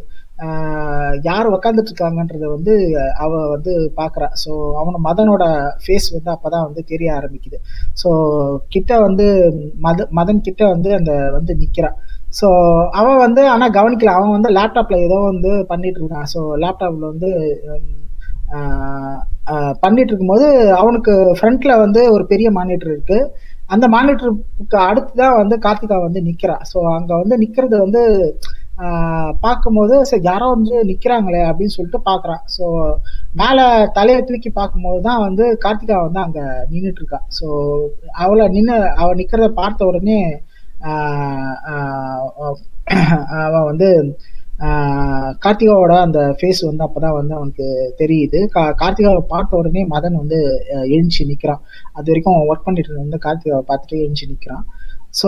S1: யார் உக்காந்துட்டு இருக்காங்கன்றத வந்து அவ வந்து பாக்குறா ஸோ அவன மதனோட ஃபேஸ் வந்து அப்பதான் வந்து தெரிய ஆரம்பிக்குது ஸோ கிட்ட வந்து மத மதன் கிட்ட வந்து அந்த வந்து நிக்கிறான் ஸோ அவன் வந்து ஆனா கவனிக்கல அவன் வந்து லேப்டாப்ல ஏதோ வந்து பண்ணிட்டு இருக்கான் ஸோ லேப்டாப்ல வந்து பண்ணிட்டு இருக்கும்போது அவனுக்கு ஃப்ரண்ட்ல வந்து ஒரு பெரிய மானிட்டர் இருக்கு அந்த மானிட்டருக்கு அடுத்து தான் வந்து கார்த்திகா வந்து நிக்கிறா ஸோ அங்க வந்து நிக்கிறது வந்து பார்க்கும்போது சரி யாரோ வந்து நிக்கிறாங்களே அப்படின்னு சொல்லிட்டு பாக்குறான் ஸோ மேல தலையை தூக்கி பார்க்கும்போது தான் வந்து கார்த்திகா வந்து அங்க நின்றுட்டு இருக்கா ஸோ அவளை நின்று அவ நிக்கிறத பார்த்த உடனே ஆஹ் ஆஹ் அவன் வந்து ஆஹ் கார்த்திகாவோட அந்த ஃபேஸ் வந்து அப்பதான் வந்து அவனுக்கு தெரியுது கா கார்த்திகாவை பார்த்த உடனே மதன் வந்து அஹ், எழுந்துச்சு நிக்கிறான் அது வரைக்கும் அவன் ஒர்க் பண்ணிட்டு இருந்த வந்து கார்த்திகாவை பார்த்துட்டு எழுந்துச்சு நிக்கிறான் ஸோ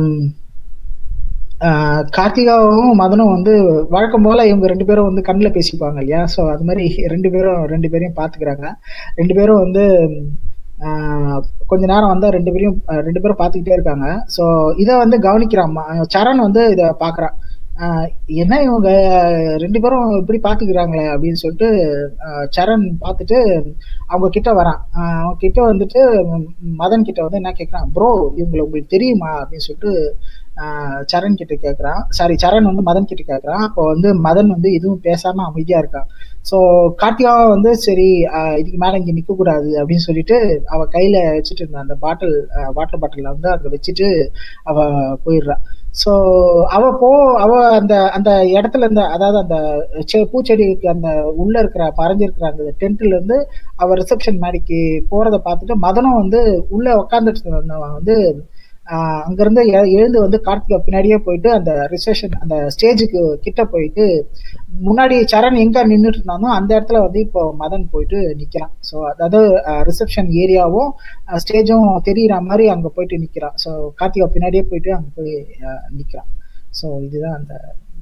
S1: கார்த்திகாவும் மதனும் வந்து வழக்கம் போல இவங்க ரெண்டு பேரும் வந்து கண்ணில் பேசிப்பாங்க இல்லையா ஸோ அது மாதிரி ரெண்டு பேரும் ரெண்டு பேரையும் பார்த்துக்கிறாங்க ரெண்டு பேரும் வந்து ஆஹ், கொஞ்ச நேரம் வந்து ரெண்டு பேரையும் அஹ், ரெண்டு பேரும் பார்த்துக்கிட்டே இருக்காங்க ஸோ இதை வந்து கவனிக்கிறான் ம- சரண் வந்து இதை பார்க்குறான் என்ன இவங்க ரெண்டு பேரும் இப்படி பார்த்துக்கிறாங்களே அப்படின்னு சொல்லிட்டு ஆஹ், சரண் பார்த்துட்டு அவங்க கிட்ட வரான் ஆஹ், அவங்க கிட்ட வந்துட்டு ம், மதன் கிட்ட வந்து என்ன கேட்குறான் ப்ரோ இவங்களை உங்களுக்கு தெரியுமா அப்படின்னு சொல்லிட்டு ஆஹ், சரண் கிட்ட கேட்குறான் சாரி சரண் வந்து மதன் கிட்ட கேட்குறான் அப்போ வந்து மதன் வந்து எதுவும் பேசாம அமைதியா இருக்கான் ஸோ கார்த்திகாவை வந்து சரி ஆஹ், இதுக்கு மேல இங்க நிக்க கூடாது அப்படின்னு சொல்லிட்டு அவ கையில வச்சுட்டு இருந்த அந்த பாட்டில் வாட்டர் பாட்டில வந்து அங்க வச்சுட்டு அவ போயிடுறா ஸோ அவ போ அவ அந்த அந்த இடத்துல இருந்த அதாவது அந்த செ- பூச்செடிக்கு அந்த உள்ள இருக்கிற பறஞ்சிருக்கிற அந்த டென்ட்ல இருந்து அவ ரிசப்ஷன் மேடைக்கு போறத பார்த்துட்டு மதனும் வந்து உள்ள உட்காந்துட்டு இருந்தவன் வந்து ஆஹ் அங்கிருந்து எ- எழுந்து வந்து கார்த்திகா பின்னாடியே போயிட்டு அந்த ரிசப்ஷன் அந்த ஸ்டேஜுக்கு கிட்ட போயிட்டு முன்னாடி சரண் எங்க நின்றுட்டு இருந்தானோ அந்த இடத்துல வந்து இப்போ மதன் போயிட்டு நிக்கிறான் ஸோ அதாவது ரிசப்ஷன் ஏரியாவும் ஸ்டேஜும் தெரியுற மாதிரி அங்க போயிட்டு நிக்கிறான் ஸோ கார்த்திகா பின்னாடியே போயிட்டு அங்க போய் அஹ், நிக்கிறான் ஸோ இதுதான் அந்த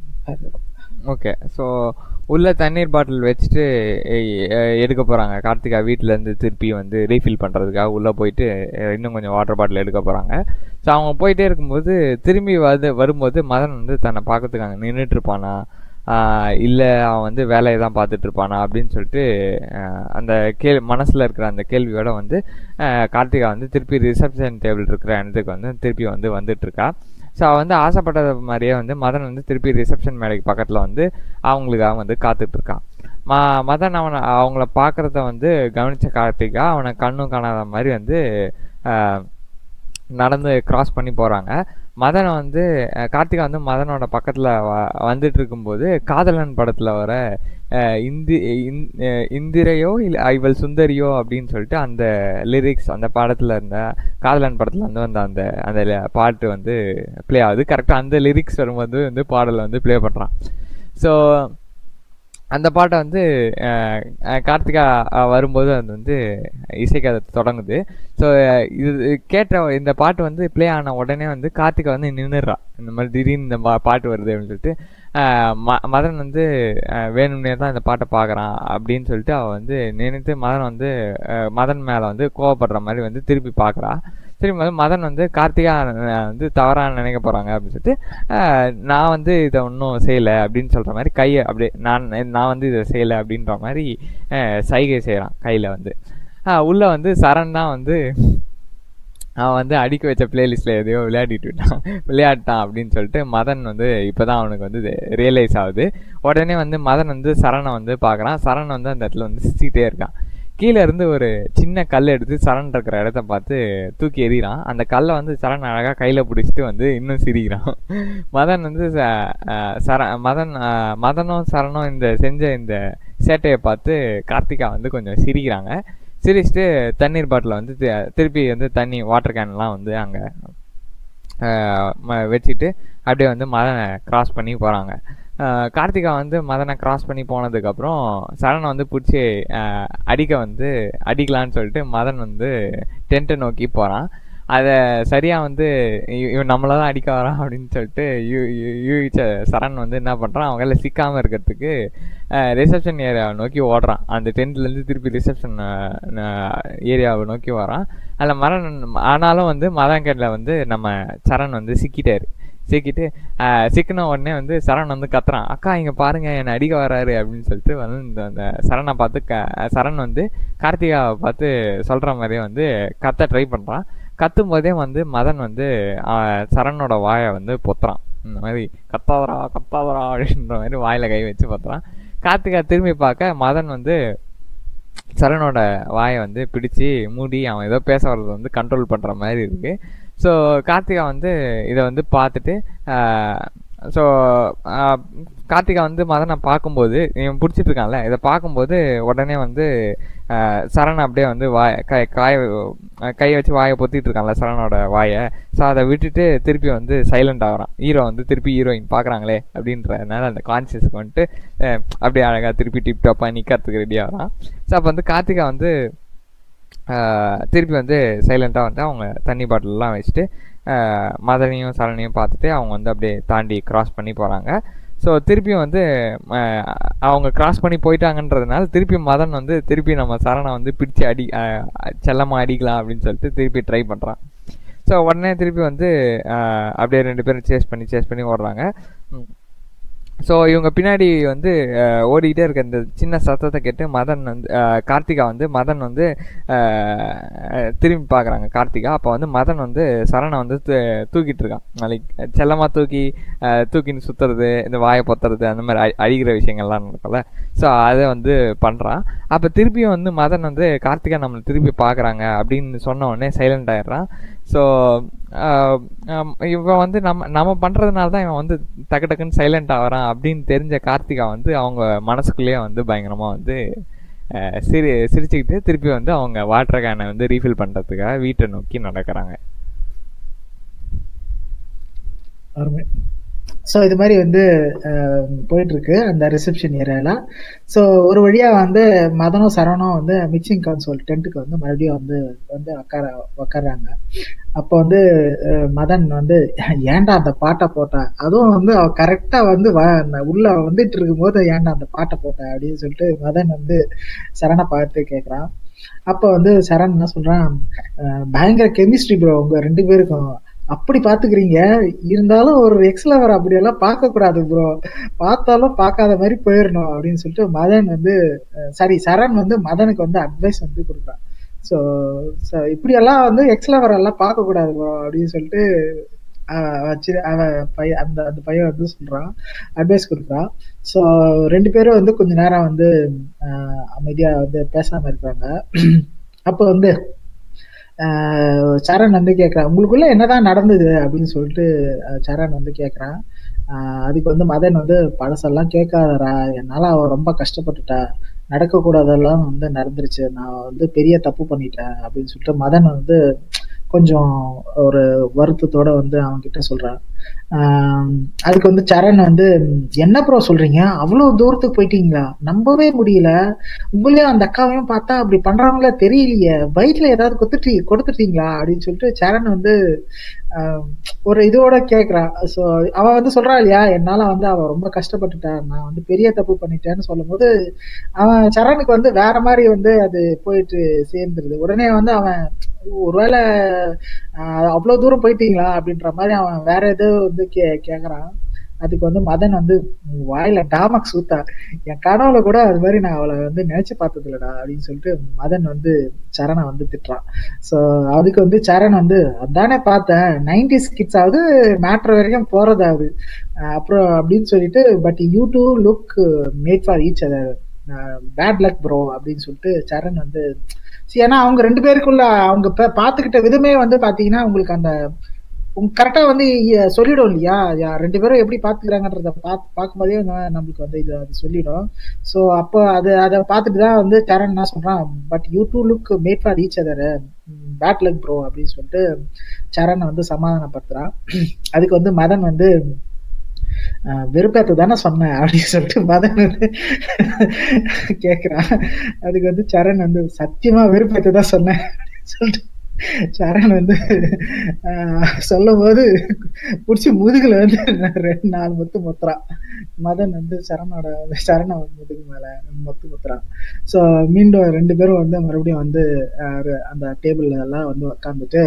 S2: ஓகே ஸோ உள்ள தண்ணீர் பாட்டில் வச்சுட்டு எ- எ- எடுக்க போகிறாங்க கார்த்திகா வீட்டிலேருந்து திருப்பி வந்து ரீஃபில் பண்ணுறதுக்காக உள்ளே போயிட்டு அஹ், இன்னும் கொஞ்சம் வாட்டர் பாட்டில் எடுக்க போகிறாங்க ஸோ அவங்க போயிட்டே இருக்கும்போது திரும்பி வந்து வரும்போது மதன் வந்து தன்னை பார்க்கறதுக்கு அங்கே நின்றுட்டு இருப்பானா இல்லை அவன் வந்து வேலையை தான் பார்த்துட்டு இருப்பானா அப்படின்னு சொல்லிட்டு அஹ், அந்த கேள் மனசில் இருக்கிற அந்த கேள்வியோட வந்து அஹ், கார்த்திகா வந்து திருப்பி ரிசப்ஷன் டேபிள் இருக்கிற இடத்துக்கு வந்து திருப்பி வந்து வந்துட்டு இருக்கா ஸோ அவள் வந்து ஆசைப்பட்டது மாதிரியே வந்து மதன் வந்து திருப்பி ரிசப்ஷன் மேடைக்கு பக்கத்தில் வந்து அவங்களுக்காக வந்து காத்துட்டு இருக்கான் ம மதன் அவனை அவங்கள பார்க்குறத வந்து கவனிச்ச கார்த்திகா அவனை கண்ணும் காணாத மாதிரி வந்து ஆஹ், நடந்து கிராஸ் பண்ணி போகிறாங்க மதனை வந்து அஹ், கார்த்திகா வந்து மதனோட பக்கத்தில் வ வந்துட்டு இருக்கும்போது காதலன் படத்தில் வர அஹ், இந்தி இந்- அஹ், இந்திரையோ இல்லை ஐவல் சுந்தரியோ அப்படின்னு சொல்லிட்டு அந்த லிரிக்ஸ் அந்த பாடத்தில் இருந்த காதலன் படத்தில் வந்து வந்த அந்த அந்த ல- பாட்டு வந்து ப்ளே ஆகுது கரெக்டாக அந்த லிரிக்ஸ் வரும்போது வந்து பாடலை வந்து ப்ளே பண்ணுறான் ஸோ அந்த பாட்டை வந்து அஹ், அஹ், கார்த்திகா அஹ், வரும்போது அது வந்து இசைக்கு அது தொடங்குது ஸோ இது கேட்ட இந்த பாட்டு வந்து ப்ளே ஆன உடனே வந்து கார்த்திகா வந்து நின்றுடுறா இந்த மாதிரி திடீர்னு இந்த பா- பாட்டு வருது அப்படின்னு சொல்லிட்டு அஹ், ம மதன் வந்து அஹ், வேணும்னே தான் இந்த பாட்டை பார்க்குறான் அப்படின்னு சொல்லிட்டு அவள் வந்து நினைத்து மதன் வந்து அஹ், மதன் மேலே வந்து கோவப்படுற மாதிரி வந்து திருப்பி பார்க்குறா திரும்பி வந்து மதன் வந்து கார்த்திகா அஹ், வந்து தவறாக நினைக்க போகிறாங்க அப்படின்னு சொல்லிட்டு அஹ், நான் வந்து இதை ஒன்றும் செய்யலை அப்படின்னு சொல்கிற மாதிரி கையை அப்படியே நான் நான் வந்து இதை செய்யலை அப்படின்ற மாதிரி அஹ், சைகை செய்கிறான் கையில் வந்து அஹ், உள்ள வந்து சரண் தான் வந்து அவன் வந்து அடிக்க வச்ச பிளேலிஸ்ட்டில் எதையோ விளையாடிட்டு விட்டான் விளையாட்டான் அப்படின்னு சொல்லிட்டு மதன் வந்து இப்போ தான் அவனுக்கு வந்து ரியலைஸ் ஆகுது உடனே வந்து மதன் வந்து சரணை வந்து பார்க்குறான் சரண் வந்து அந்த இடத்துல வந்து சிரிச்சிக்கிட்டே இருக்கான் கீழே இருந்து ஒரு சின்ன கல் எடுத்து சரண் இருக்கிற இடத்த பார்த்து தூக்கி எறிகிறான் அந்த கல்லை வந்து சரண் அழகாக கையில் பிடிச்சிட்டு வந்து இன்னும் சிரிக்கிறான் மதன் வந்து ச- அஹ் சர மதன் அஹ் மதனும் சரணும் இந்த செஞ்ச இந்த சேட்டையை பார்த்து கார்த்திகா வந்து கொஞ்சம் சிரிக்கிறாங்க சிரிச்சுட்டு தண்ணீர் பாட்டிலை வந்து தி- திருப்பி வந்து தண்ணி வாட்டர் கேன்லாம் வந்து அங்கே வச்சுட்டு அப்படியே வந்து மதனை கிராஸ் பண்ணி போகிறாங்க கார்த்திகா வந்து மதனை கிராஸ் பண்ணி போனதுக்கப்புறம் சரணை வந்து பிடிச்சி அடிக்க வந்து அடிக்கலான்னு சொல்லிட்டு மதன் வந்து டென்ட்டை நோக்கி போகிறான் அதை சரியாக வந்து இவ- இவன் நம்மளை தான் அடிக்க வரான் அப்படின்னு சொல்லிட்டு யூ யூ- யூகிச்ச சரண் வந்து என்ன பண்ணுறான் அவங்கள சிக்காமல் இருக்கிறதுக்கு ரிசப்ஷன் ஏரியாவை நோக்கி ஓடுறான் அந்த டென்ட்லேருந்து திருப்பி ரிசப்ஷன் ஏரியாவை நோக்கி வரான் அதில் மரண் ஆனாலும் வந்து மதங்கட்டில் வந்து நம்ம சரண் வந்து சிக்கிட்டாரு சிக்கிட்டு ஆஹ், சிக்கின உடனே வந்து சரண் வந்து கத்துறான் அக்கா இங்கே பாருங்க என்னை அடிக்க வராரு அப்படின்னு சொல்லிட்டு வந்து இந்த அந்த சரணை பார்த்து க சரண் வந்து கார்த்திகாவை பார்த்து சொல்கிற மாதிரியே வந்து கத்த ட்ரை பண்ணுறான் கத்தும் போதே வந்து மதன் வந்து ஆஹ், சரணோட வாயை வந்து பொத்துறான் இந்த மாதிரி கத்தாதரா கத்தாதரா அப்படின்ற மாதிரி வாயில கை வச்சு பொத்துறான் கார்த்திகா திரும்பி பார்க்க மதன் வந்து சரணோட வாயை வந்து பிடிச்சி மூடி அவன் ஏதோ பேச வர்றதை வந்து கண்ட்ரோல் பண்ணுற மாதிரி இருக்கு ஸோ கார்த்திகா வந்து இதை வந்து பார்த்துட்டு ஆஹ், ஸோ கார்த்திகா வந்து மதனை பார்க்கும்போது இவன் பிடிச்சிட்டு இருக்கான்ல இதை பார்க்கும்போது உடனே வந்து ஆஹ் சரண் அப்படியே வந்து வாய கை காய கையை வச்சு வாயை பொத்திட்டு இருக்கான்ல சரணோட வாயை ஸோ அதை விட்டுட்டு திருப்பி வந்து சைலண்ட் ஆகுறான் ஹீரோ வந்து திருப்பி ஹீரோயின் பார்க்குறாங்களே அப்படின்றதுனால அந்த கான்சியஸ்க்கு வந்துட்டு அஹ் அப்படியே அழகாக திருப்பி டிப் டாப்பாக நிற்கிறதுக்கு ரெடி ஆகிறான் ஸோ அப்போ வந்து கார்த்திகா வந்து ஆஹ் திருப்பி வந்து சைலண்ட்டாக வந்து அவங்க தண்ணி பாட்டிலெலாம் வச்சுட்டு ஆஹ் மதனையும் சரணையும் பார்த்துட்டு அவங்க வந்து அப்படியே தாண்டி கிராஸ் பண்ணி போகிறாங்க ஸோ திருப்பியும் வந்து ஆஹ் அவங்க கிராஸ் பண்ணி போயிட்டாங்கன்றதுனால திருப்பி மதன் வந்து திருப்பி நம்ம சரணை வந்து பிடிச்சி அடி ஆஹ் செல்லமாக அடிக்கலாம் அப்படின்னு சொல்லிட்டு திருப்பி ட்ரை பண்ணுறான் ஸோ உடனே திருப்பி வந்து ஆஹ் அப்படியே ரெண்டு பேரும் சேஸ் பண்ணி சேஸ் பண்ணி ஓடுறாங்க ம். ஸோ இவங்க பின்னாடி வந்து அஹ், ஓடிக்கிட்டே இருக்க இந்த சின்ன சத்தத்தை கேட்டு மதன் வந்து அஹ், கார்த்திகா வந்து மதன் வந்து அஹ், அஹ், திரும்பி பார்க்குறாங்க கார்த்திகா அப்போ வந்து மதன் வந்து சரணை வந்து தூ- தூக்கிட்டு இருக்கான் லைக் செல்லமாக தூக்கி அஹ், தூக்கின்னு சுற்றுறது இந்த வாயை பொத்துறது அந்த மாதிரி அழி- அழிகிற விஷயங்கள்லாம் நடக்கும்ல ஸோ அதை வந்து பண்ணுறான் அப்போ திருப்பியும் வந்து மதன் வந்து கார்த்திகா நம்மளை திருப்பி பார்க்குறாங்க அப்படின்னு சொன்ன உடனே சைலண்ட் ஆயிடுறான் ஸோ இவன் வந்து நம்ம நம்ம பண்ணுறதுனால தான் இவன் வந்து டக்கு டக்குன்னு சைலண்ட் ஆகிறான் அப்படின்னு தெரிஞ்ச கார்த்திகா வந்து அவங்க மனசுக்குள்ளேயே வந்து பயங்கரமாக வந்து அஹ், சிரி சிரிச்சுக்கிட்டு திருப்பி வந்து அவங்க வாட்டர் கேனை வந்து ரீஃபில் பண்ணுறதுக்காக வீட்டை நோக்கி நடக்கிறாங்க
S1: அருமை ஸோ இது மாதிரி வந்து அஹ், போயிட்டு இருக்கு அந்த ரிசப்ஷன் ஏரியால ஸோ ஒரு வழியா வந்து மதனும் சரவணும் வந்து மிக்சிங் கன்சோல் டென்ட்டுக்கு வந்து மறுபடியும் வந்து வந்து உட்கார உட்கார்றாங்க அப்போ வந்து அஹ், மதன் வந்து ஏன்டா அந்த பாட்டை போட்ட அதுவும் வந்து அவ கரெக்டா வந்து வ- உள்ள வந்துட்டு இருக்கும்போது ஏன்டா அந்த பாட்டை போட்ட அப்படின்னு சொல்லிட்டு மதன் வந்து சரணை பார்த்து கேட்குறான் அப்போ வந்து சரண் என்ன சொல்றான் அஹ், பயங்கர கெமிஸ்ட்ரி ப்ரோ உங்க ரெண்டு பேருக்கும் அப்படி பாத்துக்கிறீங்க இருந்தாலும் ஒரு எக்ஸ்லவர் அப்படியெல்லாம் பார்க்க கூடாது ப்ரோ பார்த்தாலும் பார்க்காத மாதிரி போயிடணும் அப்படின்னு சொல்லிட்டு மதன் வந்து சாரி சரண் வந்து மதனுக்கு வந்து அட்வைஸ் வந்து கொடுக்குறான் ஸோ ஸோ இப்படியெல்லாம் வந்து எக்ஸ்லவர் எல்லாம் பார்க்க கூடாது ப்ரோ அப்படின்னு சொல்லிட்டு அஹ், வச்சு அவன் பையன் அந்த அந்த பையன் வந்து சொல்றான் அட்வைஸ் கொடுக்குறான் ஸோ ரெண்டு பேரும் வந்து கொஞ்ச நேரம் வந்து அஹ், அமைதியா வந்து பேசாம இருக்கிறாங்க அப்போ வந்து ஆஹ் சரண் வந்து கேட்குறான் உங்களுக்குள்ள என்னதான் நடந்தது அப்படின்னு சொல்லிட்டு ஆஹ் சரண் வந்து கேட்குறான் அதுக்கு வந்து மதன் வந்து பழசெல்லாம் கேட்காதடா என்னால் அவ ரொம்ப கஷ்டப்பட்டுட்டா நடக்கக்கூடாதெல்லாம் வந்து நடந்துருச்சு நான் வந்து பெரிய தப்பு பண்ணிட்டேன் அப்படின்னு சொல்லிட்டு மதன் வந்து கொஞ்சம் ஒரு வருத்தத்தோட வந்து அவன் கிட்ட சொல்றான் ஆஹ் அதுக்கு வந்து சரண் வந்து என்ன ப்ரோ சொல்றீங்க அவ்வளவு தூரத்துக்கு போயிட்டீங்களா நம்பவே முடியல உங்களையும் அந்த அக்காவையும் பார்த்தா அப்படி பண்றாங்களா தெரியலையே வயிற்றுல ஏதாவது கொடுத்துட்டு கொடுத்துட்டீங்களா அப்படின்னு சொல்லிட்டு சரண் வந்து ஆஹ் ஒரு இதோட கேக்குறான் ஸோ அவன் வந்து சொல்றான் இல்லையா என்னால வந்து அவ ரொம்ப கஷ்டப்பட்டுட்டா நான் வந்து பெரிய தப்பு பண்ணிட்டேன்னு சொல்லும் போது அவன் சரணுக்கு வந்து வேற மாதிரி வந்து அது போயிட்டு சேர்ந்துருது உடனே வந்து அவன் ஒருவேளை ஆஹ் அவ்வளவு தூரம் போயிட்டீங்களா அப்படின்ற மாதிரி அவன் வேற ஏதோ வந்து கே கேக்குறான் அதுக்கு வந்து மதன் வந்து உன் வாயில டாமக்ஸ் ஊத்தா என் கனவுல கூட அது மாதிரி நான் அவளை வந்து நினைச்சு பார்த்தது இல்லடா அப்படின்னு சொல்லிட்டு மதன் வந்து சரணை வந்து திட்டுறான் ஸோ அதுக்கு வந்து சரண் வந்து அதானே பார்த்தேன் நைன்டிஸ் கிட்ஸ் ஆகுது மேட்ரு வரைக்கும் போறதாவது அப்புறம் அப்படின்னு சொல்லிட்டு but you two look made for each other bad luck bro அப்படின்னு சொல்லிட்டு சரண் வந்து see, ஏன்னா அவங்க ரெண்டு பேருக்குள்ள அவங்க பா- பார்த்துக்கிட்ட விதமே வந்து பாத்தீங்கன்னா உங்களுக்கு அந்த கரெக்டா வந்து இ- சொல்லிடும் இல்லையா யா- ரெண்டு பேரும் எப்படி பாத்துக்கிறாங்கன்றத பார்த்து பார்க்கும்போதே ந- நம்மளுக்கு வந்து இது அது சொல்லிடும் ஸோ அப்போ அது அதை பார்த்துட்டு தான் வந்து சரண் என்ன சொல்றான் but you two look made for each other bad luck bro அப்படின்னு சொல்லிட்டு சரண் வந்து சமாதானப்படுத்துறான் அதுக்கு வந்து மதன் வந்து அஹ், வெறுப்பேத்த தானே சொன்னேன் அப்படின்னு சொல்லிட்டு மதன் வந்து கேக்குறான் அதுக்கு வந்து சரண் வந்து சத்தியமா வெறுப்பேத்த தான் சொன்னேன் அப்படின்னு சொல்லிட்டு சரண் வந்து ஆஹ், சொல்லும் போது பிடிச்சி முதுகுல வந்து ரெண்டு நாலு முத்து முத்துறான் மதன் வந்து சரணோட சரண முதுகு மேல முத்து முத்துறான் ஸோ மீண்டும் ரெண்டு பேரும் வந்து மறுபடியும் வந்து ஆஹ், ஒரு- அந்த டேபிள்ல எல்லாம் வந்து உட்காந்துட்டு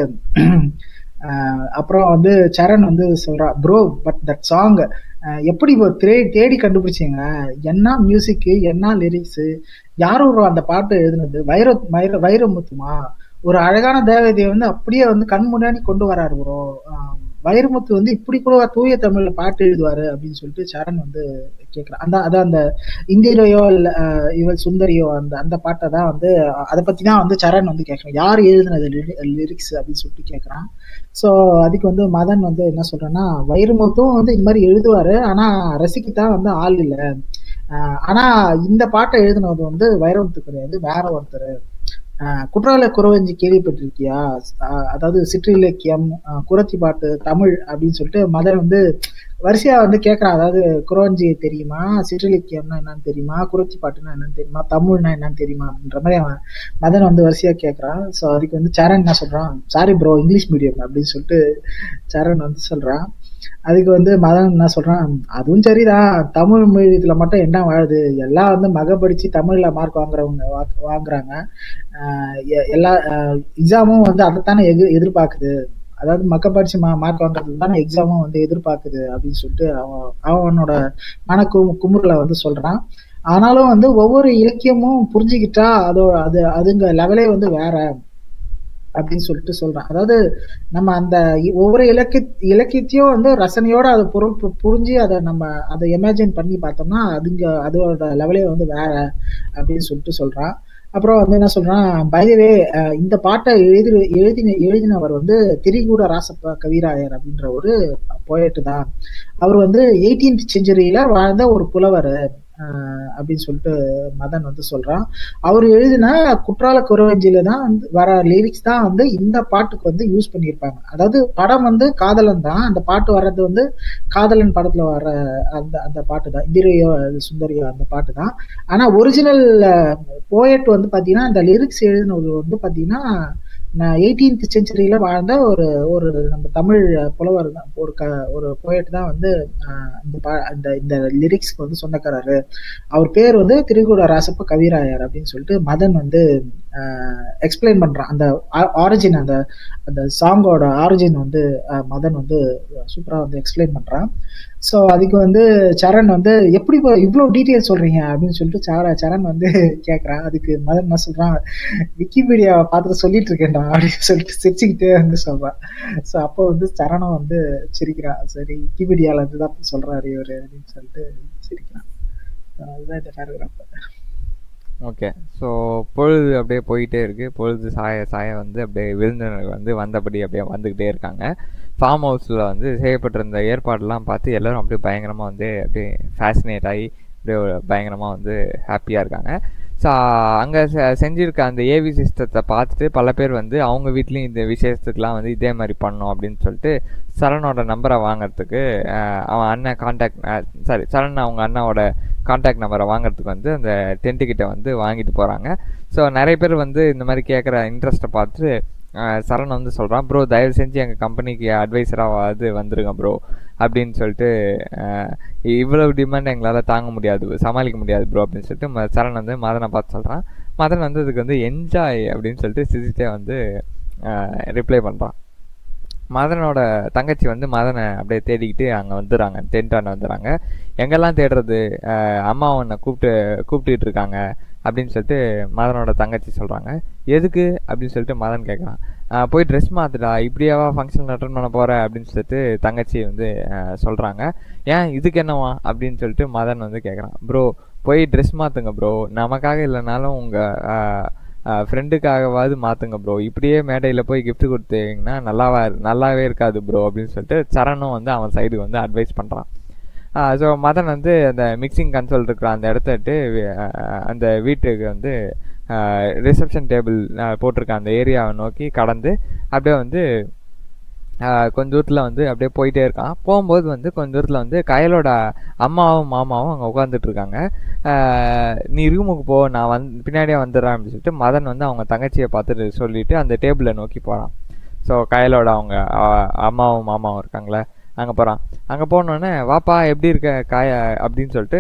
S1: அப்புறம் வந்து சரண் வந்து சொல்றான் ப்ரோ பட் தட் சாங் எப்படி bro தேடி தேடி கண்டுபிடிச்சீங்க என்ன மியூசிக்கு என்ன லிரிக்ஸ் யார் ஒரு அந்த பாட்டு எழுதுனது வைர வைர வைரமுத்துமா ஒரு அழகான தேவதையை வந்து அப்படியே வந்து கண் முன்னாடி கொண்டு வராரு ப்ரோ வைரமுத்து வந்து இப்படி கூட தூய தமிழ்ல பாட்டு எழுதுவாரு அப்படின்னு சொல்லிட்டு சரண் வந்து கேட்கிறான் அந்த அதான் அந்த இந்திரையோ இல்ல அஹ், இவள் சுந்தரியோ அந்த அந்த பாட்டை தான் வந்து அதை பத்தி தான் வந்து சரண் வந்து கேட்கறான் யார் எழுதுனது லிரிக்ஸ் அப்படின்னு சொல்லிட்டு கேட்கறான் ஸோ அதுக்கு வந்து மதன் வந்து என்ன சொல்றேன்னா வைரமுத்தும் வந்து இந்த மாதிரி எழுதுவாரு ஆனா ரசிக்கத்தான் வந்து ஆள் இல்லை ஆஹ் ஆனா இந்த பாட்டை எழுதினது வந்து வைரமுத்து கிடையாது வேற ஒருத்தர் ஆஹ் குற்றால குறவஞ்சி கேள்விப்பட்டிருக்கியா ஆஹ் அதாவது சிற்றிலக்கியம் ஆஹ் குறத்தி பாட்டு தமிழ் அப்படின்னு சொல்லிட்டு மதன் வந்து வரிசையா வந்து கேட்கறான் அதாவது குறவஞ்சி தெரியுமா சிற்றிலக்கியம்னா என்னன்னு தெரியுமா குறத்தி பாட்டுன்னா என்னன்னு தெரியுமா தமிழ்னா என்னன்னு தெரியுமா அப்படின்ற மாதிரி அவன் மதன் வந்து வரிசையா கேட்கறான் ஸோ அதுக்கு வந்து சரண் என்ன சொல்றான் சாரி ப்ரோ இங்கிலீஷ் மீடியம் அப்படின்னு சொல்லிட்டு சரண் வந்து சொல்றான் அதுக்கு வந்து மதன் என்ன சொல்றான் அதுவும் சரிதான் தமிழ் மீடியத்துல மட்டும் என்ன வாழுது எல்லாம் வந்து மக படிச்சு தமிழ்ல மார்க் வாங்குறவங்க வாக்- வாங்குறாங்க ஆஹ் எ- எல்லா எக்ஸாமும் வந்து அதைத்தானே எதிர் எதிர்பார்க்குது அதாவது மக்க படிச்சு மா மார்க் வாங்குறதுக்கு தானே எக்ஸாமும் வந்து எதிர்பார்க்குது அப்படின்னு சொல்லிட்டு அவன் அவனோட மன கு குமுறலை வந்து சொல்றான் ஆனாலும் வந்து ஒவ்வொரு இலக்கியமும் புரிஞ்சுக்கிட்டா அதோ அது அதுங்க லெவலே வந்து வேற அப்படின்னு சொல்லிட்டு சொல்றான் அதாவது நம்ம அந்த இ- ஒவ்வொரு இலக்கிய இலக்கியத்தையும் வந்து ரசனையோட அதை பொருள் பு- புரிஞ்சு அதை நம்ம அதை இமேஜின் பண்ணி பார்த்தோம்னா அதுங்க அதோட லெவலே வந்து வேற அப்படின்னு சொல்லிட்டு சொல்றான் அப்புறம் வந்து என்ன சொல்றான் பைதவே இந்த பாட்டை எழுதி எழுதின எழுதினவர் வந்து திரிகூட ராசப்ப கவிராயர் அப்படின்ற ஒரு போயட்டு தான் அவர் வந்து எயிட்டீன்த் செஞ்சுரியில வாழ்ந்த ஒரு புலவர் ஆஹ் அப்படின்னு சொல்லிட்டு மதன் வந்து சொல்றான் அவர் எழுதின குற்றால குறவஞ்சியில தான் வந்து வர லிரிக்ஸ் தான் வந்து இந்த பாட்டுக்கு வந்து யூஸ் பண்ணியிருப்பாங்க அதாவது படம் வந்து காதலன் தான் அந்த பாட்டு வர்றது வந்து காதலன் படத்துல வர அந்த அந்த பாட்டு தான் இந்திரையோ சுந்தரியோ அந்த பாட்டு தான் ஆனா ஒரிஜினல் போயட் வந்து பாத்தீங்கன்னா அந்த லிரிக்ஸ் எழுதினது வந்து பாத்தீங்கன்னா எயிட்டீன்த் செஞ்சுரியில வாழ்ந்த ஒரு ஒரு நம்ம தமிழ் புலவர் தான் ஒரு க ஒரு போயட் தான் வந்து ஆஹ் இந்த பா இந்த இந்த லிரிக்ஸ்க்கு வந்து சொந்தக்காரரு அவர் பேர் வந்து திரிகுட ராசப்ப கவிராயர் அப்படின்னு சொல்லிட்டு மதன் வந்து எக்ஸ்பிளைன் பண்றான் அந்த ஆரிஜின் அந்த அந்த சாங்கோட ஆரிஜின் வந்து ஆஹ் மதன் வந்து சூப்பரா வந்து எக்ஸ்பிளைன் பண்றான் ஸோ அதுக்கு வந்து சரண் வந்து எப்படி இப்போ இவ்வளோ டீட்டெயில் சொல்றீங்க அப்படின்னு சொல்லிட்டு சார சரண் வந்து கேட்குறான் அதுக்கு மதன் என்ன சொல்றான் விக்கிபீடியாவை பார்த்துட்டு சொல்லிட்டு இருக்கேன்டா அப்படின்னு சொல்லிட்டு சிரிச்சுக்கிட்டே வந்து சொல்றான் ஸோ அப்போ வந்து சரணம் வந்து சிரிக்கிறான் சரி விக்கிபீடியால இருந்து தான் சொல்றாரு இவரு அப்படின்னு சொல்லிட்டு சிரிக்கிறான் அதுதான் இந்த பேராகிராஃப்
S2: ஓகே ஸோ பொழுது அப்படியே போயிட்டே இருக்கு பொழுது சாய சாய வந்து அப்படியே விருந்தினர்கள் வந்து வந்தபடி அப்படியே வந்துக்கிட்டே இருக்காங்க ஃபார்ம் ஹவுஸில் வந்து செய்யப்பட்டிருந்த ஏற்பாடெல்லாம் பார்த்து எல்லாரும் அப்படியே பயங்கரமாக வந்து அப்படியே ஃபேசினேட் ஆகி அப்படியே பயங்கரமாக வந்து ஹாப்பியாக இருக்காங்க ஸோ அங்கே செஞ்சுருக்க அந்த ஏவி சிஸ்டத்தை பார்த்துட்டு பல பேர் வந்து அவங்க வீட்லேயும் இந்த விசேஷத்துக்குலாம் வந்து இதே மாதிரி பண்ணோம் அப்படின்னு சொல்லிட்டு சரணோட நம்பரை வாங்குறதுக்கு அஹ், அவன் அண்ணன் காண்டாக்ட் சாரி சரண் அவங்க அண்ணாவோட காண்டாக்ட் நம்பரை வாங்குறதுக்கு வந்து அந்த டென்ட்டு கிட்ட வந்து வாங்கிட்டு போகிறாங்க ஸோ நிறைய பேர் வந்து இந்த மாதிரி கேட்குற இன்ட்ரெஸ்ட்டை பார்த்து அஹ், சரண் வந்து சொல்கிறான் ப்ரோ தயவு செஞ்சு எங்கள் கம்பெனிக்கு அட்வைசராக வந்துருங்க ப்ரோ அப்படின்னு சொல்லிட்டு அஹ், இவ்வளவு டிமாண்ட் எங்களால் தாங்க முடியாது சமாளிக்க முடியாது ப்ரோ அப்படின்னு சொல்லிட்டு ம- சரண் வந்து மதனை பார்த்து சொல்கிறான் மதன் வந்து அதுக்கு வந்து என்ஜாய் அப்படின்னு சொல்லிட்டு சிரிச்சிட்டே வந்து ரிப்ளை பண்ணுறான் மதனோட தங்கச்சி வந்து மதனை அப்படியே தேடிக்கிட்டு அங்கே வந்துடுறாங்க டென்ட்டான வந்துடுறாங்க எங்கெல்லாம் தேடுறது அஹ் அம்மா உன்னை கூப்பிட்டு கூப்பிட்டுட்டு இருக்காங்க அப்படின்னு சொல்லிட்டு மதனோட தங்கச்சி சொல்கிறாங்க எதுக்கு அப்படின்னு சொல்லிட்டு மதன் கேட்குறான் போய் ட்ரெஸ் மாத்துடா இப்படியாவா ஃபங்க்ஷன் அட்டன் பண்ண போகிற அப்படின்னு சொல்லிட்டு தங்கச்சி வந்து சொல்கிறாங்க ஏன் இதுக்கு என்னவா அப்படின்னு சொல்லிட்டு மதன் வந்து கேட்குறான் ப்ரோ போய் ட்ரெஸ் மாற்றுங்க ப்ரோ நமக்காக இல்லைனாலும் உங்கள் ஃப்ரெண்டுக்காகவாவது மாற்றுங்க ப்ரோ இப்படியே மேடையில் போய் gift கொடுத்தீங்கன்னா நல்லாவா நல்லாவே இருக்காது ப்ரோ அப்படின்னு சொல்லிட்டு சரணும் வந்து அவன் சைடுக்கு வந்து அட்வைஸ் பண்ணுறான் ஸோ மதன் வந்து அந்த மிக்சிங் கன்சோல் இருக்கிற அந்த இடத்த விட்டு அஹ், அந்த வீட்டுக்கு வந்து ரிசப்ஷன் டேபிள் போட்டிருக்க அந்த ஏரியாவை நோக்கி கடந்து அப்படியே வந்து ஆஹ் கொஞ்ச தூரத்தில் வந்து அப்படியே போயிட்டே இருக்கான் போகும்போது வந்து கொஞ்ச தூரத்தில் வந்து கயலோட அம்மாவும் மாமாவும் அங்கே உட்காந்துட்டு இருக்காங்க ஆஹ் நீ ரூமுக்கு போ நான் வந்து பின்னாடியே வந்துடுறேன் அப்படின்னு சொல்லிட்டு மதன் வந்து அவங்க தங்கச்சியை பார்த்துட்டு சொல்லிட்டு அந்த டேபிளை நோக்கி போகிறான் ஸோ கயலோட அவங்க ஆஹ் அம்மாவும் மாமாவும் இருக்காங்களே அங்கே போகிறான் அங்கே போனோடனே வாப்பா எப்படி இருக்க காய அப்படின்னு சொல்லிட்டு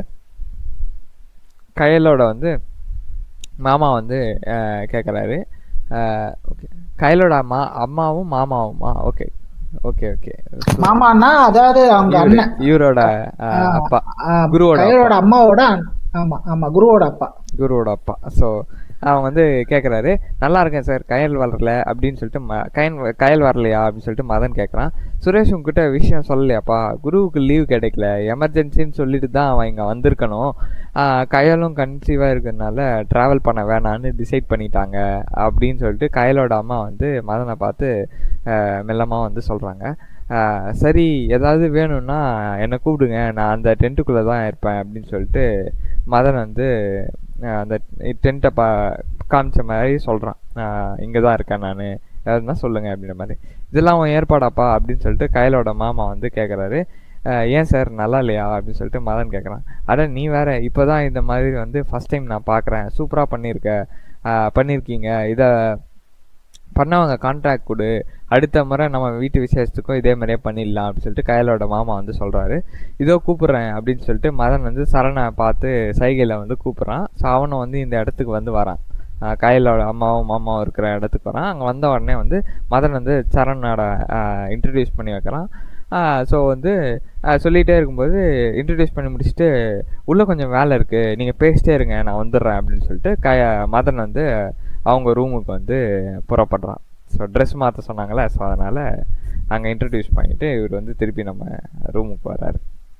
S2: கயலோட வந்து மாமா வந்து கேட்குறாரு ஓகே கையலோட அம்மா அம்மாவும் மாமாவுமா ஓகே ஓகே ஓகே
S1: மாமான்னா அதாவது அவங்க அண்ணன்
S2: இவரோட அஹ், அப்பா
S1: ஆஹ்
S2: குருவோட
S1: கையலோட அம்மாவோட அண்ணன். ஆமா ஆமா குருவோட அப்பா
S2: குருவோட அப்பா ஸோ அவன் வந்து கேட்குறாரு நல்லா இருக்கேன் சார் கயல் வரல அப்படின்னு சொல்லிட்டு ம கயன் கயல் வரலையா அப்படின்னு சொல்லிட்டு மதன் கேட்குறான் சுரேஷ் உங்ககிட்ட விஷயம் சொல்லலையாப்பா குருவுக்கு லீவ் கிடைக்கல எமர்ஜென்சின்னு சொல்லிட்டு தான் அவன் இங்கே வந்திருக்கணும் கயலும் கன்சீவாக இருக்கிறதுனால ட்ராவல் பண்ண வேணான்னு டிசைட் பண்ணிட்டாங்க அப்படின்னு சொல்லிட்டு கயலோட அம்மா வந்து மதனை பார்த்து மெல்லமாக வந்து சொல்கிறாங்க சரி ஏதாவது வேணும்னா என்னை கூப்பிடுங்க நான் அந்த டென்ட்டுக்குள்ளே தான் இருப்பேன் அப்படின்னு சொல்லிட்டு மதன் வந்து அந்த டென்ட்டை பா காமிச்ச மாதிரி சொல்கிறான் இங்கே தான் இருக்கேன் நான் ஏதாவதுனா சொல்லுங்கள் அப்படின்ற மாதிரி இதெல்லாம் அவன் ஏற்பாடாப்பா அப்படின்னு சொல்லிட்டு கையலோட மாமா வந்து கேட்குறாரு ஏன் சார் நல்லா இல்லையா அப்படின்னு சொல்லிட்டு மதன் கேட்குறான் அட நீ வேற இப்போ தான் இந்த மாதிரி வந்து ஃபஸ்ட் டைம் நான் பார்க்குறேன் சூப்பராக பண்ணியிருக்க பண்ணியிருக்கீங்க இதை பண்ணவங்க கான்ட்ராக்ட் கொடு அடுத்த முறை நம்ம வீட்டு விசேஷத்துக்கும் இதே மாதிரியே பண்ணிடலாம் அப்படின்னு சொல்லிட்டு கையலோட மாமா வந்து சொல்கிறாரு இதோ கூப்பிட்றேன் அப்படின்னு சொல்லிட்டு மதன் வந்து சரணை பார்த்து சைகையில் வந்து கூப்பிட்றான் ஸோ அவனும் வந்து இந்த இடத்துக்கு வந்து வரான் கையலோட அம்மாவும் மாமாவும் இருக்கிற இடத்துக்கு வரான் அங்கே வந்த உடனே வந்து மதன் வந்து சரணோட இன்ட்ரடியூஸ் பண்ணி வைக்கிறான் ஸோ வந்து சொல்லிகிட்டே இருக்கும்போது இன்ட்ரடியூஸ் பண்ணி முடிச்சுட்டு உள்ளே கொஞ்சம் வேலை இருக்குது நீங்கள் பேசிட்டே இருங்க நான் வந்துடுறேன் அப்படின்னு சொல்லிட்டு க மதன் வந்து அவங்க ரூமுக்கு வந்து புறப்படுறான் ஸோ ட்ரெஸ் மாற்ற சொன்னாங்களே ஸோ அதனால் அங்கே இன்ட்ரடியூஸ் பண்ணிவிட்டு இவர் வந்து திருப்பி நம்ம ரூமுக்கு வராரு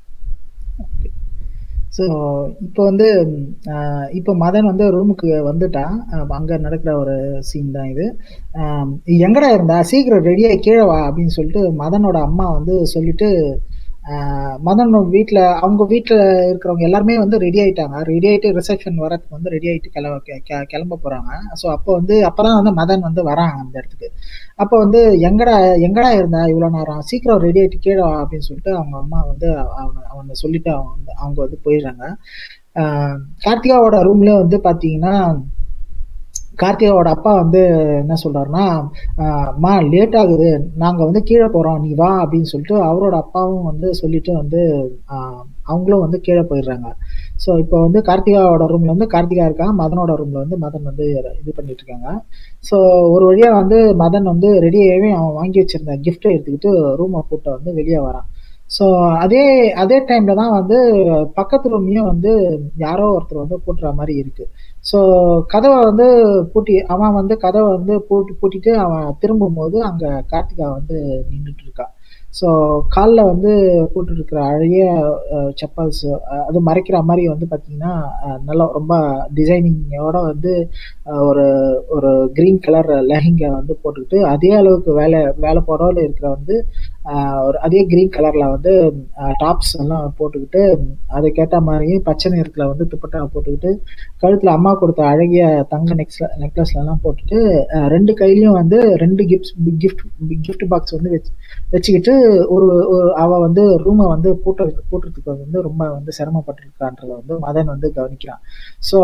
S1: ஸோ இப்போ வந்து இப்போ மதன் வந்து ரூமுக்கு வந்துட்டான் அங்கே நடக்கிற ஒரு சீன் தான் இது எங்கடா இருந்தா சீக்கிரம் ரெடியாகி கீழே வா அப்படின்னு சொல்லிட்டு மதனோட அம்மா வந்து சொல்லிட்டு மதன் வீட்டில் அவங்க வீட்டில் இருக்கிறவங்க எல்லாருமே வந்து ரெடி ஆகிட்டாங்க ரெடி ஆகிட்டு ரிசப்ஷன் வரக்கு வந்து ரெடி ஆகிட்டு கிளம்ப கிளம்ப போகிறாங்க ஸோ அப்போ வந்து அப்போ தான் வந்து மதன் வந்து வராங்க அந்த இடத்துக்கு அப்போ வந்து எங்கடா எங்கடா இருந்தா இவ்வளோ நேரம் சீக்கிரம் ரெடி ஆகிட்டு கீழே அப்படின்னு சொல்லிட்டு அவங்க அம்மா வந்து அவனை அவனை சொல்லிட்டு அவங்க அவங்க வந்து போயிடுறாங்க கார்த்திகாவோட ரூம்ல வந்து பார்த்தீங்கன்னா கார்த்திகாவோட அப்பா வந்து என்ன சொல்றாருன்னா மா லேட் ஆகுது நாங்க வந்து கீழே போறோம் நீ வா அப்படின்னு சொல்லிட்டு அவரோட அப்பாவும் வந்து சொல்லிட்டு வந்து அவங்களும் வந்து கீழே போயிடுறாங்க ஸோ இப்போ வந்து கார்த்திகாவோட ரூம்ல வந்து கார்த்திகா இருக்காங்க மதனோட ரூம்ல வந்து மதன் வந்து இது பண்ணிட்டு இருக்காங்க ஸோ ஒரு வழியா வந்து மதன் வந்து ரெடியாகவே அவன் வாங்கி வச்சிருந்த கிஃப்ட்டை எடுத்துக்கிட்டு ரூமை போட்டு வந்து வெளியே வரான் ஸோ அதே அதே டைம்ல தான் வந்து பக்கத்து ரூம்லயும் வந்து யாரோ ஒருத்தர் வந்து பூட்டுற மாதிரி இருக்கு ஸோ கதவை வந்து பூட்டி அவன் வந்து கதவை வந்து பூட்டி பூட்டிட்டு அவன் திரும்பும்போது அங்க கார்த்திகா வந்து நின்றுட்டு இருக்கா ஸோ காலில் வந்து போட்டுருக்கிற அழகிய செப்பல்ஸ் அது மறைக்கிற மாதிரி வந்து பார்த்தீங்கன்னா நல்லா ரொம்ப டிசைனிங்கோட வந்து ஒரு ஒரு க்ரீன் கலர் லெஹங்கா வந்து போட்டுக்கிட்டு அதே அளவுக்கு வேலை வேலை போடல இருக்கிற வந்து ஒரு அதே க்ரீன் கலரில் வந்து டாப்ஸ் எல்லாம் போட்டுக்கிட்டு அதுக்கேற்ற மாதிரி பச்சை நிறத்தில் வந்து துப்பட்டா போட்டுக்கிட்டு கழுத்தில் அம்மா கொடுத்த அழகிய தங்க நெக்ஸ்ல நெக்லஸ்லாம் போட்டுட்டு ரெண்டு கையிலையும் வந்து ரெண்டு கிஃப்ட் கிஃப்ட் கிஃப்ட் பாக்ஸ் வந்து வச்சு வச்சுக்கிட்டு ஒரு ஒரு அவ வந்து ரூமை வந்து பூட்ட பூட்டுறதுக்கு வந்து ரொம்ப வந்து சிரமப்பட்டிருக்கான்றத வந்து மதன் வந்து கவனிக்கிறான் ஸோ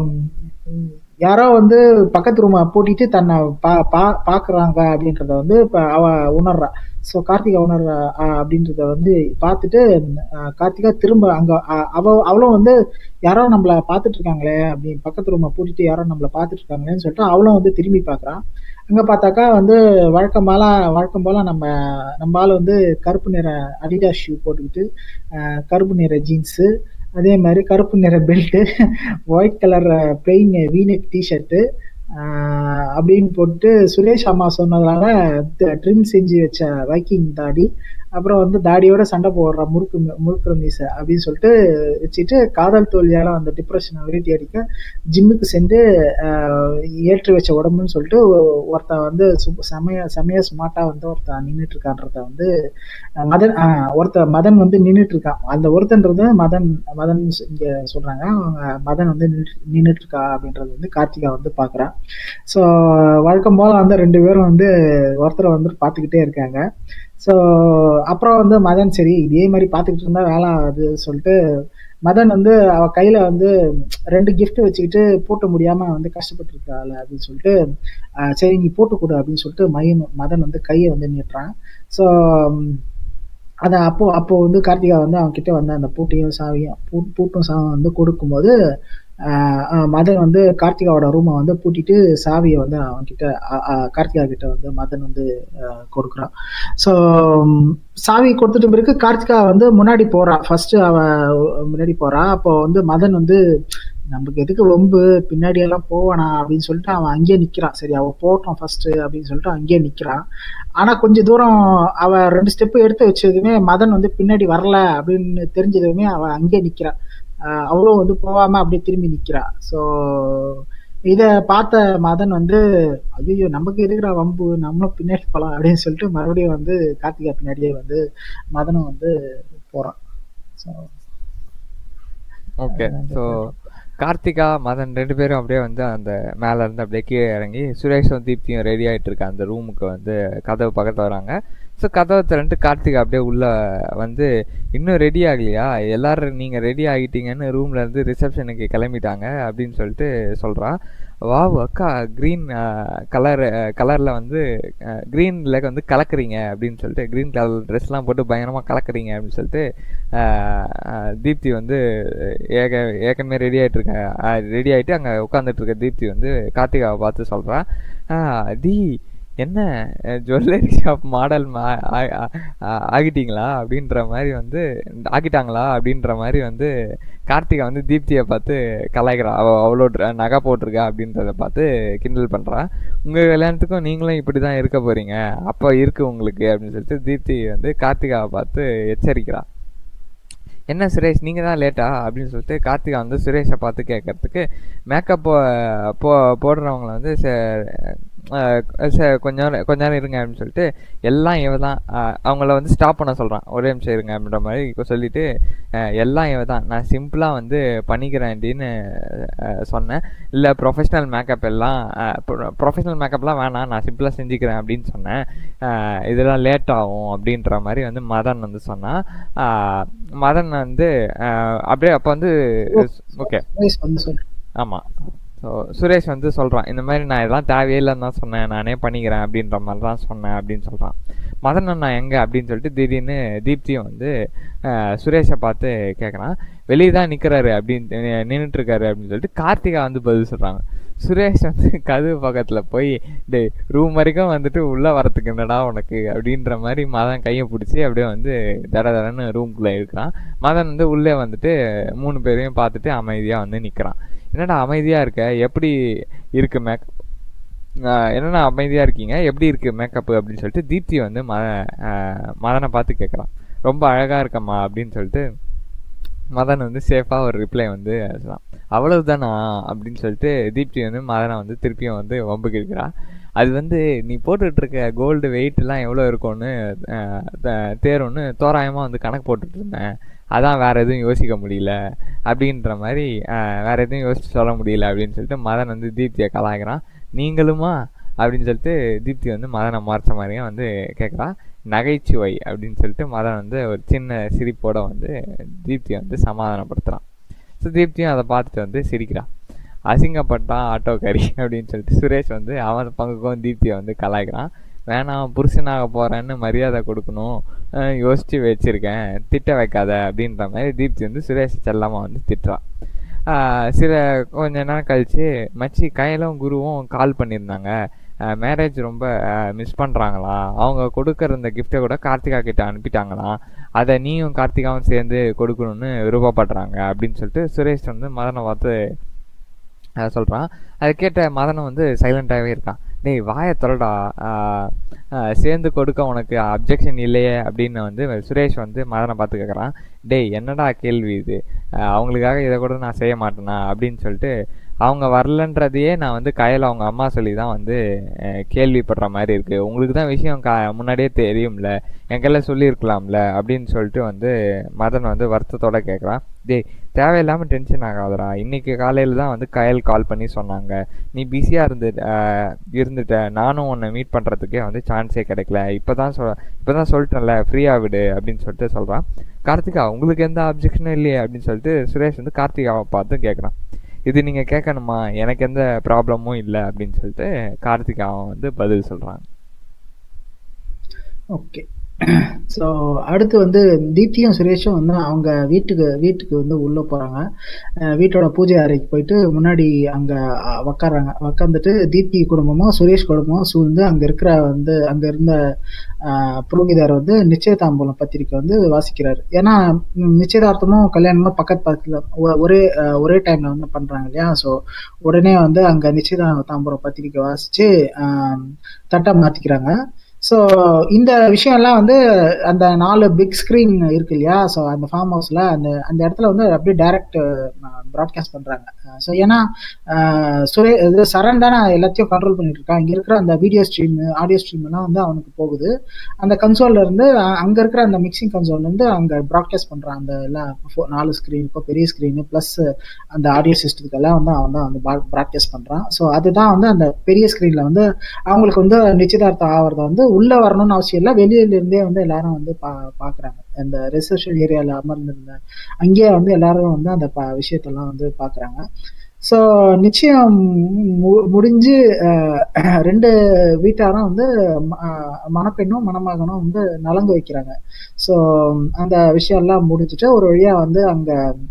S1: யாரோ வந்து பக்கத்து ரூமை பூட்டிட்டு தன்னை பா பா பார்க்குறாங்க அப்படின்றத வந்து இப்போ அவ உணர்றா ஸோ கார்த்திகா உணர்றா அப்படின்றத வந்து பார்த்துட்டு கார்த்திகா திரும்ப அங்கே அவ அவளும் வந்து யாரோ நம்மளை பார்த்துட்டு இருக்காங்களே அப்படி பக்கத்து ரூமை பூட்டிட்டு யாரோ நம்மளை பார்த்துட்டு இருக்காங்களேன்னு சொல்லிட்டு அவளும் வந்து திரும்பி பார்க்குறான் அங்கே பார்த்தாக்கா வந்து வழக்கம் போல வழக்கம் போல நம்ம நம்ம ஆள் வந்து கருப்பு நிற அடிடா ஷூ போட்டுக்கிட்டு கருப்பு நிற ஜீன்ஸு அதே மாதிரி கருப்பு நிற belt white colour plain V neck T shirt அப்படின்னு போட்டு சுரேஷ் அம்மா சொன்னதுனால ட்ரிம் செஞ்சு வச்ச வைக்கிங் தாடி அப்புறம் வந்து தாடியோட சண்டை போடுற முறுக்கு முறுக்குற மீசை அப்படின்னு சொல்லிட்டு வச்சுட்டு காதல் தோல்வியால அந்த டிப்ரெஷனை விரட்டி அடிக்க ஜிம்முக்கு சென்று ஏற்றி வச்ச உடம்புன்னு சொல்லிட்டு ஒருத்தன் வந்து செமைய செமைய ஸ்மார்ட்டா வந்து ஒருத்தன் நின்றுட்டு இருக்கான்றத வந்து மதன் ஒருத்த மதன் வந்து நின்றுட்டு இருக்கான் அந்த ஒருத்தன்றது மதன் மதன் இங்க சொல்றாங்க அவங்க மதன் வந்து நின்றுட்டு இருக்கா அப்படின்றது வந்து கார்த்திகா வந்து பாக்குறான் ஸோ வழக்கம் போல வந்து ரெண்டு பேரும் வந்து ஒருத்தரை வந்து பார்த்துக்கிட்டே இருக்காங்க ஸோ அப்புறம் வந்து மதன் சரி இதே மாதிரி பார்த்துக்கிட்டு இருந்தா வேலை ஆகுது சொல்லிட்டு மதன் வந்து அவ கையில வந்து ரெண்டு கிஃப்ட் வச்சுக்கிட்டு பூட்ட முடியாம வந்து கஷ்டப்பட்டு இருக்காள் அப்படின்னு சொல்லிட்டு சரி நீ போட்டு கொடு அப்படின்னு சொல்லிட்டு மயன் மதன் வந்து கையை வந்து நீட்டுறான் ஸோ அதை அப்போ அப்போ வந்து கார்த்திகா வந்து அவன் கிட்ட வந்து அந்த பூட்டையும் சாவியும் பூ பூட்டும் சாவும் வந்து கொடுக்கும்போது மதன் வந்து கார்த்திகாவோட ரூமை வந்து பூட்டிட்டு சாவியை வந்து அவன் கிட்ட கார்த்திகா கிட்ட வந்து மதன் வந்து கொடுக்குறான் ஸோ சாவி கொடுத்துட்டு பிறகு கார்த்திகா வந்து முன்னாடி போறா ஃபர்ஸ்ட் அவ முன்னாடி போறா அப்போ வந்து மதன் வந்து நமக்கு எதுக்கு வம்பு பின்னாடி எல்லாம் போவானா அப்படின்னு சொல்லிட்டு அவன் அங்கேயே நிக்கிறான் சரி அவ போட்டோம் ஃபர்ஸ்ட் அப்படின்னு சொல்லிட்டு அங்கேயே நிக்கிறான் ஆனா கொஞ்ச தூரம் அவ ரெண்டு ஸ்டெப் எடுத்து வச்சதுமே மதன் வந்து பின்னாடி வரல அப்படின்னு தெரிஞ்சதுமே அவ அங்கேயே நிக்கிறான் ஆஹ் அவளும் வந்து போகாம அப்படியே திரும்பி நிக்கிறா ஸோ இத பார்த்த மதன் வந்து ஐயோ நமக்கு இருக்கிற வம்பு நம்மளும் பின்னாடி போலாம் அப்படின்னு சொல்லிட்டு மறுபடியும் வந்து கார்த்திகா பின்னாடியே வந்து மதனும் வந்து போறான் so
S2: okay so Karthika Madan ரெண்டு பேரும் அப்படியே வந்து அந்த மேல இருந்து அப்படியே கீழே இறங்கி சுரேஷும் தீப்தியும் ரெடி ஆயிட்டு இருக்க அந்த ரூமுக்கு வந்து கதவு பக்கத்துல வராங்க ஸோ கதவை திறந்துட்டு கார்த்திகா அப்படியே உள்ள வந்து இன்னும் ரெடி ஆகலையா எல்லாரும் நீங்க ரெடி ஆகிட்டீங்கன்னு ரூம்ல இருந்து ரிசப்ஷனுக்கு கிளம்பிட்டாங்க அப்படின்னு சொல்லிட்டு சொல்றான் வாவ் அக்கா க்ரீன் கலர் கலரில் வந்து க்ரீனில் வந்து கலக்குறீங்க அப்படின்னு சொல்லிட்டு க்ரீன் கலர் ட்ரெஸ்லாம் போட்டு பயங்கரமாக கலக்குறீங்க அப்படின்னு சொல்லிட்டு ஆஹ், ஆஹ், தீப்தி வந்து ஏக ஏற்கனவே ரெடி ஆகிட்டு இருக்க ரெடி ஆகிட்டு அங்கே உட்காந்துட்டு இருக்க தீப்தி வந்து கார்த்திகாவை பார்த்து சொல்கிறா டி என்ன ஜுவல்லரி ஷாப் மாடல் ஆகிட்டீங்களா அப்படின்ற மாதிரி வந்து ஆக்கிட்டாங்களா அப்படின்ற மாதிரி வந்து கார்த்திகா வந்து தீப்தியை பார்த்து கலாய்க்கிறா அவ அவ்வளோ dr- நகை போட்டிருக்கா அப்படின்றத பார்த்து கிண்டல் பண்ணுறா உங்கள் கல்யாணத்துக்கும் நீங்களும் இப்படி தான் இருக்க போறீங்க அப்போ இருக்கு உங்களுக்கு அப்படின்னு சொல்லிட்டு தீப்தி வந்து கார்த்திகாவை பார்த்து எச்சரிக்கிறா என்ன சுரேஷ் நீங்கள் தான் லேட்டா அப்படின்னு சொல்லிட்டு கார்த்திகா வந்து சுரேஷை பார்த்து கேட்கறதுக்கு மேக்கப் போ போடுறவங்கள வந்து ச- அஹ் ச- கொஞ்ச நேரம் கொஞ்ச நேரம் இருங்க அப்படின்னு சொல்லிட்டு எல்லாம் இவ தான் அஹ் அவங்கள வந்து ஸ்டாப் பண்ண சொல்கிறான் ஒரே நிமிஷம் இருங்க அப்படின்ற மாதிரி இப்போ சொல்லிட்டு அஹ் எல்லாம் இவ தான் நான் சிம்பிளாக வந்து பண்ணிக்கிறேன் அப்படின்னு அஹ் சொன்னேன் இல்லை ப்ரொஃபஷனல் மேக்கப் எல்லாம் ப்ரொஃபஷனல் மேக்கப்லாம் வேணாம் நான் சிம்பிளாக செஞ்சுக்கிறேன் அப்படின்னு சொன்னேன் அஹ் இதெல்லாம் லேட் ஆகும் அப்படின்ற மாதிரி வந்து மதன் வந்து சொன்னான் அஹ் மதன் வந்து அஹ் அப்படியே அப்போ வந்து ஓகே
S1: சுரேஷ் வந்து சொல்லு
S2: ஆமாம் ஸோ சுரேஷ் வந்து சொல்கிறான் இந்த மாதிரி நான் இதெல்லாம் தேவையே இல்லைன்னு தான் சொன்னேன் நானே பண்ணிக்கிறேன் அப்படின்ற மாதிரி தான் சொன்னேன் அப்படின்னு சொல்கிறான் மதன் அண்ணா எங்கே அப்படின்னு சொல்லிட்டு திடீர்னு தீப்தியும் வந்து அஹ், சுரேஷை பார்த்து கேட்குறான் வெளியே தான் நிற்கிறாரு அப்படின்னு நின்றுட்டு இருக்காரு அப்படின்னு சொல்லிட்டு கார்த்திகா வந்து பதில் சொல்கிறாங்க சுரேஷ் வந்து கதவு பக்கத்தில் போய் டே ரூம் வரைக்கும் வந்துட்டு உள்ளே வரத்துக்கு என்னடா உனக்கு அப்படின்ற மாதிரி மதன் கையை பிடிச்சி அப்படியே வந்து தட தடன்னு ரூம்குள்ளே இருக்கிறான் மதன் வந்து உள்ளே வந்துட்டு மூணு பேரையும் பார்த்துட்டு அமைதியாக வந்து நிற்கிறான் என்னடா அமைதியாக இருக்க எப்படி இருக்கு மேக்கப் என்னடா அமைதியாக இருக்கீங்க எப்படி இருக்கு மேக்கப் அப்படின்னு சொல்லிட்டு தீப்தி வந்து ம ஆஹ் மதனை பார்த்து கேட்குறான் ரொம்ப அழகாக இருக்கம்மா அப்படின்னு சொல்லிட்டு மதன் வந்து சேஃபாக ஒரு ரிப்ளை வந்து சொன்னான் அவ்வளவுதானா அப்படின்னு சொல்லிட்டு தீப்தி வந்து மதனை வந்து திருப்பியும் வந்து வம்புக்கு இருக்கிறா அது வந்து நீ போட்டுட்டு இருக்க கோல்டு வெயிட்லாம் எவ்வளோ இருக்கும்னு அஹ், த- தேரும்னு தோராயமாக வந்து கணக்கு போட்டுட்டு இருந்தேன் அதான் வேற எதுவும் யோசிக்க முடியல அப்படின்ற மாதிரி அஹ், வேற எதுவும் யோசிச்சு சொல்ல முடியல அப்படின்னு சொல்லிட்டு மதன் வந்து தீப்தியை கலாய்க்கிறான் நீங்களுமா அப்படின்னு சொல்லிட்டு தீப்தி வந்து மதனை மறைச்ச மாதிரியே வந்து கேட்குறா நகைச்சுவை அப்படின்னு சொல்லிட்டு மதன் வந்து ஒரு சின்ன சிரிப்போட வந்து தீப்தியை வந்து சமாதானப்படுத்துகிறான் ஸோ தீப்தியும் அதை பார்த்துட்டு வந்து சிரிக்கிறான் அசிங்கப்பட்டான் ஆட்டோக்காரி அப்படின்னு சொல்லிட்டு சுரேஷ் வந்து அவன் பங்குக்கும் தீப்தியை வந்து கலாய்க்கிறான் வேணாம் புருஷனாக போகிறேன்னு மரியாதை கொடுக்கணும் அஹ் யோசிச்சு வச்சிருக்கேன் திட்ட வைக்காத அப்படின்ற மாதிரி தீப்தி வந்து சுரேஷ் செல்லமாக வந்து திட்டுறான் ஆஹ் சில கொஞ்ச நேரம் கழிச்சு மச்சி கையிலும் குருவும் கால் பண்ணியிருந்தாங்க மேரேஜ் ரொம்ப மிஸ் பண்ணுறாங்களா அவங்க கொடுக்குற இந்த கிஃப்ட்டை கூட கார்த்திகா கிட்ட அனுப்பிட்டாங்களாம் அதை நீயும் கார்த்திகாவும் சேர்ந்து கொடுக்கணும்னு விருப்பப்படுறாங்க அப்படின்னு சொல்லிட்டு சுரேஷ் வந்து மதனை பார்த்து அதை சொல்கிறான் அதை கேட்ட மதனம் வந்து சைலண்டாகவே இருக்கான் டேய் வாயை தொலைடா ஆஹ் ஆஹ் சேர்ந்து கொடுக்க உனக்கு அப்ஜெக்ஷன் இல்லையே அப்படின்னு வந்து சுரேஷ் வந்து மதனை பார்த்து கேட்குறான் டேய் என்னடா கேள்வி இது ஆஹ் அவங்களுக்காக இதை கூட நான் செய்ய மாட்டேனா அப்படின்னு சொல்லிட்டு அவங்க வரலன்றதையே நான் வந்து கையில் அவங்க அம்மா சொல்லி தான் வந்து அஹ், கேள்விப்படுற மாதிரி இருக்கு உங்களுக்கு தான் விஷயம் கா முன்னாடியே தெரியும்ல என் கையில் சொல்லியிருக்கலாம்ல அப்படின்னு சொல்லிட்டு வந்து மதன் வந்து வருத்தத்தோட கேட்குறான் டேய் தேவையில்லாமல் டென்ஷன் ஆகாதடா இன்னைக்கு காலையில் தான் வந்து கயல் கால் பண்ணி சொன்னாங்க நீ பிஸியாக இருந்து அஹ், இருந்துட்ட நானும் உன்னை மீட் பண்ணுறதுக்கே வந்து சான்ஸே கிடைக்கல இப்போ தான் சொல் இப்போ தான் சொல்லிட்டேன்ல ஃப்ரீயாக விடு அப்படின்னு சொல்லிட்டு சொல்கிறான் கார்த்திகா உங்களுக்கு எந்த அப்ஜெக்ஷனும் இல்லையே அப்படின்னு சொல்லிட்டு சுரேஷ் வந்து கார்த்திகாவை பார்த்து கேட்குறான் இது நீங்கள் கேட்கணுமா எனக்கு எந்த ப்ராப்ளமும் இல்லை அப்படின்னு சொல்லிட்டு கார்த்திகாவை வந்து பதில் சொல்கிறாங்க
S1: ஓகே ஸோ அடுத்து வந்து தீப்தியும் சுரேஷும் வந்து அவங்க வீட்டுக்கு வீட்டுக்கு வந்து உள்ளே போகிறாங்க வீட்டோட பூஜை அறைக்கு போயிட்டு முன்னாடி அங்கே உக்காடுறாங்க உக்காந்துட்டு தீப்தி குடும்பமும் சுரேஷ் குடும்பமும் சூழ்ந்து அங்கே இருக்கிற வந்து அங்கே இருந்த புரோகிதார் வந்து நிச்சயதாம்பூலம் பத்திரிக்கை வந்து வாசிக்கிறாரு ஏன்னா நிச்சயதார்த்தமும் கல்யாணமும் பக்கத்து பக்கத்தில் ஒரே ஒரே டைமில் வந்து பண்ணுறாங்க இல்லையா ஸோ உடனே வந்து அங்கே நிச்சயதாம்பூலம் பத்திரிக்கை வாசித்து தட்டை மாற்றிக்கிறாங்க ஸோ இந்த விஷயம்லாம் வந்து அந்த நாலு பிக் ஸ்க்ரீன் இருக்கு இல்லையா ஸோ அந்த ஃபார்ம் ஹவுஸில் அந்த அந்த இடத்துல வந்து அப்படியே டைரக்ட் ப்ராட்காஸ்ட் பண்ணுறாங்க ஸோ ஏன்னா சுரே இது சரண் தானே எல்லாத்தையும் கண்ட்ரோல் பண்ணிட்டு இருக்கான் இங்கே இருக்கிற அந்த வீடியோ ஸ்ட்ரீம் ஆடியோ ஸ்ட்ரீம் எல்லாம் வந்து அவனுக்கு போகுது அந்த கன்சோல்ல இருந்து அங்கே இருக்கிற அந்த மிக்சிங் கன்சோல்ல இருந்து அங்கே ப்ராட்காஸ்ட் பண்ணுறான் அந்த எல்லாம் நாலு ஸ்க்ரீன் இப்போ பெரிய ஸ்க்ரீனு ப்ளஸ் அந்த ஆடியோ சிஸ்டத்துக்கெல்லாம் வந்து அவன் தான் வந்து ப்ராட்காஸ்ட் பண்ணுறான் ஸோ அதுதான் வந்து அந்த பெரிய ஸ்க்ரீனில் வந்து அவங்களுக்கு வந்து நிச்சயதார்த்தம் ஆகிறத வந்து உள்ள வரணும்னு அவசியம் இல்லை வெளியில இருந்தே வந்து எல்லாரும் வந்து பா பாக்குறாங்க அந்த ரிசப்ஷன் ஏரியால அமர்ந்திருந்த அங்கேயே வந்து எல்லாரும் வந்து அந்த ப விஷயத்தெல்லாம் வந்து பாக்குறாங்க ஸோ நிச்சயம் முடிஞ்சு ரெண்டு வீட்டாரும் வந்து மணப்பெண்ணும் மணமகனும் வந்து நலங்கு வைக்கிறாங்க ஸோ அந்த விஷயம் எல்லாம் முடிச்சுட்டு ஒரு வழியா வந்து அங்க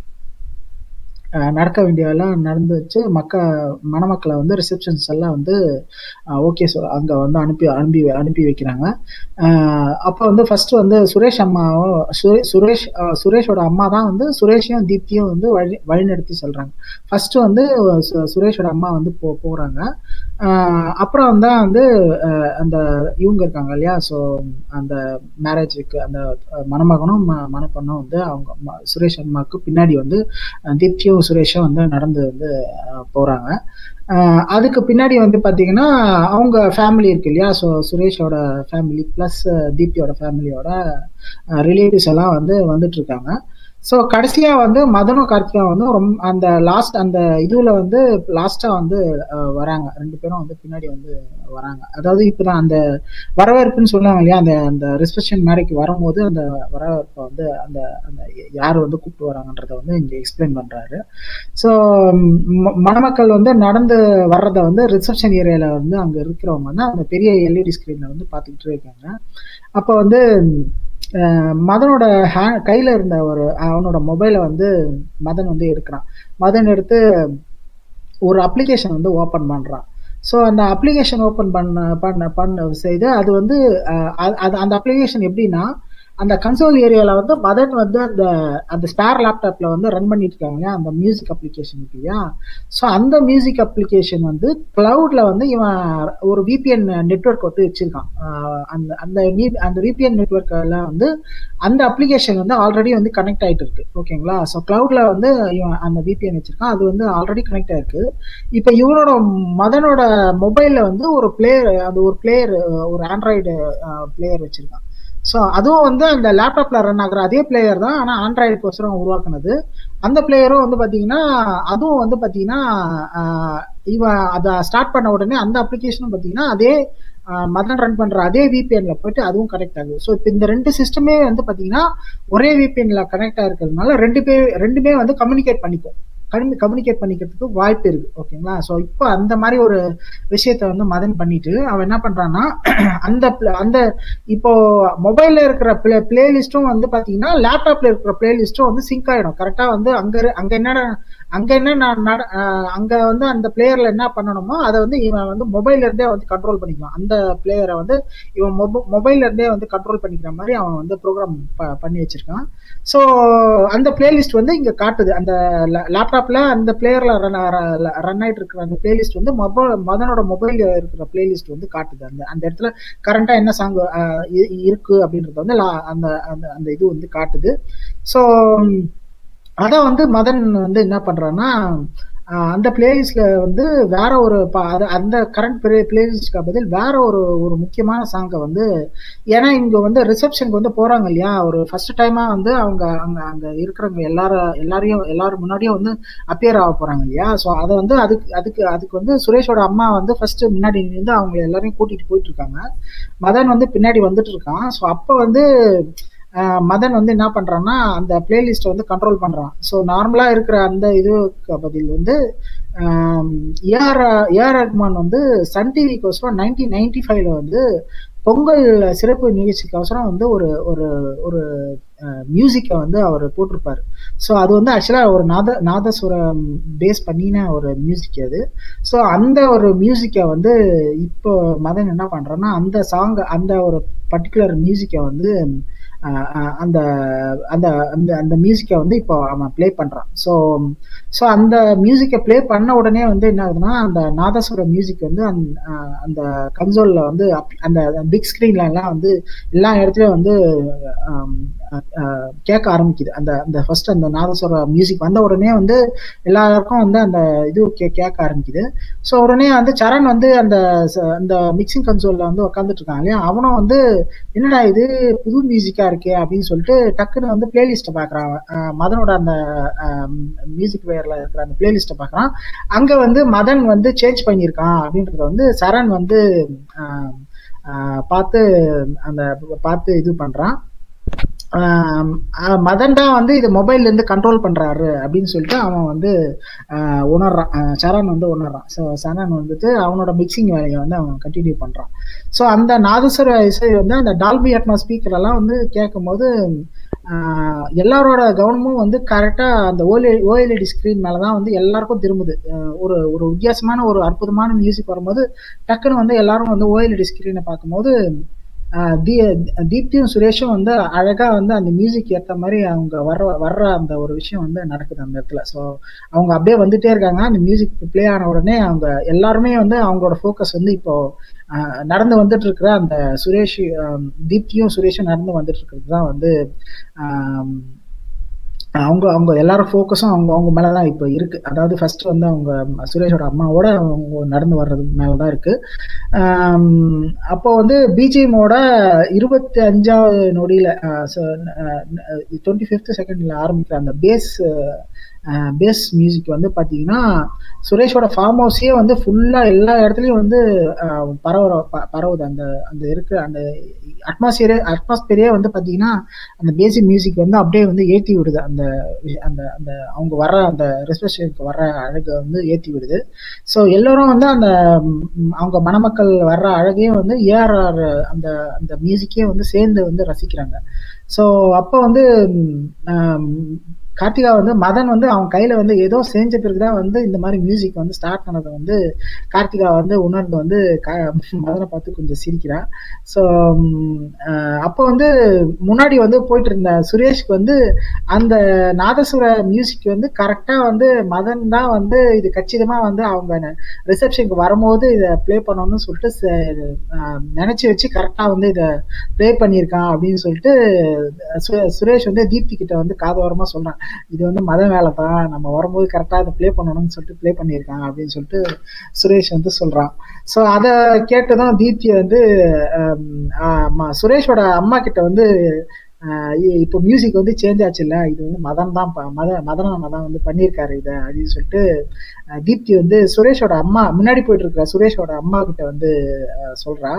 S1: நடக்க வேண்டியதெல்லாம் நடந்து வச்சு மக்க மணமக்களை வந்து ரிசப்ஷன்ஸ் எல்லாம் வந்து ஓகே சொல் அங்கே வந்து அனுப்பி அனுப்பி அனுப்பி வைக்கிறாங்க அப்போ வந்து ஃபர்ஸ்ட் வந்து சுரேஷ் அம்மாவும் சுரேஷ் சுரேஷோட அம்மா தான் வந்து சுரேஷையும் தீப்தியும் வந்து வழி வழிநடத்தி சொல்கிறாங்க ஃபர்ஸ்ட் வந்து சுரேஷோட அம்மா வந்து போ போகிறாங்க அப்புறம் தான் வந்து அந்த இவங்க இருக்காங்க இல்லையா ஸோ அந்த மேரேஜுக்கு அந்த மணமகனும் மணப்பெண்ணும் வந்து அவங்க சுரேஷ் அம்மாவுக்கு பின்னாடி வந்து தீப்தியும் சுரேஷும் வந்து நடந்து வந்து போகிறாங்க அதுக்கு பின்னாடி வந்து பார்த்தீங்கன்னா அவங்க ஃபேமிலி இருக்கு இல்லையா ஸோ சுரேஷோட ஃபேமிலி ப்ளஸ் தீப்தியோட ஃபேமிலியோட ரிலேட்டிவ்ஸ் எல்லாம் வந்து வந்துட்டு இருக்காங்க ஸோ கடைசியாக வந்து மதனும் கார்த்திகா வந்து ரொம்ப அந்த லாஸ்ட் அந்த இதுவில் வந்து லாஸ்ட்டாக வந்து வராங்க ரெண்டு பேரும் வந்து பின்னாடி வந்து வராங்க அதாவது இப்போ தான் அந்த வரவேற்புன்னு சொல்லுவாங்க இல்லையா அந்த அந்த ரிசப்ஷன் மேடைக்கு வரும்போது அந்த வரவேற்பை வந்து அந்த அந்த யார் வந்து கூப்பிட்டு வராங்கன்றத வந்து இங்கே எக்ஸ்பிளைன் பண்ணுறாரு ஸோ மணமக்கள் வந்து நடந்து வர்றதை வந்து ரிசப்ஷன் ஏரியாவில் வந்து அங்கே இருக்கிறவங்க வந்து அந்த பெரிய எல்இடி ஸ்க்ரீனில் வந்து பார்த்துக்கிட்டு இருக்காங்க அப்போ வந்து மதனோட ஹே கையில் இருந்த ஒரு அவனோட மொபைலை வந்து மதன் வந்து எடுக்கிறான் மதன் எடுத்து ஒரு அப்ளிகேஷன் வந்து ஓப்பன் பண்ணுறான் ஸோ அந்த அப்ளிகேஷன் ஓப்பன் பண்ண பண்ண பண்ண செய்து அது வந்து அது அந்த அப்ளிகேஷன் எப்படின்னா அந்த கன்சோல் ஏரியாவில் வந்து மதன் வந்து அந்த அந்த ஸ்பேர் லேப்டாப்பில் வந்து ரன் பண்ணிட்டு இருக்காங்க அந்த மியூசிக் அப்ளிகேஷன் இருக்கு இல்லையா ஸோ அந்த மியூசிக் அப்ளிகேஷன் வந்து கிளவுடில் வந்து இவன் ஒரு விபிஎன் நெட்ஒர்க் வந்து வச்சிருக்கான் அந்த அந்த அந்த விபிஎன் நெட்ஒர்க்கில் வந்து அந்த அப்ளிகேஷன் வந்து ஆல்ரெடி வந்து கனெக்ட் ஆகிட்டு இருக்கு ஓகேங்களா ஸோ கிளவுடில் வந்து இவன் அந்த விபிஎன் வச்சிருக்கான் அது வந்து ஆல்ரெடி கனெக்ட் ஆயிருக்கு இப்போ இவனோட மதனோட மொபைலில் வந்து ஒரு பிளேயர் அது ஒரு பிளேயர் ஒரு ஆண்ட்ராய்டு பிளேயர் வச்சிருக்கான் ஸோ அதுவும் வந்து அந்த லேப்டாப்ல ரன் ஆகுற அதே பிளேயர் தான் ஆனால் ஆண்ட்ராய்டுக்கோசரம் உருவாக்குனது அந்த பிளேயரும் வந்து பார்த்தீங்கன்னா அதுவும் வந்து பார்த்தீங்கன்னா இவன் அதை ஸ்டார்ட் பண்ண உடனே அந்த அப்ளிகேஷனும் பார்த்தீங்கன்னா அதே மதன் ரன் பண்ற அதே விபிஎன்ல போயிட்டு அதுவும் கனெக்ட் ஆகுது ஸோ இப்போ இந்த ரெண்டு சிஸ்டமே வந்து பார்த்தீங்கன்னா ஒரே விபிஎன்ல கனெக்ட் ஆயிருக்கிறதுனால ரெண்டு பேர் ரெண்டுமே வந்து கம்யூனிகேட் பண்ணிக்கும் கம்மி கம்யூனிகேட் பண்ணிக்கிறதுக்கு வாய்ப்பு இருக்கு ஓகேங்களா ஸோ இப்போ அந்த மாதிரி ஒரு விஷயத்த வந்து மதன் பண்ணிட்டு அவன் என்ன பண்றான்னா அந்த அந்த இப்போ மொபைல்ல இருக்கிற பிளே பிளேலிஸ்ட்டும் வந்து பாத்தீங்கன்னா லேப்டாப்ல இருக்கிற பிளேலிஸ்ட்டும் வந்து சிங்க் ஆயிடும் கரெக்டா வந்து அங்க அங்க என்ன அங்க என்ன அங்க வந்து அந்த பிளேயர்ல என்ன பண்ணணுமோ அதை வந்து இவன் வந்து மொபைல்ல இருந்தே வந்து கண்ட்ரோல் பண்ணிக்கலாம் அந்த பிளேயரை வந்து இவன் மொபைல்ல இருந்தே வந்து கண்ட்ரோல் பண்ணிக்கிற மாதிரி அவன் வந்து ப்ரோக்ராம் பண்ணி வச்சிருக்கான் ஸோ அந்த பிளேலிஸ்ட் வந்து இங்க காட்டுது அந்த லேப்டாப்ல அந்த பிளேயர்ல ரன் ரன் ஆயிட்டு இருக்கிற அந்த பிளேலிஸ்ட் வந்து மொபைல் மதனோட மொபைல் இருக்கிற பிளேலிஸ்ட் வந்து காட்டுது அந்த அந்த இடத்துல கரண்டா என்ன சாங் இருக்கு அப்படின்றத வந்து அந்த அந்த அந்த இது வந்து காட்டுது ஸோ அதை வந்து மதன் வந்து என்ன பண்றான்னா அந்த பிளேலிஸ்ட்ல வந்து வேற ஒரு அந்த கரண்ட் பிளேலிஸ்ட்க்கு பதில் வேற ஒரு ஒரு முக்கியமான சாங்கை வந்து ஏன்னா இங்க வந்து ரிசப்ஷனுக்கு வந்து போறாங்க இல்லையா ஒரு ஃபர்ஸ்ட் டைமா வந்து அவங்க அங்க அங்க இருக்கிறவங்க எல்லாரும் எல்லாரையும் எல்லாரும் முன்னாடியும் வந்து அப்பியர் ஆக போறாங்க இல்லையா ஸோ அதை வந்து அதுக்கு அதுக்கு அதுக்கு வந்து சுரேஷோட அம்மா வந்து ஃபர்ஸ்ட் முன்னாடி வந்து அவங்க எல்லாரையும் கூட்டிட்டு போயிட்டு இருக்காங்க மதன் வந்து பின்னாடி வந்துட்டு இருக்கான் ஸோ அப்போ வந்து மதன் வந்து என்ன பண்றான்னா அந்த பிளேலிஸ்ட்டை வந்து கண்ட்ரோல் பண்றான் ஸோ நார்மலா இருக்கிற அந்த இதுக்கு பதில் வந்து ஏஆர் ஏஆர் ரஹ்மான் வந்து சன் டிவிக்கோசரம் நைன்டீன் நைன்டி ஃபைவ்ல வந்து பொங்கல் சிறப்பு நிகழ்ச்சிக்கோசரம் வந்து ஒரு ஒரு ஒரு மியூசிக்கை வந்து அவர் போட்டிருப்பாரு ஸோ அது வந்து ஆக்சுவலாக ஒரு நாத நாதஸ்வரம் பேஸ் பண்ணின ஒரு மியூசிக் அது ஸோ அந்த ஒரு மியூசிக்கை வந்து இப்போ மதன் என்ன பண்ணுறான்னா அந்த சாங் அந்த ஒரு பர்டிகுலர் மியூசிக்கை வந்து அந்த அந்த அந்த அந்த மியூசிக்கை வந்து இப்போ அவன் ப்ளே பண்ணுறான் ஸோ ஸோ அந்த மியூசிக்கை ப்ளே பண்ண உடனே வந்து என்ன ஆகுதுன்னா அந்த நாதஸ்வர மியூசிக் வந்து அந்த அந்த கன்சோலில் வந்து அந்த பிக் ஸ்க்ரீன்லலாம் வந்து எல்லா இடத்துலையும் வந்து கேட்க ஆரம்பிக்குது அந்த அந்த ஃபர்ஸ்ட் அந்த நாதஸ்வர மியூசிக் வந்த உடனே வந்து எல்லாருக்கும் வந்து அந்த இது கே கேட்க ஆரம்பிக்குது ஸோ உடனே வந்து சரண் வந்து அந்த அந்த மிக்சிங் கன்சோலில் வந்து உட்காந்துட்டு இருக்காங்க இல்லையா அவனும் வந்து என்னடா இது புது மியூசிக்கா இருக்கே அப்படின்னு சொல்லிட்டு டக்குன்னு வந்து பிளேலிஸ்ட்டை பார்க்குறான் மதனோட அந்த மியூசிக் வேர்ல இருக்கிற அந்த பிளேலிஸ்ட்டை பார்க்குறான் அங்கே வந்து மதன் வந்து சேஞ்ச் பண்ணியிருக்கான் அப்படின்றத வந்து சரண் வந்து பார்த்து அந்த பார்த்து இது பண்ணுறான் மதன் தான் வந்து இது மொபைல்ல இருந்து கண்ட்ரோல் பண்றாரு அப்படின்னு சொல்லிட்டு அவன் வந்து உணர்றான் சரண் வந்து உணர்றான் ஸோ சரண் வந்துட்டு அவனோட மிக்சிங் வேலையை வந்து அவன் கண்டினியூ பண்றான் ஸோ அந்த நாதஸ்வர இசை வந்து அந்த டால்பி அட்மா ஸ்பீக்கர் எல்லாம் வந்து கேட்கும் போது எல்லாரோட கவனமும் வந்து கரெக்டாக அந்த ஓஎல்இ ஓஎல்இடி ஸ்க்ரீன் மேலே தான் வந்து எல்லாருக்கும் திரும்புது ஒரு ஒரு வித்தியாசமான ஒரு அற்புதமான மியூசிக் வரும்போது டக்குன்னு வந்து எல்லாரும் வந்து ஓஎல்இடி ஸ்க்ரீனை பார்க்கும்போது தீ தீப்தியும் சுரேஷும் வந்து அழகா வந்து அந்த மியூசிக் ஏற்ற மாதிரி அவங்க வர்ற வர்ற அந்த ஒரு விஷயம் வந்து நடக்குது அந்த இடத்துல ஸோ அவங்க அப்படியே வந்துட்டே இருக்காங்க அந்த மியூசிக் ப்ளே ஆன உடனே அவங்க எல்லாருமே வந்து அவங்களோட ஃபோக்கஸ் வந்து இப்போ நடந்து வந்துட்டு இருக்கிற அந்த சுரேஷ் தீப்தியும் சுரேஷும் நடந்து வந்துட்டு இருக்கிறது தான் வந்து அவங்க அவங்க எல்லாரும் ஃபோக்கஸும் அவங்க அவங்க மேலே தான் இப்போ இருக்கு அதாவது ஃபர்ஸ்ட் வந்து அவங்க சுரேஷோட அம்மாவோட அவங்க நடந்து வர்றது மேலே தான் இருக்கு அப்போ வந்து பிஜிஎம்மோட இருபத்தி அஞ்சாவது நொடியில் டுவெண்ட்டி ஃபிஃப்த் செகண்ட்ல ஆரம்பிக்கிற அந்த பேஸ் பேஸ் மியூசிக் வந்து பார்த்தீங்கன்னா சுரேஷோட ஃபார்ம் ஹவுஸே வந்து ஃபுல்லாக எல்லா இடத்துலையும் வந்து பரவுற பரவுது அந்த அந்த இருக்கிற அந்த அட்மாஸ்பியரே அட்மாஸ்பியரே வந்து பார்த்தீங்கன்னா அந்த பேசிக் மியூசிக் வந்து அப்படியே வந்து ஏற்றி விடுது அந்த அந்த அந்த அவங்க வர்ற அந்த ரிசர்வேஷனுக்கு வர்ற அழகை வந்து ஏற்றி விடுது ஸோ எல்லோரும் வந்து அந்த அவங்க மணமக்கள் வர்ற அழகையும் வந்து ஏஆர்ஆர் அந்த அந்த மியூசிக்கே வந்து சேர்ந்து வந்து ரசிக்கிறாங்க ஸோ அப்போ வந்து கார்த்திகா வந்து மதன் வந்து அவன் கையில வந்து ஏதோ செஞ்ச பிறகுதான் வந்து இந்த மாதிரி மியூசிக் வந்து ஸ்டார்ட் பண்ணதை வந்து கார்த்திகா வந்து உணர்ந்து வந்து மதனை பார்த்து கொஞ்சம் சிரிக்கிறான் ஸோ அப்போ வந்து முன்னாடி வந்து போயிட்டு இருந்த சுரேஷ்க்கு வந்து அந்த நாதசுர மியூசிக் வந்து கரெக்டா வந்து மதன் தான் வந்து இது கச்சிதமா வந்து அவங்க ரிசப்ஷனுக்கு வரும்போது இதை ப்ளே பண்ணணும்னு சொல்லிட்டு நினைச்சு வச்சு கரெக்டா வந்து இதை ப்ளே பண்ணியிருக்கான் அப்படின்னு சொல்லிட்டு சுரேஷ் வந்து தீப்தி கிட்ட வந்து காதோரமா சொல்றான் இது வந்து மத வேலை தான் நம்ம வரும்போது கரெக்டாக அதை ப்ளே பண்ணணும்னு சொல்லிட்டு ப்ளே பண்ணியிருக்காங்க அப்படின்னு சொல்லிட்டு சுரேஷ் வந்து சொல்கிறான் ஸோ அதை கேட்டு தான் தீப்தி வந்து சுரேஷோட அம்மா கிட்ட வந்து இப்போ மியூசிக் வந்து சேஞ்ச் ஆச்சுல்ல இது வந்து மதன் தான் மத மதன மதம் வந்து பண்ணியிருக்காரு இதை அப்படின்னு சொல்லிட்டு தீப்தி வந்து சுரேஷோட அம்மா முன்னாடி போயிட்டு இருக்கிற சுரேஷோட அம்மா கிட்ட வந்து சொல்றா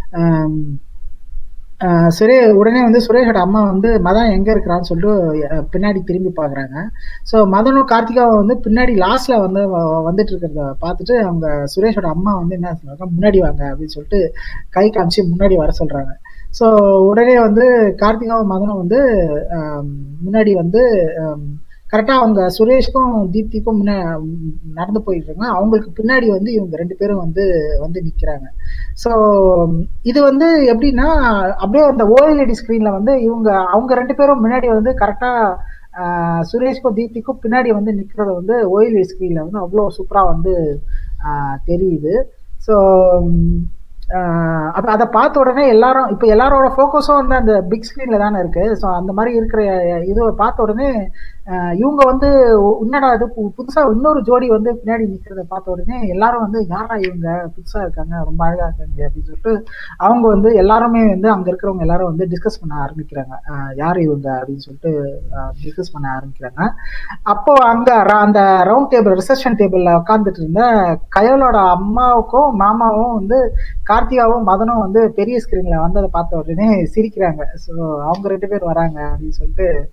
S1: சுரே உடனே வந்து சுரேஷோட அம்மா வந்து மதன் எங்க இருக்கிறான்னு சொல்லிட்டு பின்னாடி திரும்பி பாக்குறாங்க ஸோ மதனும் கார்த்திகாவும் வந்து பின்னாடி லாஸ்ட்ல வந்து வந்துட்டு இருக்கிறத பார்த்துட்டு அவங்க சுரேஷோட அம்மா வந்து என்ன சொல்றாங்க முன்னாடி வாங்க அப்படின்னு சொல்லிட்டு கை காமிச்சு முன்னாடி வர சொல்றாங்க ஸோ உடனே வந்து கார்த்திகாவும் மதனும் வந்து முன்னாடி வந்து கரெக்டாக அவங்க சுரேஷ்க்கும் தீப்திக்கும் முன்ன நடந்து போயிட்டு இருக்காங்க அவங்களுக்கு பின்னாடி வந்து இவங்க ரெண்டு பேரும் வந்து வந்து நிற்கிறாங்க ஸோ இது வந்து எப்படின்னா அப்படியே அந்த ஓஎல்இடி ஸ்க்ரீனில் வந்து இவங்க அவங்க ரெண்டு பேரும் முன்னாடி வந்து கரெக்டாக சுரேஷ்க்கும் தீப்திக்கும் பின்னாடி வந்து நிற்கிறத வந்து ஓஎல்இடி ஸ்க்ரீனில் வந்து அவ்வளோ சூப்பராக வந்து தெரியுது ஸோ அப்போ அதை பார்த்த உடனே எல்லாரும் இப்போ எல்லாரோட ஃபோக்கஸும் வந்து அந்த பிக் ஸ்க்ரீனில் தானே இருக்குது ஸோ அந்த மாதிரி இருக்கிற இதை பார்த்த உடனே இவங்க வந்து என்னடா இது புதுசாக இன்னொரு ஜோடி வந்து பின்னாடி நிற்கிறத பார்த்த உடனே எல்லாரும் வந்து யாரா இவங்க புதுசாக இருக்காங்க ரொம்ப அழகாக இருக்காங்க அப்படின்னு சொல்லிட்டு அவங்க வந்து எல்லாருமே வந்து அங்கே இருக்கிறவங்க எல்லாரும் வந்து டிஸ்கஸ் பண்ண ஆரம்பிக்கிறாங்க யார் இவங்க அப்படின்னு சொல்லிட்டு டிஸ்கஸ் பண்ண ஆரம்பிக்கிறாங்க அப்போ அங்கே அந்த ரவுண்ட் டேபிள் ரிசப்ஷன் டேபிளில் உட்காந்துட்டு இருந்த கயலோட அம்மாவுக்கும் மாமாவும் வந்து கார்த்திகாவும் மதனும் வந்து பெரிய ஸ்கிரீன்ல வந்ததை பார்த்த உடனே சிரிக்கிறாங்க ஸோ அவங்க ரெண்டு பேர் வராங்க அப்படின்னு சொல்லிட்டு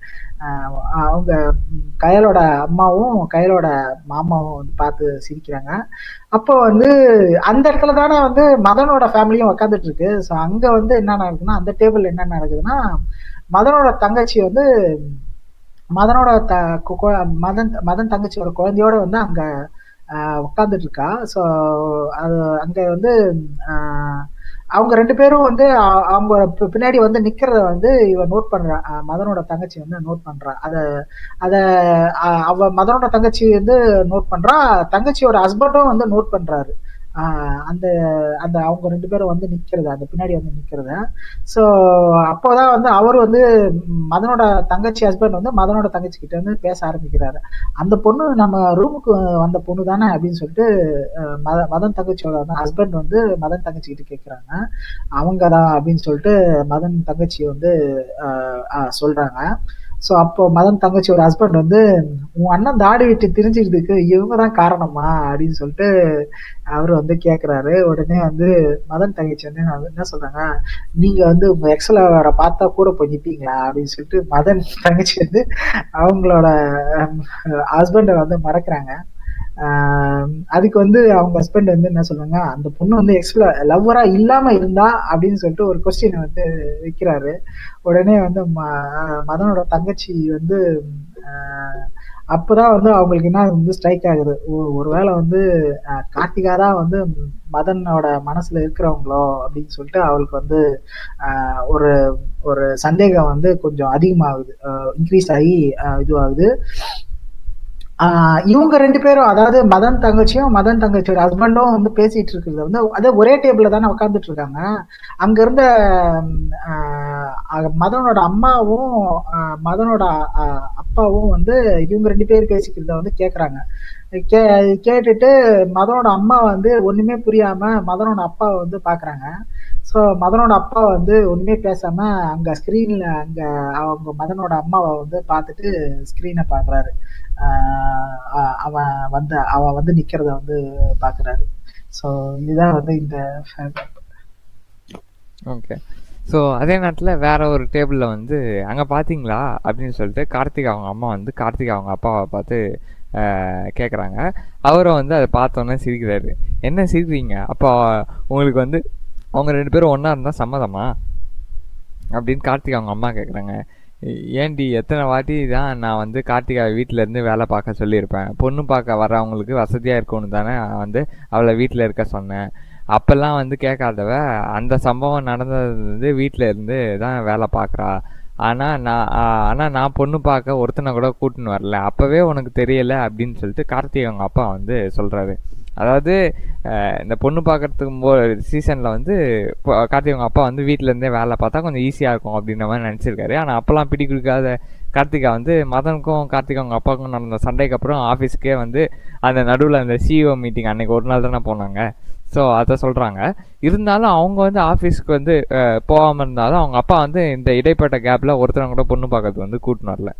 S1: ஆஹ் அவங்க ம், கயலோட அம்மாவும் கயலோட மாமாவும் வந்து பார்த்து சிரிக்கிறாங்க அப்போ வந்து அந்த இடத்துல தானே வந்து மதனோட ஃபேமிலியும் உக்காந்துட்டு இருக்கு ஸோ அங்க வந்து என்ன நடக்குதுன்னா அந்த டேபிள் என்ன நடக்குதுன்னா மதனோட தங்கச்சி வந்து மதனோட த கு- கு- மதன் மதன் தங்கச்சியோட குழந்தையோட வந்து அங்க உட்காந்துட்டு இருக்கா ஸோ அது அங்க வந்து ஆஹ், அவங்க ரெண்டு பேரும் வந்து அ- அவங்க பி- பின்னாடி வந்து நிக்கிறத வந்து இவ நோட் பண்றா அஹ், மதனோட தங்கச்சி வந்து நோட் பண்றா அத அத அ- அவ மதனோட தங்கச்சி வந்து நோட் பண்றா தங்கச்சியோட ஹஸ்பண்டும் வந்து நோட் பண்றாரு ஆஹ் அந்த அந்த அவங்க ரெண்டு பேரும் வந்து நிக்கிறது அந்த பின்னாடி வந்து நிக்கிறத ஸோ அப்போதான் வந்து அவர் வந்து ம், மதனோட தங்கச்சி ஹஸ்பண்ட் வந்து மதனோட தங்கச்சி கிட்ட வந்து பேச ஆரம்பிக்கிறாரு அந்த பொண்ணு நம்ம ரூமுக்கு வந்த பொண்ணு தானே அப்படின்னு சொல்லிட்டு அஹ், மத மதன் தங்கச்சியோட ஹஸ்பண்ட் வந்து மதன் தங்கச்சி கிட்ட கேட்குறாங்க அவங்க தான் அப்படின்னு சொல்லிட்டு மதன் தங்கச்சி வந்து அஹ், அஹ், சொல்றாங்க ஸோ அப்போ மதன் தங்கச்சியோட ஹஸ்பண்ட் வந்து உன் அண்ணன் தாடி விட்டு திரிஞ்சிக்கிறதுக்கு இவங்க தான் காரணமா அப்படின்னு சொல்லிட்டு அவர் வந்து கேட்குறாரு உடனே வந்து மதன் தங்கச்சி வந்து நான் என்ன சொல்றாங்க நீங்க வந்து உங்க எக்ஸல வர பார்த்தா கூட போய் நிப்பீங்களா அப்படின்னு சொல்லிட்டு மதன் தங்கச்சி வந்து அவங்களோட ஹஸ்பண்டை வந்து மறக்கிறாங்க ஆஹ் அதுக்கு வந்து அவங்க ஹஸ்பண்ட் வந்து என்ன சொல்றாங்க அந்த பொண்ணு வந்து எக்ஸ்பிள லவ்வரா இல்லாம இருந்தா அப்படின்னு சொல்லிட்டு ஒரு கொஸ்டினை வந்து வைக்கிறாரு உடனே வந்து ம- மதனோட தங்கச்சி வந்து ஆஹ் அப்பதான் வந்து அவங்களுக்கு என்ன வந்து ஸ்ட்ரைக் ஆகுது ஒ- ஒருவேளை வந்து ஆஹ் கார்த்திகா தான் வந்து மதனோட மனசுல இருக்கிறவங்களோ அப்படின்னு சொல்லிட்டு அவளுக்கு வந்து ஆஹ் ஒரு ஒரு சந்தேகம் வந்து கொஞ்சம் அதிகமாகுது இன்க்ரீஸ் ஆகி ஆஹ் இதுவாகுது ஆஹ் இவங்க ரெண்டு பேரும் அதாவது மதன் தங்கச்சியும் மதன் தங்கச்சியோட ஹஸ்பண்டும் வந்து பேசிட்டு இருக்கிறது வந்து அதே ஒரே டேபிள்ல தானே உட்காந்துட்டு இருக்காங்க அங்க இருந்த ம், ஆஹ் அஹ் மதனோட அம்மாவும் ஆஹ் மதனோட ஆஹ் அப்பாவும் வந்து இவங்க ரெண்டு பேர் பேசிக்கிறத வந்து கேக்குறாங்க கே கேட்டுட்டு மதனோட அம்மா வந்து ஒண்ணுமே புரியாம மதனோட அப்பாவை வந்து பாக்குறாங்க ஸோ மதனோட அப்பா வந்து ஒண்ணுமே பேசாம அங்க ஸ்கிரீன்ல அங்க அவங்க மதனோட அம்மாவை வந்து பார்த்துட்டு ஸ்கிரீனை பாக்குறாரு ஆஹ் அவன் வந்து அவன் வந்து நிக்கிறத வந்து பாக்குறாரு ஸோ இதுதான் வந்து இந்த
S2: ஓகே ஸோ அதே நேரத்தில் வேற ஒரு டேபிளில் வந்து அங்கே பார்த்தீங்களா அப்படின்னு சொல்லிட்டு கார்த்திக் அவங்க அம்மா வந்து கார்த்திக் அவங்க அப்பாவை பார்த்து கேட்குறாங்க அவரும் வந்து அதை பார்த்தோன்னே சிரிக்கிறாரு என்ன சிரிக்கிறீங்க அப்போ உங்களுக்கு வந்து அவங்க ரெண்டு பேரும் ஒன்றா இருந்தால் சம்மதமா அப்படின்னு கார்த்திக் அவங்க அம்மா கேட்குறாங்க ஏன்டி எத்தனை வாட்டி தான் நான் வந்து கார்த்திகா வீட்டில் இருந்து வேலை பார்க்க சொல்லியிருப்பேன் பொண்ணு பார்க்க வர்றவங்களுக்கு வசதியாக இருக்கணும் தானே நான் வந்து அவளை வீட்டில் இருக்க சொன்னேன் அப்போல்லாம் வந்து கேட்காதவ அந்த சம்பவம் நடந்தது வந்து வீட்டில் இருந்து தான் வேலை பார்க்குறா ஆனால் நான் ஆனால் நான் பொண்ணு பார்க்க ஒருத்தனை கூட கூட்டின்னு வரல அப்போவே உனக்கு தெரியலை அப்படின்னு சொல்லிட்டு கார்த்திக் அவங்க அப்பா வந்து சொல்கிறாரு அதாவது அஹ், இந்த பொண்ணு பார்க்கறதுக்கு போ சீசனில் வந்து இப்போ கார்த்திக் அவங்க அப்பா வந்து வீட்ல இருந்தே வேலை பார்த்தா கொஞ்சம் ஈஸியாக இருக்கும் அப்படின்ற மாதிரி நினச்சிருக்காரு ஆனால் அப்போல்லாம் பிடி கொடுக்காத கார்த்திகா வந்து மதனுக்கும் கார்த்திக் அவங்க அப்பாவுக்கும் நடந்த சண்டைக்கு அப்புறம் ஆஃபீஸ்க்கே வந்து அந்த நடுவில் அந்த சிஇஓ மீட்டிங் அன்னைக்கு ஒரு நாள் தானே போனாங்க ஸோ அதை சொல்கிறாங்க இருந்தாலும் அவங்க வந்து ஆஃபீஸ்க்கு வந்து போகாமல் இருந்தாலும் அவங்க அப்பா வந்து இந்த இடைப்பட்ட கேப்பில் ஒருத்தவங்க கூட பொண்ணு பார்க்கறதுக்கு வந்து கூட்டின்னு வரல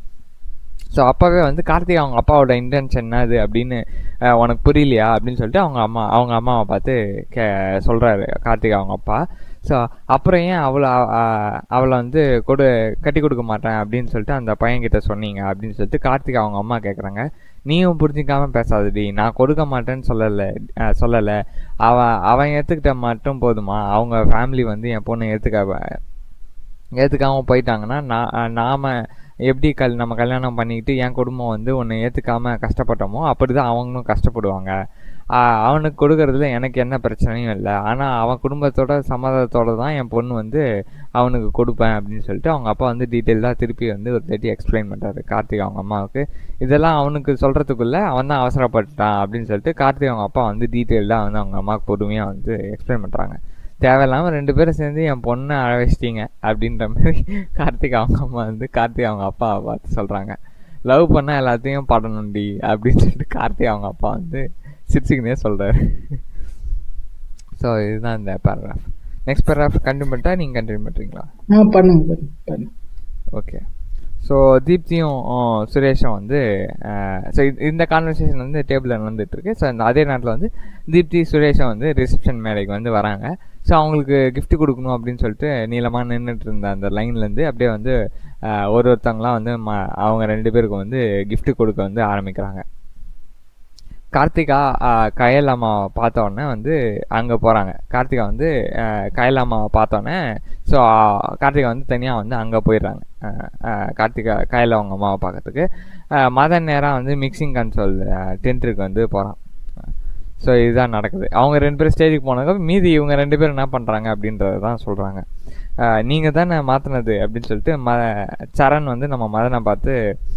S2: ஸோ அப்போவே வந்து கார்த்திக் அவங்க அப்பாவோட இன்டென்ஷன் என்னது அப்படின்னு அஹ், உனக்கு புரியலையா அப்படின்னு சொல்லிட்டு அவங்க அம்மா அவங்க அம்மாவை பார்த்து கே சொல்கிறாரு கார்த்திக் அவங்க அப்பா ஸோ அப்புறம் ஏன் அவளை அஹ், அவளை வந்து கொடு கட்டி கொடுக்க மாட்டேன் அப்படின்னு சொல்லிட்டு அந்த பையன்கிட்ட சொன்னீங்க அப்படின்னு சொல்லிட்டு கார்த்திக் அவங்க அம்மா கேட்குறாங்க நீயும் புரிஞ்சிக்காம பேசாதடி நான் கொடுக்க மாட்டேன்னு சொல்லலை அஹ், சொல்லலை அவன் அவன் ஏற்றுக்கிட்ட மட்டும் போதுமா அவங்க ஃபேமிலி வந்து என் பொண்ணை ஏற்றுக்க ஏற்றுக்காம போயிட்டாங்கன்னா நான் நாம் எப்படி கல் நம்ம கல்யாணம் பண்ணிக்கிட்டு என் குடும்பம் வந்து உன்னை ஏற்றுக்காம கஷ்டப்பட்டோமோ அப்படி தான் அவங்களும் கஷ்டப்படுவாங்க ஆஹ் அவனுக்கு கொடுக்கறதுல எனக்கு என்ன பிரச்சனையும் இல்லை ஆனால் அவன் குடும்பத்தோட சம்மதத்தோட தான் என் பொண்ணு வந்து அவனுக்கு கொடுப்பேன் அப்படின்னு சொல்லிட்டு அவங்க அப்பா வந்து டீட்டெயிலாக திருப்பி வந்து ஒரு தேட்டி எக்ஸ்பிளைன் பண்ணுறாரு கார்த்திக் அவங்க அம்மாவுக்கு இதெல்லாம் அவனுக்கு சொல்கிறதுக்குள்ளே அவன் தான் அவசரப்பட்டான் அப்படின்னு சொல்லிட்டு கார்த்திக் அவங்க அப்பா வந்து டீட்டெயிலாக வந்து அவங்க அம்மாவுக்கு பொறுமையாக வந்து எக்ஸ்பிளைன் பண்ணுறாங்க தேவையில்லாமல் ரெண்டு பேரும் சேர்ந்து என் பொண்ணை அழ வச்சிட்டீங்க அப்படின்ற மாதிரி கார்த்திக் அவங்க அம்மா வந்து கார்த்திக் அவங்க அப்பாவை பார்த்து சொல்கிறாங்க லவ் பண்ணால் எல்லாத்தையும் படணும்டி அப்படின்னு சொல்லிட்டு கார்த்திக் அவங்க அப்பா வந்து சிரிச்சுக்கினே சொல்கிறாரு ஸோ இதுதான் இந்த பேராகிராஃப் நெக்ஸ்ட் பேராகிராஃப் கண்டினியூ பண்ணிட்டா நீங்கள் கண்டினியூ பண்ணுறீங்களா
S1: ஆ பண்ணுங்க பண்ணுங்க பண்ணுங்க
S2: ஓகே ஸோ தீப்தியும் சுரேஷும் வந்து ஸோ இந்த கான்வர்சேஷன் வந்து டேபிளில் நடந்துட்டு இருக்கு ஸோ அதே நேரத்தில் வந்து தீப்தி சுரேஷும் வந்து ரிசப்ஷன் மேடைக்கு வந்து வராங்க ஸோ அவங்களுக்கு gift கொடுக்கணும் அப்படின்னு சொல்லிட்டு நீளமாக நின்றுட்டு இருந்த அந்த லைன்லேருந்து அப்படியே வந்து அஹ், ஒரு ஒருத்தவங்களாம் வந்து ம அவங்க ரெண்டு பேருக்கும் வந்து gift கொடுக்க வந்து ஆரம்பிக்கிறாங்க கார்த்திகா ஆஹ், கயல் அம்மாவை பார்த்த உடனே வந்து அங்கே போகிறாங்க கார்த்திகா வந்து ஆஹ், கயல் அம்மாவை பார்த்த உடனே ஸோ கார்த்திகா வந்து தனியாக வந்து அங்கே போயிடுறாங்க ஆஹ், ஆஹ், கார்த்திகா கயல் அவங்க அம்மாவை பார்க்கறதுக்கு ஆஹ், மதன் நேராக வந்து மிக்சிங் கன்சோல் டென்ட்ருக்கு வந்து போகிறான் ஸோ இதுதான் நடக்குது அவங்க ரெண்டு பேரும் ஸ்டேஜுக்கு போனதுக்கு மீதி இவங்க ரெண்டு பேரும் என்ன பண்ணுறாங்க அப்படின்றத தான் சொல்கிறாங்க நீங்கள் தானே மாற்றினது அப்படின்னு சொல்லிட்டு ம சரண் வந்து நம்ம மதனை பார்த்து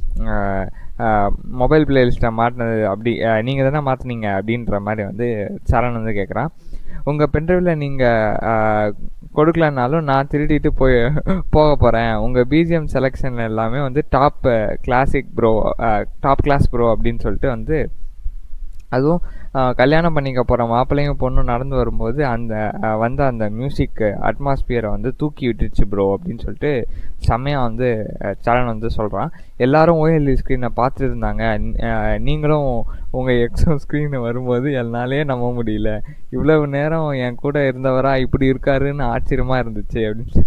S2: மொபைல் பிளேலிஸ்ட்டை மாட்டினது அப்படி நீங்கள் தானே மாற்றினீங்க அப்படின்ற மாதிரி வந்து சரண் வந்து கேட்குறான் உங்கள் பென்ட்ரைவில் நீங்கள் கொடுக்கலனாலும் நான் திருடிட்டு போய் போக போகிறேன் உங்கள் பிஜிஎம் செலெக்ஷன் எல்லாமே வந்து top classic bro top class bro அப்படின்னு சொல்லிட்டு வந்து அதுவும் ஆஹ், கல்யாணம் பண்ணிக்க போகிற மாப்பிள்ளையும் பொண்ணும் நடந்து வரும்போது அந்த ஆஹ், வந்த அந்த மியூசிக் அட்மாஸ்பியரை வந்து தூக்கி விட்டுருச்சு ப்ரோ அப்படின்னு சொல்லிட்டு செம்மையாக வந்து ஆஹ், சரண் வந்து சொல்கிறான் எல்லாரும் ஓஎல்இ ஸ்க்ரீனை பார்த்துட்டு இருந்தாங்க ந- ஆஹ், நீங்களும் உங்கள் எக்ஸோ ஸ்க்ரீனை வரும்போது என்னாலே நம்ப முடியல இவ்வளவு நேரம் என் கூட இருந்தவரா இப்படி இருக்காருன்னு ஆச்சரியமாக இருந்துச்சு அப்படின்னு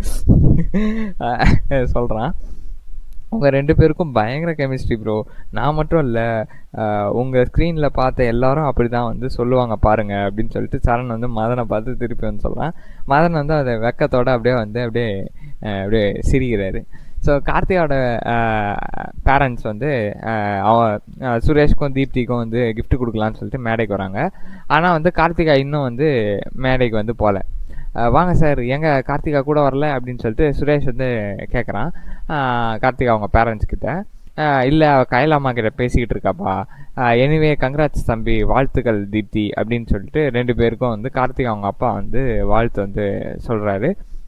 S2: சொல்லிட்டு சொல்கிறான் உங்க ரெண்டு பேருக்கும் பயங்கர கெமிஸ்ட்ரி ப்ரோ நான் மட்டும் இல்லை உங்கள் ஸ்க்ரீனில் பார்த்த எல்லாரும் அப்படி தான் வந்து சொல்லுவாங்க பாருங்க அப்படின்னு சொல்லிட்டு சரண் வந்து மதனை பார்த்து திருப்பி வந்து சொல்கிறான் மதன் வந்து அதை வெக்கத்தோட அப்படியே வந்து அப்படியே அஹ், அப்படியே சிரிக்கிறாரு ஸோ கார்த்திகாவோட பேரண்ட்ஸ் வந்து அஹ், அவ அஹ், சுரேஷ்க்கும் தீப்திக்கும் வந்து gift கொடுக்கலான்னு சொல்லிட்டு மேடைக்கு வராங்க ஆனால் வந்து கார்த்திகா இன்னும் வந்து மேடைக்கு வந்து போகல அஹ் வாங்க சார் எங்க கார்த்திகா கூட வரல அப்படின்னு சொல்லிட்டு சுரேஷ் வந்து கேட்குறான் கார்த்திகா அவங்க பேரண்ட்ஸ் கிட்ட அஹ் இல்ல அவ கையில் அம்மா கிட்ட பேசிக்கிட்டு இருக்காப்பா எனிவே கங்க்ராட்ஸ் தம்பி வாழ்த்துக்கள் தீப்தி அப்படின்னு சொல்லிட்டு ரெண்டு பேருக்கும் வந்து கார்த்திகா அவங்க அப்பா வந்து வாழ்த்து வந்து சொல்றாரு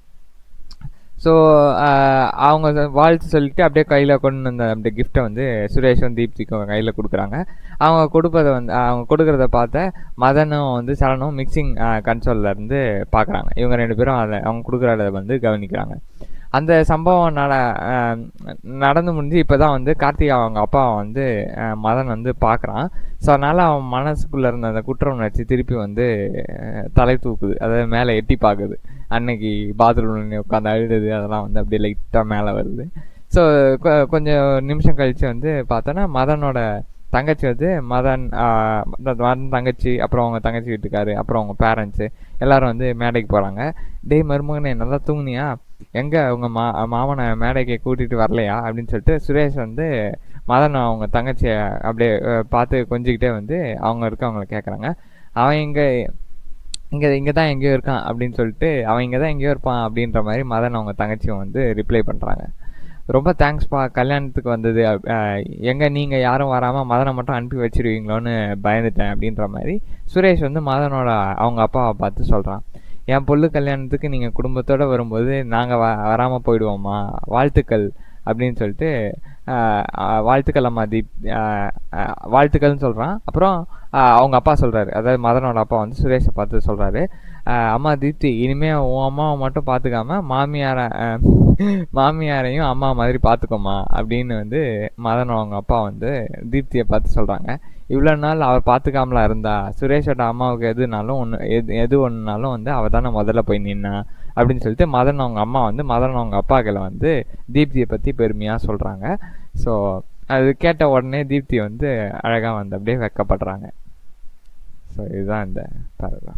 S2: ஸோ அவங்க ச- வாழ்த்து சொல்லிட்டு அப்படியே கையில் கொண்டு வந்த அந்த கிஃப்ட்டை வந்து சுரேஷும் தீப்திக்கும் கையில் கொடுக்குறாங்க அவங்க கொடுப்பதை வந்து அவங்க கொடுக்குறத பார்த்த மதனும் வந்து சரணும் மிக்சிங் கன்சோல்ல இருந்து பார்க்குறாங்க இவங்க ரெண்டு பேரும் அதை அவங்க கொடுக்குறத வந்து கவனிக்கிறாங்க அந்த சம்பவம் நட ஆஹ் நடந்து முடிஞ்சு இப்போ தான் வந்து கார்த்திகா அவங்க அப்பாவை வந்து ஆஹ் மதன் வந்து பார்க்குறான் ஸோ அதனால் அவன் மனசுக்குள்ளே இருந்த அந்த குற்ற உணர்ச்சி திருப்பி வந்து ஆஹ் தலை தூக்குது அதாவது மேலே எட்டி பார்க்குது அன்னைக்கு பாத்ரூம்ல உட்காந்து அழுதது அதெல்லாம் வந்து அப்படியே லைட்டாக மேலே வருது ஸோ கொஞ்சம் நிமிஷம் கழிச்சு வந்து பார்த்தோன்னா மதனோட தங்கச்சி வந்து மதன் ஆஹ் மத- மதன் தங்கச்சி அப்புறம் அவங்க தங்கச்சி வீட்டுக்காரு அப்புறம் அவங்க பேரண்ட்ஸு எல்லாரும் வந்து மேடைக்கு போகிறாங்க டேய் மருமகனே நல்லா தூங்குனியா எங்கே உங்கள் மா மாமனை மேடைக்கு கூட்டிகிட்டு வரலையா அப்படின்னு சொல்லிட்டு சுரேஷ் வந்து மதன் அவங்க தங்கச்சியை அப்படியே அஹ், பார்த்து கொஞ்சிக்கிட்டே வந்து அவங்க இருக்கவங்களை கேட்குறாங்க அவன் எங்கே இங்கே இங்கே தான் எங்கேயோ இருக்கான் அப்படின்னு சொல்லிட்டு அவன் இங்கே தான் எங்கேயோ இருப்பான் அப்படின்ற மாதிரி மதன் அவங்க தங்கச்சியும் வந்து ரிப்ளை பண்ணுறாங்க ரொம்ப தேங்க்ஸ்ப்பா கல்யாணத்துக்கு வந்தது அப்- அஹ், எங்க நீங்க யாரும் வராம மதனை மட்டும் அனுப்பி வச்சிருவீங்களோன்னு பயந்துட்டேன் அப்படின்ற மாதிரி சுரேஷ் வந்து மதனோட அவங்க அப்பாவை பார்த்து சொல்றான் என் பொண்ணு கல்யாணத்துக்கு நீங்க குடும்பத்தோட வரும்போது நாங்க வ வராம போயிடுவோமா வாழ்த்துக்கள் அப்படின்னு சொல்லிட்டு ஆஹ், ஆஹ், வாழ்த்துக்கள் அம்மா தீப் ஆஹ், ஆஹ், வாழ்த்துக்கள்னு சொல்றான் அப்புறம் ஆஹ், அவங்க அப்பா சொல்றாரு அதாவது மதனோட அப்பா வந்து சுரேஷை பார்த்து சொல்றாரு ஆஹ், அம்மா தீப்தி இனிமே உன் அம்மாவை மட்டும் பார்த்துக்காம மாமியார ஆஹ், மாமியாரையும் அம்மா மாதிரி பார்த்துக்கோமா அப்படின்னு வந்து மதன் அவங்க அப்பா வந்து தீப்தியை பார்த்து சொல்றாங்க இவ்வளோ நாள் அவர் பார்த்துக்காமலா இருந்தா சுரேஷோட அம்மாவுக்கு எதுனாலும் ஒன்று எது எது ஒன்றுனாலும் வந்து அவ தானே முதல்ல போய் நின்னா அப்படின்னு சொல்லிட்டு மதன் அவங்க அம்மா வந்து மதன் அவங்க அப்பாக்களை வந்து தீப்தியை பற்றி பெருமையாக சொல்கிறாங்க ஸோ அது கேட்ட உடனே தீப்தி வந்து அழகாக வந்து அப்படியே வெக்கப்படுறாங்க ஸோ இதுதான் இந்த பேராகிராஃப்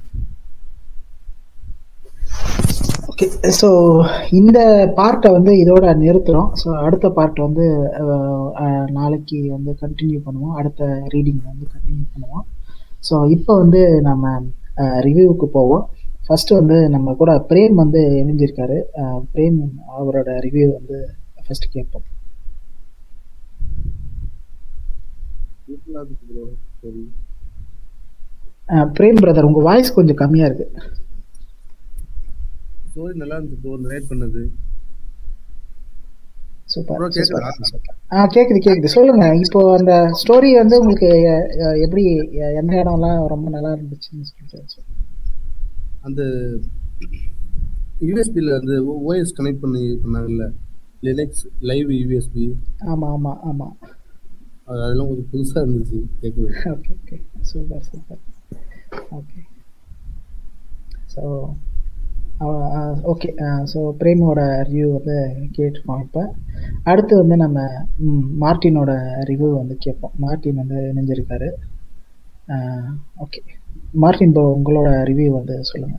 S1: ஓகே ஸோ இந்த பார்ட்டை வந்து இதோட நிறுத்துறோம் ஸோ அடுத்த பார்ட் வந்து அஹ், அஹ், நாளைக்கு வந்து கண்டினியூ பண்ணுவோம் அடுத்த ரீடிங் வந்து கண்டினியூ பண்ணுவோம் ஸோ இப்போ வந்து நம்ம ரிவ்யூவுக்கு போவோம் ஃபர்ஸ்ட் வந்து நம்ம கூட பிரேம் வந்து இணைஞ்சிருக்காரு அஹ், பிரேம் அவரோட ரிவ்யூ வந்து ஃபர்ஸ்ட் கேட்போம்
S3: சரி
S1: அஹ், பிரேம் பிரதர் உங்க வாய்ஸ் கொஞ்சம் கம்மியா இருக்கு
S3: ஸ்டோரி நல்லா இருந்துச்சு ப்ரோ ரைட் பண்ணது
S1: சூப்பர்
S3: Bro, கேக்குதா?
S1: ஆ கேக்குது கேக்குது சொல்லுங்க இப்போ அந்த ஸ்டோரி வந்து உங்களுக்கு அஹ், அஹ், எப்படி அஹ், எந்த இடம்லாம் ரொம்ப நல்லா இருந்துச்சுன்னு சொல்லிட்டு சொல்லுங்க.
S3: அந்த யூஎஸ்பியில் வந்து ஓஎஸ் கனெக்ட் பண்ணி பண்ணாங்கல்ல லினக்ஸ் லைவ் யூஎஸ்பி
S1: ஆமா ஆமா ஆமா
S3: அது அதெல்லாம் கொஞ்சம் புதுசா இருந்துச்சு கேட்குறது
S1: okay okay super super okay so okay so பிரேமோட ரிவ்யூ வந்து கேட்டுருக்கோம் இப்போ அடுத்து வந்து நம்ம ம், மார்ட்டினோட ரிவ்யூ வந்து கேட்போம் மார்ட்டின் வந்து இணைஞ்சிருக்காரு ஓகே மார்ட்டின் ப்ரோ உங்களோட ரிவ்யூ வந்து சொல்லுங்கள்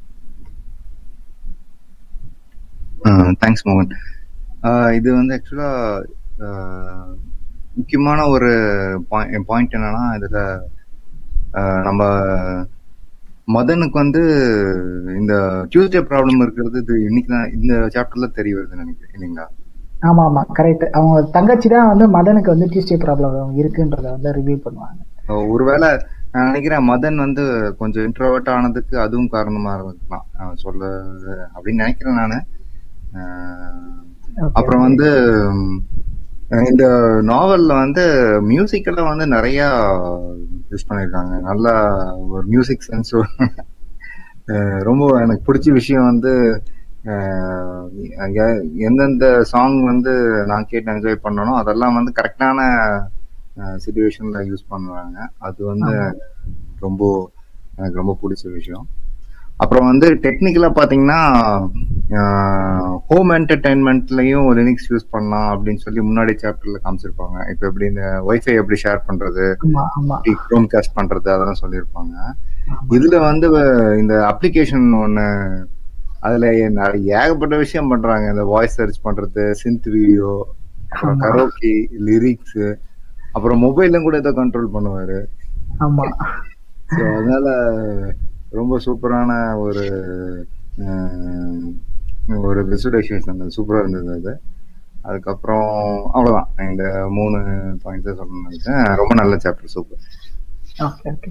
S4: தேங்க்ஸ் மோகன் ஆஹ் இது வந்து ஆக்சுவலா முக்கியமான ஒரு பாயிண்ட் என்னன்னா இதுல ஆஹ் நம்ம மதனுக்கு வந்து இந்த டியூஸ்டே ப்ராப்ளம் இருக்கிறது இது இன்னைக்கு தான் இந்த சாப்டர்ல தெரிய வருது நினைக்கிறேன் இல்லைங்களா
S1: ஆமாம் ஆமாம் கரெக்ட் அவங்க தங்கச்சி தான் வந்து மதனுக்கு வந்து டியூஸ்டே ப்ராப்ளம் இருக்குன்றத வந்து ரிவ்யூ பண்ணுவாங்க
S4: ஆஹ் ஒருவேளை நான் நினைக்கிறேன் மதன் வந்து கொஞ்சம் இன்ட்ரோவர்ட் ஆனதுக்கு அதுவும் காரணமா இருக்கலாம் ஆஹ் சொல்ல அப்படின்னு நினைக்கிறேன் நானு ஆஹ்
S1: Okay,
S4: அப்புறம் வந்து ம், இந்த நாவல்ல வந்து மியூசிக்கெல்லாம் வந்து நிறைய யூஸ் பண்ணியிருக்காங்க நல்ல ஒரு மியூசிக் சென்ஸ் ரொம்ப எனக்கு பிடிச்ச விஷயம் வந்து அஹ், எ- எந்தெந்த சாங் வந்து நான் கேட்டு என்ஜாய் பண்ணனோ அதெல்லாம் வந்து கரெக்டான சுச்சுவேஷன்ல யூஸ் பண்ணுவாங்க அது வந்து ரொம்ப எனக்கு ரொம்ப பிடிச்ச விஷயம் அப்புறம் வந்து டெக்னிக்கலா பாத்தீங்கன்னா ஹோம் என்டர்டைன்மெண்ட்லயும் லினிக்ஸ் யூஸ் பண்ணலாம் அப்படின்னு சொல்லி முன்னாடி சாப்டர்ல காமிச்சிருப்பாங்க இப்போ எப்படி இந்த ஒய்ஃபை எப்படி ஷேர் பண்றது
S1: ஆமா ஆமா
S4: எப்படி க்ரோம் காஸ்ட் பண்றது அதெல்லாம் சொல்லியிருப்பாங்க
S1: ஆமா.
S4: இதுல வந்து வ- இந்த அப்ளிகேஷன் ஒண்ணு அதுல நிறைய ஏகப்பட்ட விஷயம் பண்றாங்க இந்த வாய்ஸ் சர்ச் பண்றது சிந்த் வீடியோ அப்புறம்
S1: ஆமா.
S4: கரோக்கி லிரிக்ஸ் அப்புறம் மொபைல்லும் கூட ஏதோ கண்ட்ரோல் பண்ணுவாரு
S1: ஆமா
S4: ஸோ அதனால ரொம்ப சூப்பரான ஒரு அஹ், ஒரு விசுவலைசேஷன் சூப்பரா இருந்தது அது அதுக்கப்புறம் அவ்வளவுதான் இந்த மூணு பாயிண்ட்ஸ் சொல்லணும்னு நினைச்சேன் ரொம்ப நல்ல chapter super
S1: okay okay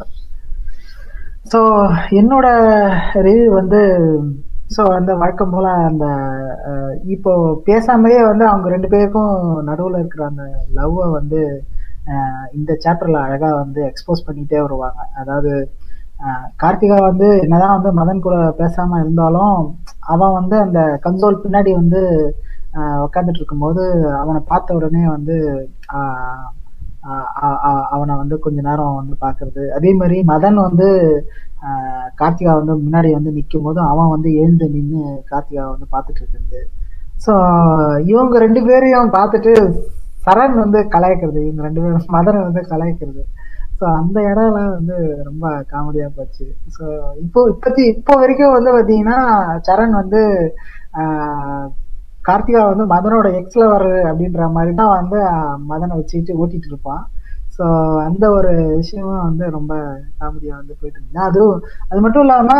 S1: so என்னோட ரிவ்யூ வந்து ஸோ அந்த வழக்கம் போல அந்த அஹ், இப்போ பேசாமலே வந்து அவங்க ரெண்டு பேருக்கும் நடுவில் இருக்கிற அந்த லவ்வை வந்து அஹ், இந்த சாப்டர்ல அழகா வந்து எக்ஸ்போஸ் பண்ணிட்டே வருவாங்க அதாவது அஹ், கார்த்திகா வந்து என்னதான் வந்து மதன் கூட பேசாம இருந்தாலும் அவன் வந்து அந்த கன்சோல் பின்னாடி வந்து அஹ், உட்கார்ந்துட்டு இருக்கும்போது அவனை பார்த்த உடனே வந்து அஹ், ஆஹ் ஆஹ் ஆஹ் அவனை வந்து கொஞ்ச நேரம் வந்து பாக்குறது அதே மாதிரி மதன் வந்து ஆஹ் கார்த்திகா வந்து முன்னாடி வந்து நிற்கும் போது அவன் வந்து எழுந்து நின்று கார்த்திகா வந்து பார்த்துட்டு இருக்குது ஸோ இவங்க ரெண்டு பேரையும் பார்த்துட்டு சரண் வந்து கலாய்க்கிறது இவங்க ரெண்டு பேரும் மதனை வந்து கலாய்க்கிறது ஸோ அந்த இடம்லாம் வந்து ரொம்ப காமெடியாக போச்சு ஸோ இப்போ இப்பத்தி இப்போ வரைக்கும் வந்து பார்த்தீங்கன்னா சரண் வந்து ஆஹ் கார்த்திகா வந்து மதனோட எக்ஸ்ல வர்ற அப்படின்ற மாதிரி தான் வந்து ஆஹ், மதனை வச்சுக்கிட்டு ஓட்டிட்டு இருப்பான் ஸோ அந்த ஒரு விஷயமும் வந்து ரொம்ப காமெடியா வந்து போயிட்டு இருந்தது அதுவும் அது மட்டும் இல்லாம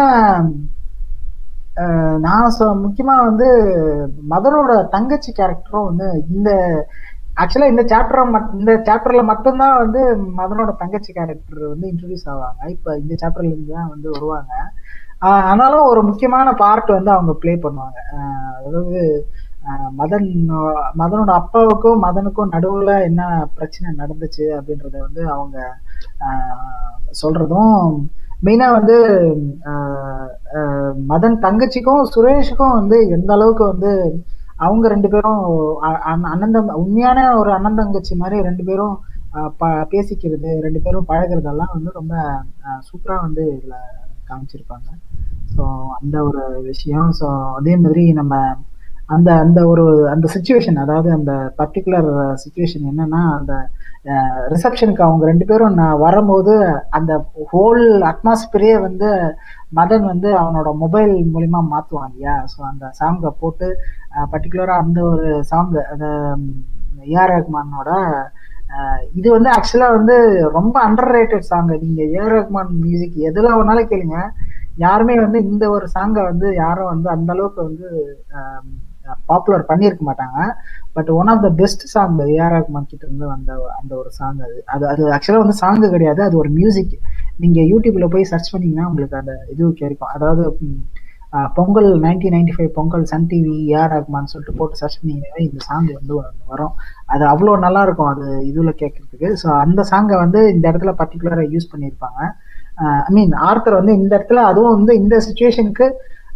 S1: ஆஹ், நான் சொ முக்கியமா வந்து மதனோட தங்கச்சி கேரக்டரும் வந்து இந்த ஆக்சுவலா இந்த சாப்டர் இந்த சாப்டர்ல மட்டும்தான் வந்து மதனோட தங்கச்சி கேரக்டர் வந்து இன்ட்ரடியூஸ் ஆவாங்க இப்ப இந்த சாப்டர்ல இருந்து தான் வந்து வருவாங்க ஆஹ் ஆனாலும் ஒரு முக்கியமான பார்ட் வந்து அவங்க ப்ளே பண்ணுவாங்க ஆஹ் அதாவது ஆஹ் மதன் மதனோட அப்பாவுக்கும் மதனுக்கும் நடுவுல என்ன பிரச்சனை நடந்துச்சு அப்படின்றத வந்து அவங்க ஆஹ் சொல்றதும் மெயினா வந்து ஆஹ் ஆஹ் மதன் தங்கச்சிக்கும் சுரேஷுக்கும் வந்து எந்த அளவுக்கு வந்து அவங்க ரெண்டு பேரும் அ- அண்ண- அண்ணன் தம் உண்மையான ஒரு அண்ணன் தங்கச்சி மாதிரி ரெண்டு பேரும் ஆஹ் ப- பேசிக்கிறது ரெண்டு பேரும் பழகுறதெல்லாம் வந்து ரொம்ப சூப்பரா வந்து இதுல காமிச்சிருப்பாங்க ஸோ அந்த ஒரு விஷயம் ஸோ அதே மாதிரி நம்ம அந்த அந்த ஒரு அந்த சுச்சுவேஷன் அதாவது அந்த பர்டிகுலர் சுச்சுவேஷன் என்னன்னா அந்த ரிசப்ஷனுக்கு அவங்க ரெண்டு பேரும் நான் வரும்போது அந்த ஹோல் அட்மாஸ்பியரே வந்து மதன் வந்து அவனோட மொபைல் மூலிமா மாற்றுவான் இல்லையா ஸோ அந்த சாங்கை போட்டு பர்டிகுலராக அந்த ஒரு சாங் அந்த ஏஆர் ரஹ்மானோட அஹ், இது வந்து ஆக்சுவலாக வந்து ரொம்ப அண்டர் ரேட்டட் சாங் நீங்கள் ஏஆர் ரஹ்மான் மியூசிக் எதில் வேணாலும் கேளுங்க யாருமே வந்து இந்த ஒரு சாங்கை வந்து யாரும் வந்து அந்த அளவுக்கு வந்து பாப்புலர் பண்ணியிருக்க மாட்டாங்க but one of the best song AR Rahman கிட்ட இருந்து வந்த அந்த ஒரு சாங் அது அது அது ஆக்சுவலாக வந்து சாங்கு கிடையாது அது ஒரு மியூசிக் நீங்க யூடியூப்ல போய் சர்ச் பண்ணீங்கன்னா உங்களுக்கு அந்த இது கிடைக்கும் அதாவது ம், ஆஹ், Pongal nineteen ninety five Pongal Sun TV AR Rahman சொல்லிட்டு போட்டு சர்ச் பண்ணீங்கன்னா இந்த சாங் வந்து ஒண்ணு வரும் அது அவ்வளோ நல்லா இருக்கும் அது இதுல கேட்கறதுக்கு ஸோ அந்த சாங்கை வந்து இந்த இடத்துல பர்டிகுலராக யூஸ் பண்ணியிருப்பாங்க ஐ மீன் ஆர்த்தர் வந்து இந்த இடத்துல அதுவும் வந்து இந்த சுச்சுவேஷனுக்கு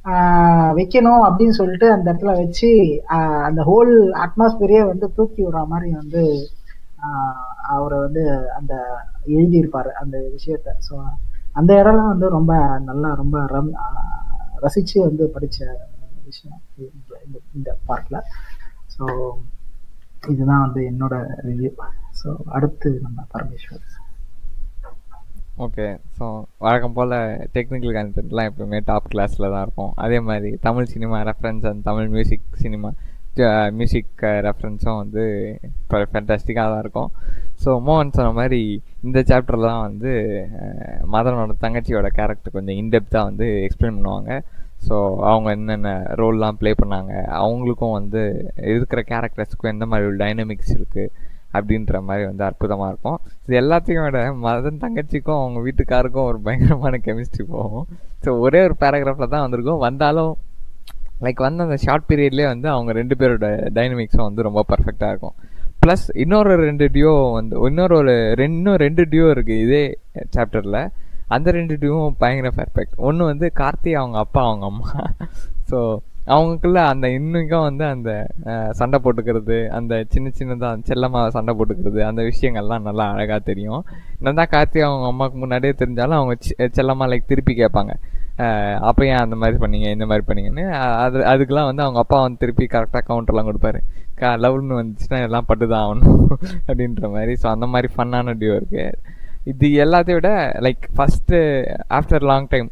S1: ஆஹ் வைக்கணும் அப்படின்னு சொல்லிட்டு அந்த இடத்துல வச்சு ஆஹ் அந்த ஹோல் அட்மாஸ்பியரே வந்து தூக்கி விடுற மாதிரி வந்து ஆஹ் அவரை வந்து அந்த எழுதியிருப்பாரு அந்த விஷயத்த ஸோ அந்த இடம்லாம் வந்து ரொம்ப நல்லா ரொம்ப ரம் ஆஹ் ரசிச்சு வந்து படிச்ச விஷயம் இந்த- இந்த- இந்த பார்ட்ல ஸோ இதுதான் வந்து என்னோட ரிவ்யூ ஸோ அடுத்து நம்ம பரமேஸ்வர்
S2: ஓகே ஸோ வழக்கம் போல் டெக்னிக்கல் கண்டென்ட்லாம் எப்பவுமே டாப் கிளாஸில் தான் இருக்கும் அதே மாதிரி Tamil cinema reference and Tamil music cinema music ரெஃபரன்ஸும் வந்து இப்போ ஃபேண்டாஸ்டிக்காக தான் இருக்கும் ஸோ மோகன் சொன்ன மாதிரி இந்த சாப்டரில் தான் வந்து அஹ், மதனோட தங்கச்சியோட கேரக்டர் கொஞ்சம் இன்டெப்த்தாக வந்து எக்ஸ்பிளைன் பண்ணுவாங்க ஸோ அவங்க என்னென்ன ரோல்லாம் ப்ளே பண்ணாங்க அவங்களுக்கும் வந்து இருக்கிற கேரக்டர்ஸ்க்கும் எந்த மாதிரி ஒரு டைனமிக்ஸ் இருக்குது அப்படின்ற மாதிரி வந்து அற்புதமாக இருக்கும் இது எல்லாத்தையும் விட மதன் தங்கச்சிக்கும் அவங்க வீட்டுக்காருக்கும் ஒரு பயங்கரமான கெமிஸ்ட்ரி போகும் ஸோ ஒரே ஒரு பேராகிராஃபில் தான் வந்திருக்கும் வந்தாலும் லைக் வந்து அந்த ஷார்ட் பீரியட்லேயே வந்து அவங்க ரெண்டு பேரோட டைனமிக்ஸும் வந்து ரொம்ப பர்ஃபெக்டாக இருக்கும் ப்ளஸ் இன்னொரு ரெண்டு டியோ வந்து இன்னொரு ஒரு ரெண்டு இன்னும் ரெண்டு டியோ இருக்குது இதே சாப்டரில் அந்த ரெண்டு டியோவும் பயங்கர பர்ஃபெக்ட் ஒன்று வந்து கார்த்தி அவங்க அப்பா அவங்க அம்மா ஸோ அவங்களுக்குள்ள அந்த இன்னைக்கும் வந்து அந்த அஹ், சண்டை போட்டுக்கிறது அந்த சின்ன சின்னதாக செல்லமாக சண்டை போட்டுக்கிறது அந்த விஷயங்கள்லாம் நல்லா அழகாக தெரியும் என்னதான் கார்த்தி அவங்க அம்மாவுக்கு முன்னாடியே தெரிஞ்சாலும் அவங்க சி- செல்லமா லைக் திருப்பி கேட்பாங்க அஹ், அப்போ ஏன் அந்த மாதிரி பண்ணீங்க இந்த மாதிரி பண்ணீங்கன்னு அஹ், அது அதுக்கெல்லாம் வந்து அவங்க அப்பா வந்து திருப்பி கரெக்டாக கவுண்டர்லாம் கொடுப்பாரு கா லவ்னு வந்துச்சுன்னா எல்லாம் பட்டு தான் ஆகணும் அப்படின்ற மாதிரி ஸோ அந்த மாதிரி ஃபன்னான டியோ இருக்கு இது எல்லாத்தையும் விட like first after long time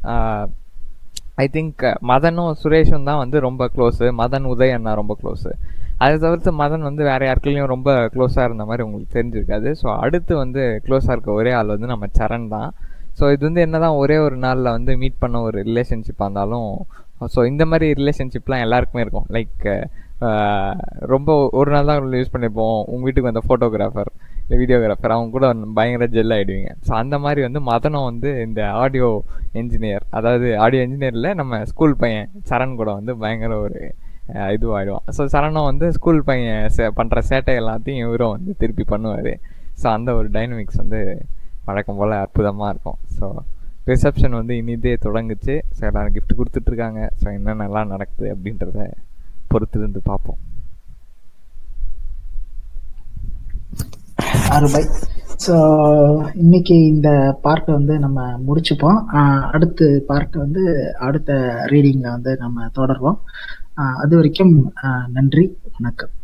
S2: I think மதனும் சுரேஷும் தான் வந்து ரொம்ப க்ளோஸு மதன் உதய் அண்ணா ரொம்ப க்ளோஸு அதை தவிர்த்து மதன் வந்து வேற யாருக்குள்ளேயும் ரொம்ப க்ளோஸாக இருந்த மாதிரி உங்களுக்கு தெரிஞ்சிருக்காது ஸோ அடுத்து வந்து க்ளோஸாக இருக்க ஒரே ஆள் வந்து நம்ம சரண் தான் ஸோ இது வந்து என்னதான் ஒரே ஒரு நாளில் வந்து மீட் பண்ண ஒரு ரிலேஷன்ஷிப்பாக இருந்தாலும் ஸோ இந்த மாதிரி ரிலேஷன்ஷிப்லாம் எல்லாருக்குமே இருக்கும் லைக் ரொம்ப ஒரு நாள் தான் யூஸ் பண்ணியிருப்போம் உங்கள் வீட்டுக்கு வந்த ஃபோட்டோகிராஃபர் இல்லை வீடியோகிராஃபர் அவங்க கூட பயங்கர ஜெல் ஆகிடுவீங்க ஸோ அந்த மாதிரி வந்து மதனம் வந்து இந்த ஆடியோ என்ஜினியர் அதாவது ஆடியோ என்ஜினியரில் நம்ம ஸ்கூல் பையன் சரண் கூட வந்து பயங்கர ஒரு அஹ், இதுவாகிடுவான் ஸோ சரணம் வந்து ஸ்கூல் பையன் சே பண்ணுற சேட்டை எல்லாத்தையும் இவரும் வந்து திருப்பி பண்ணுவார் ஸோ அந்த ஒரு டைனமிக்ஸ் வந்து வழக்கம் போல் அற்புதமாக இருக்கும் ஸோ ரிசப்ஷன் வந்து இனிதே தொடங்குச்சு ஸோ எல்லாரும் gift கொடுத்துட்ருக்காங்க ஸோ என்னென்னலாம் நடக்குது அப்படின்றத பொறுத்திருந்து பார்ப்போம்
S1: அருமை ஸோ இன்னைக்கு இந்த பார்ட்டை வந்து நம்ம முடிச்சுப்போம் ஆஹ் அடுத்து பார்ட் வந்து அடுத்த ரீடிங்ல வந்து நம்ம தொடர்வோம் ஆஹ் அது வரைக்கும் ஆஹ் நன்றி வணக்கம்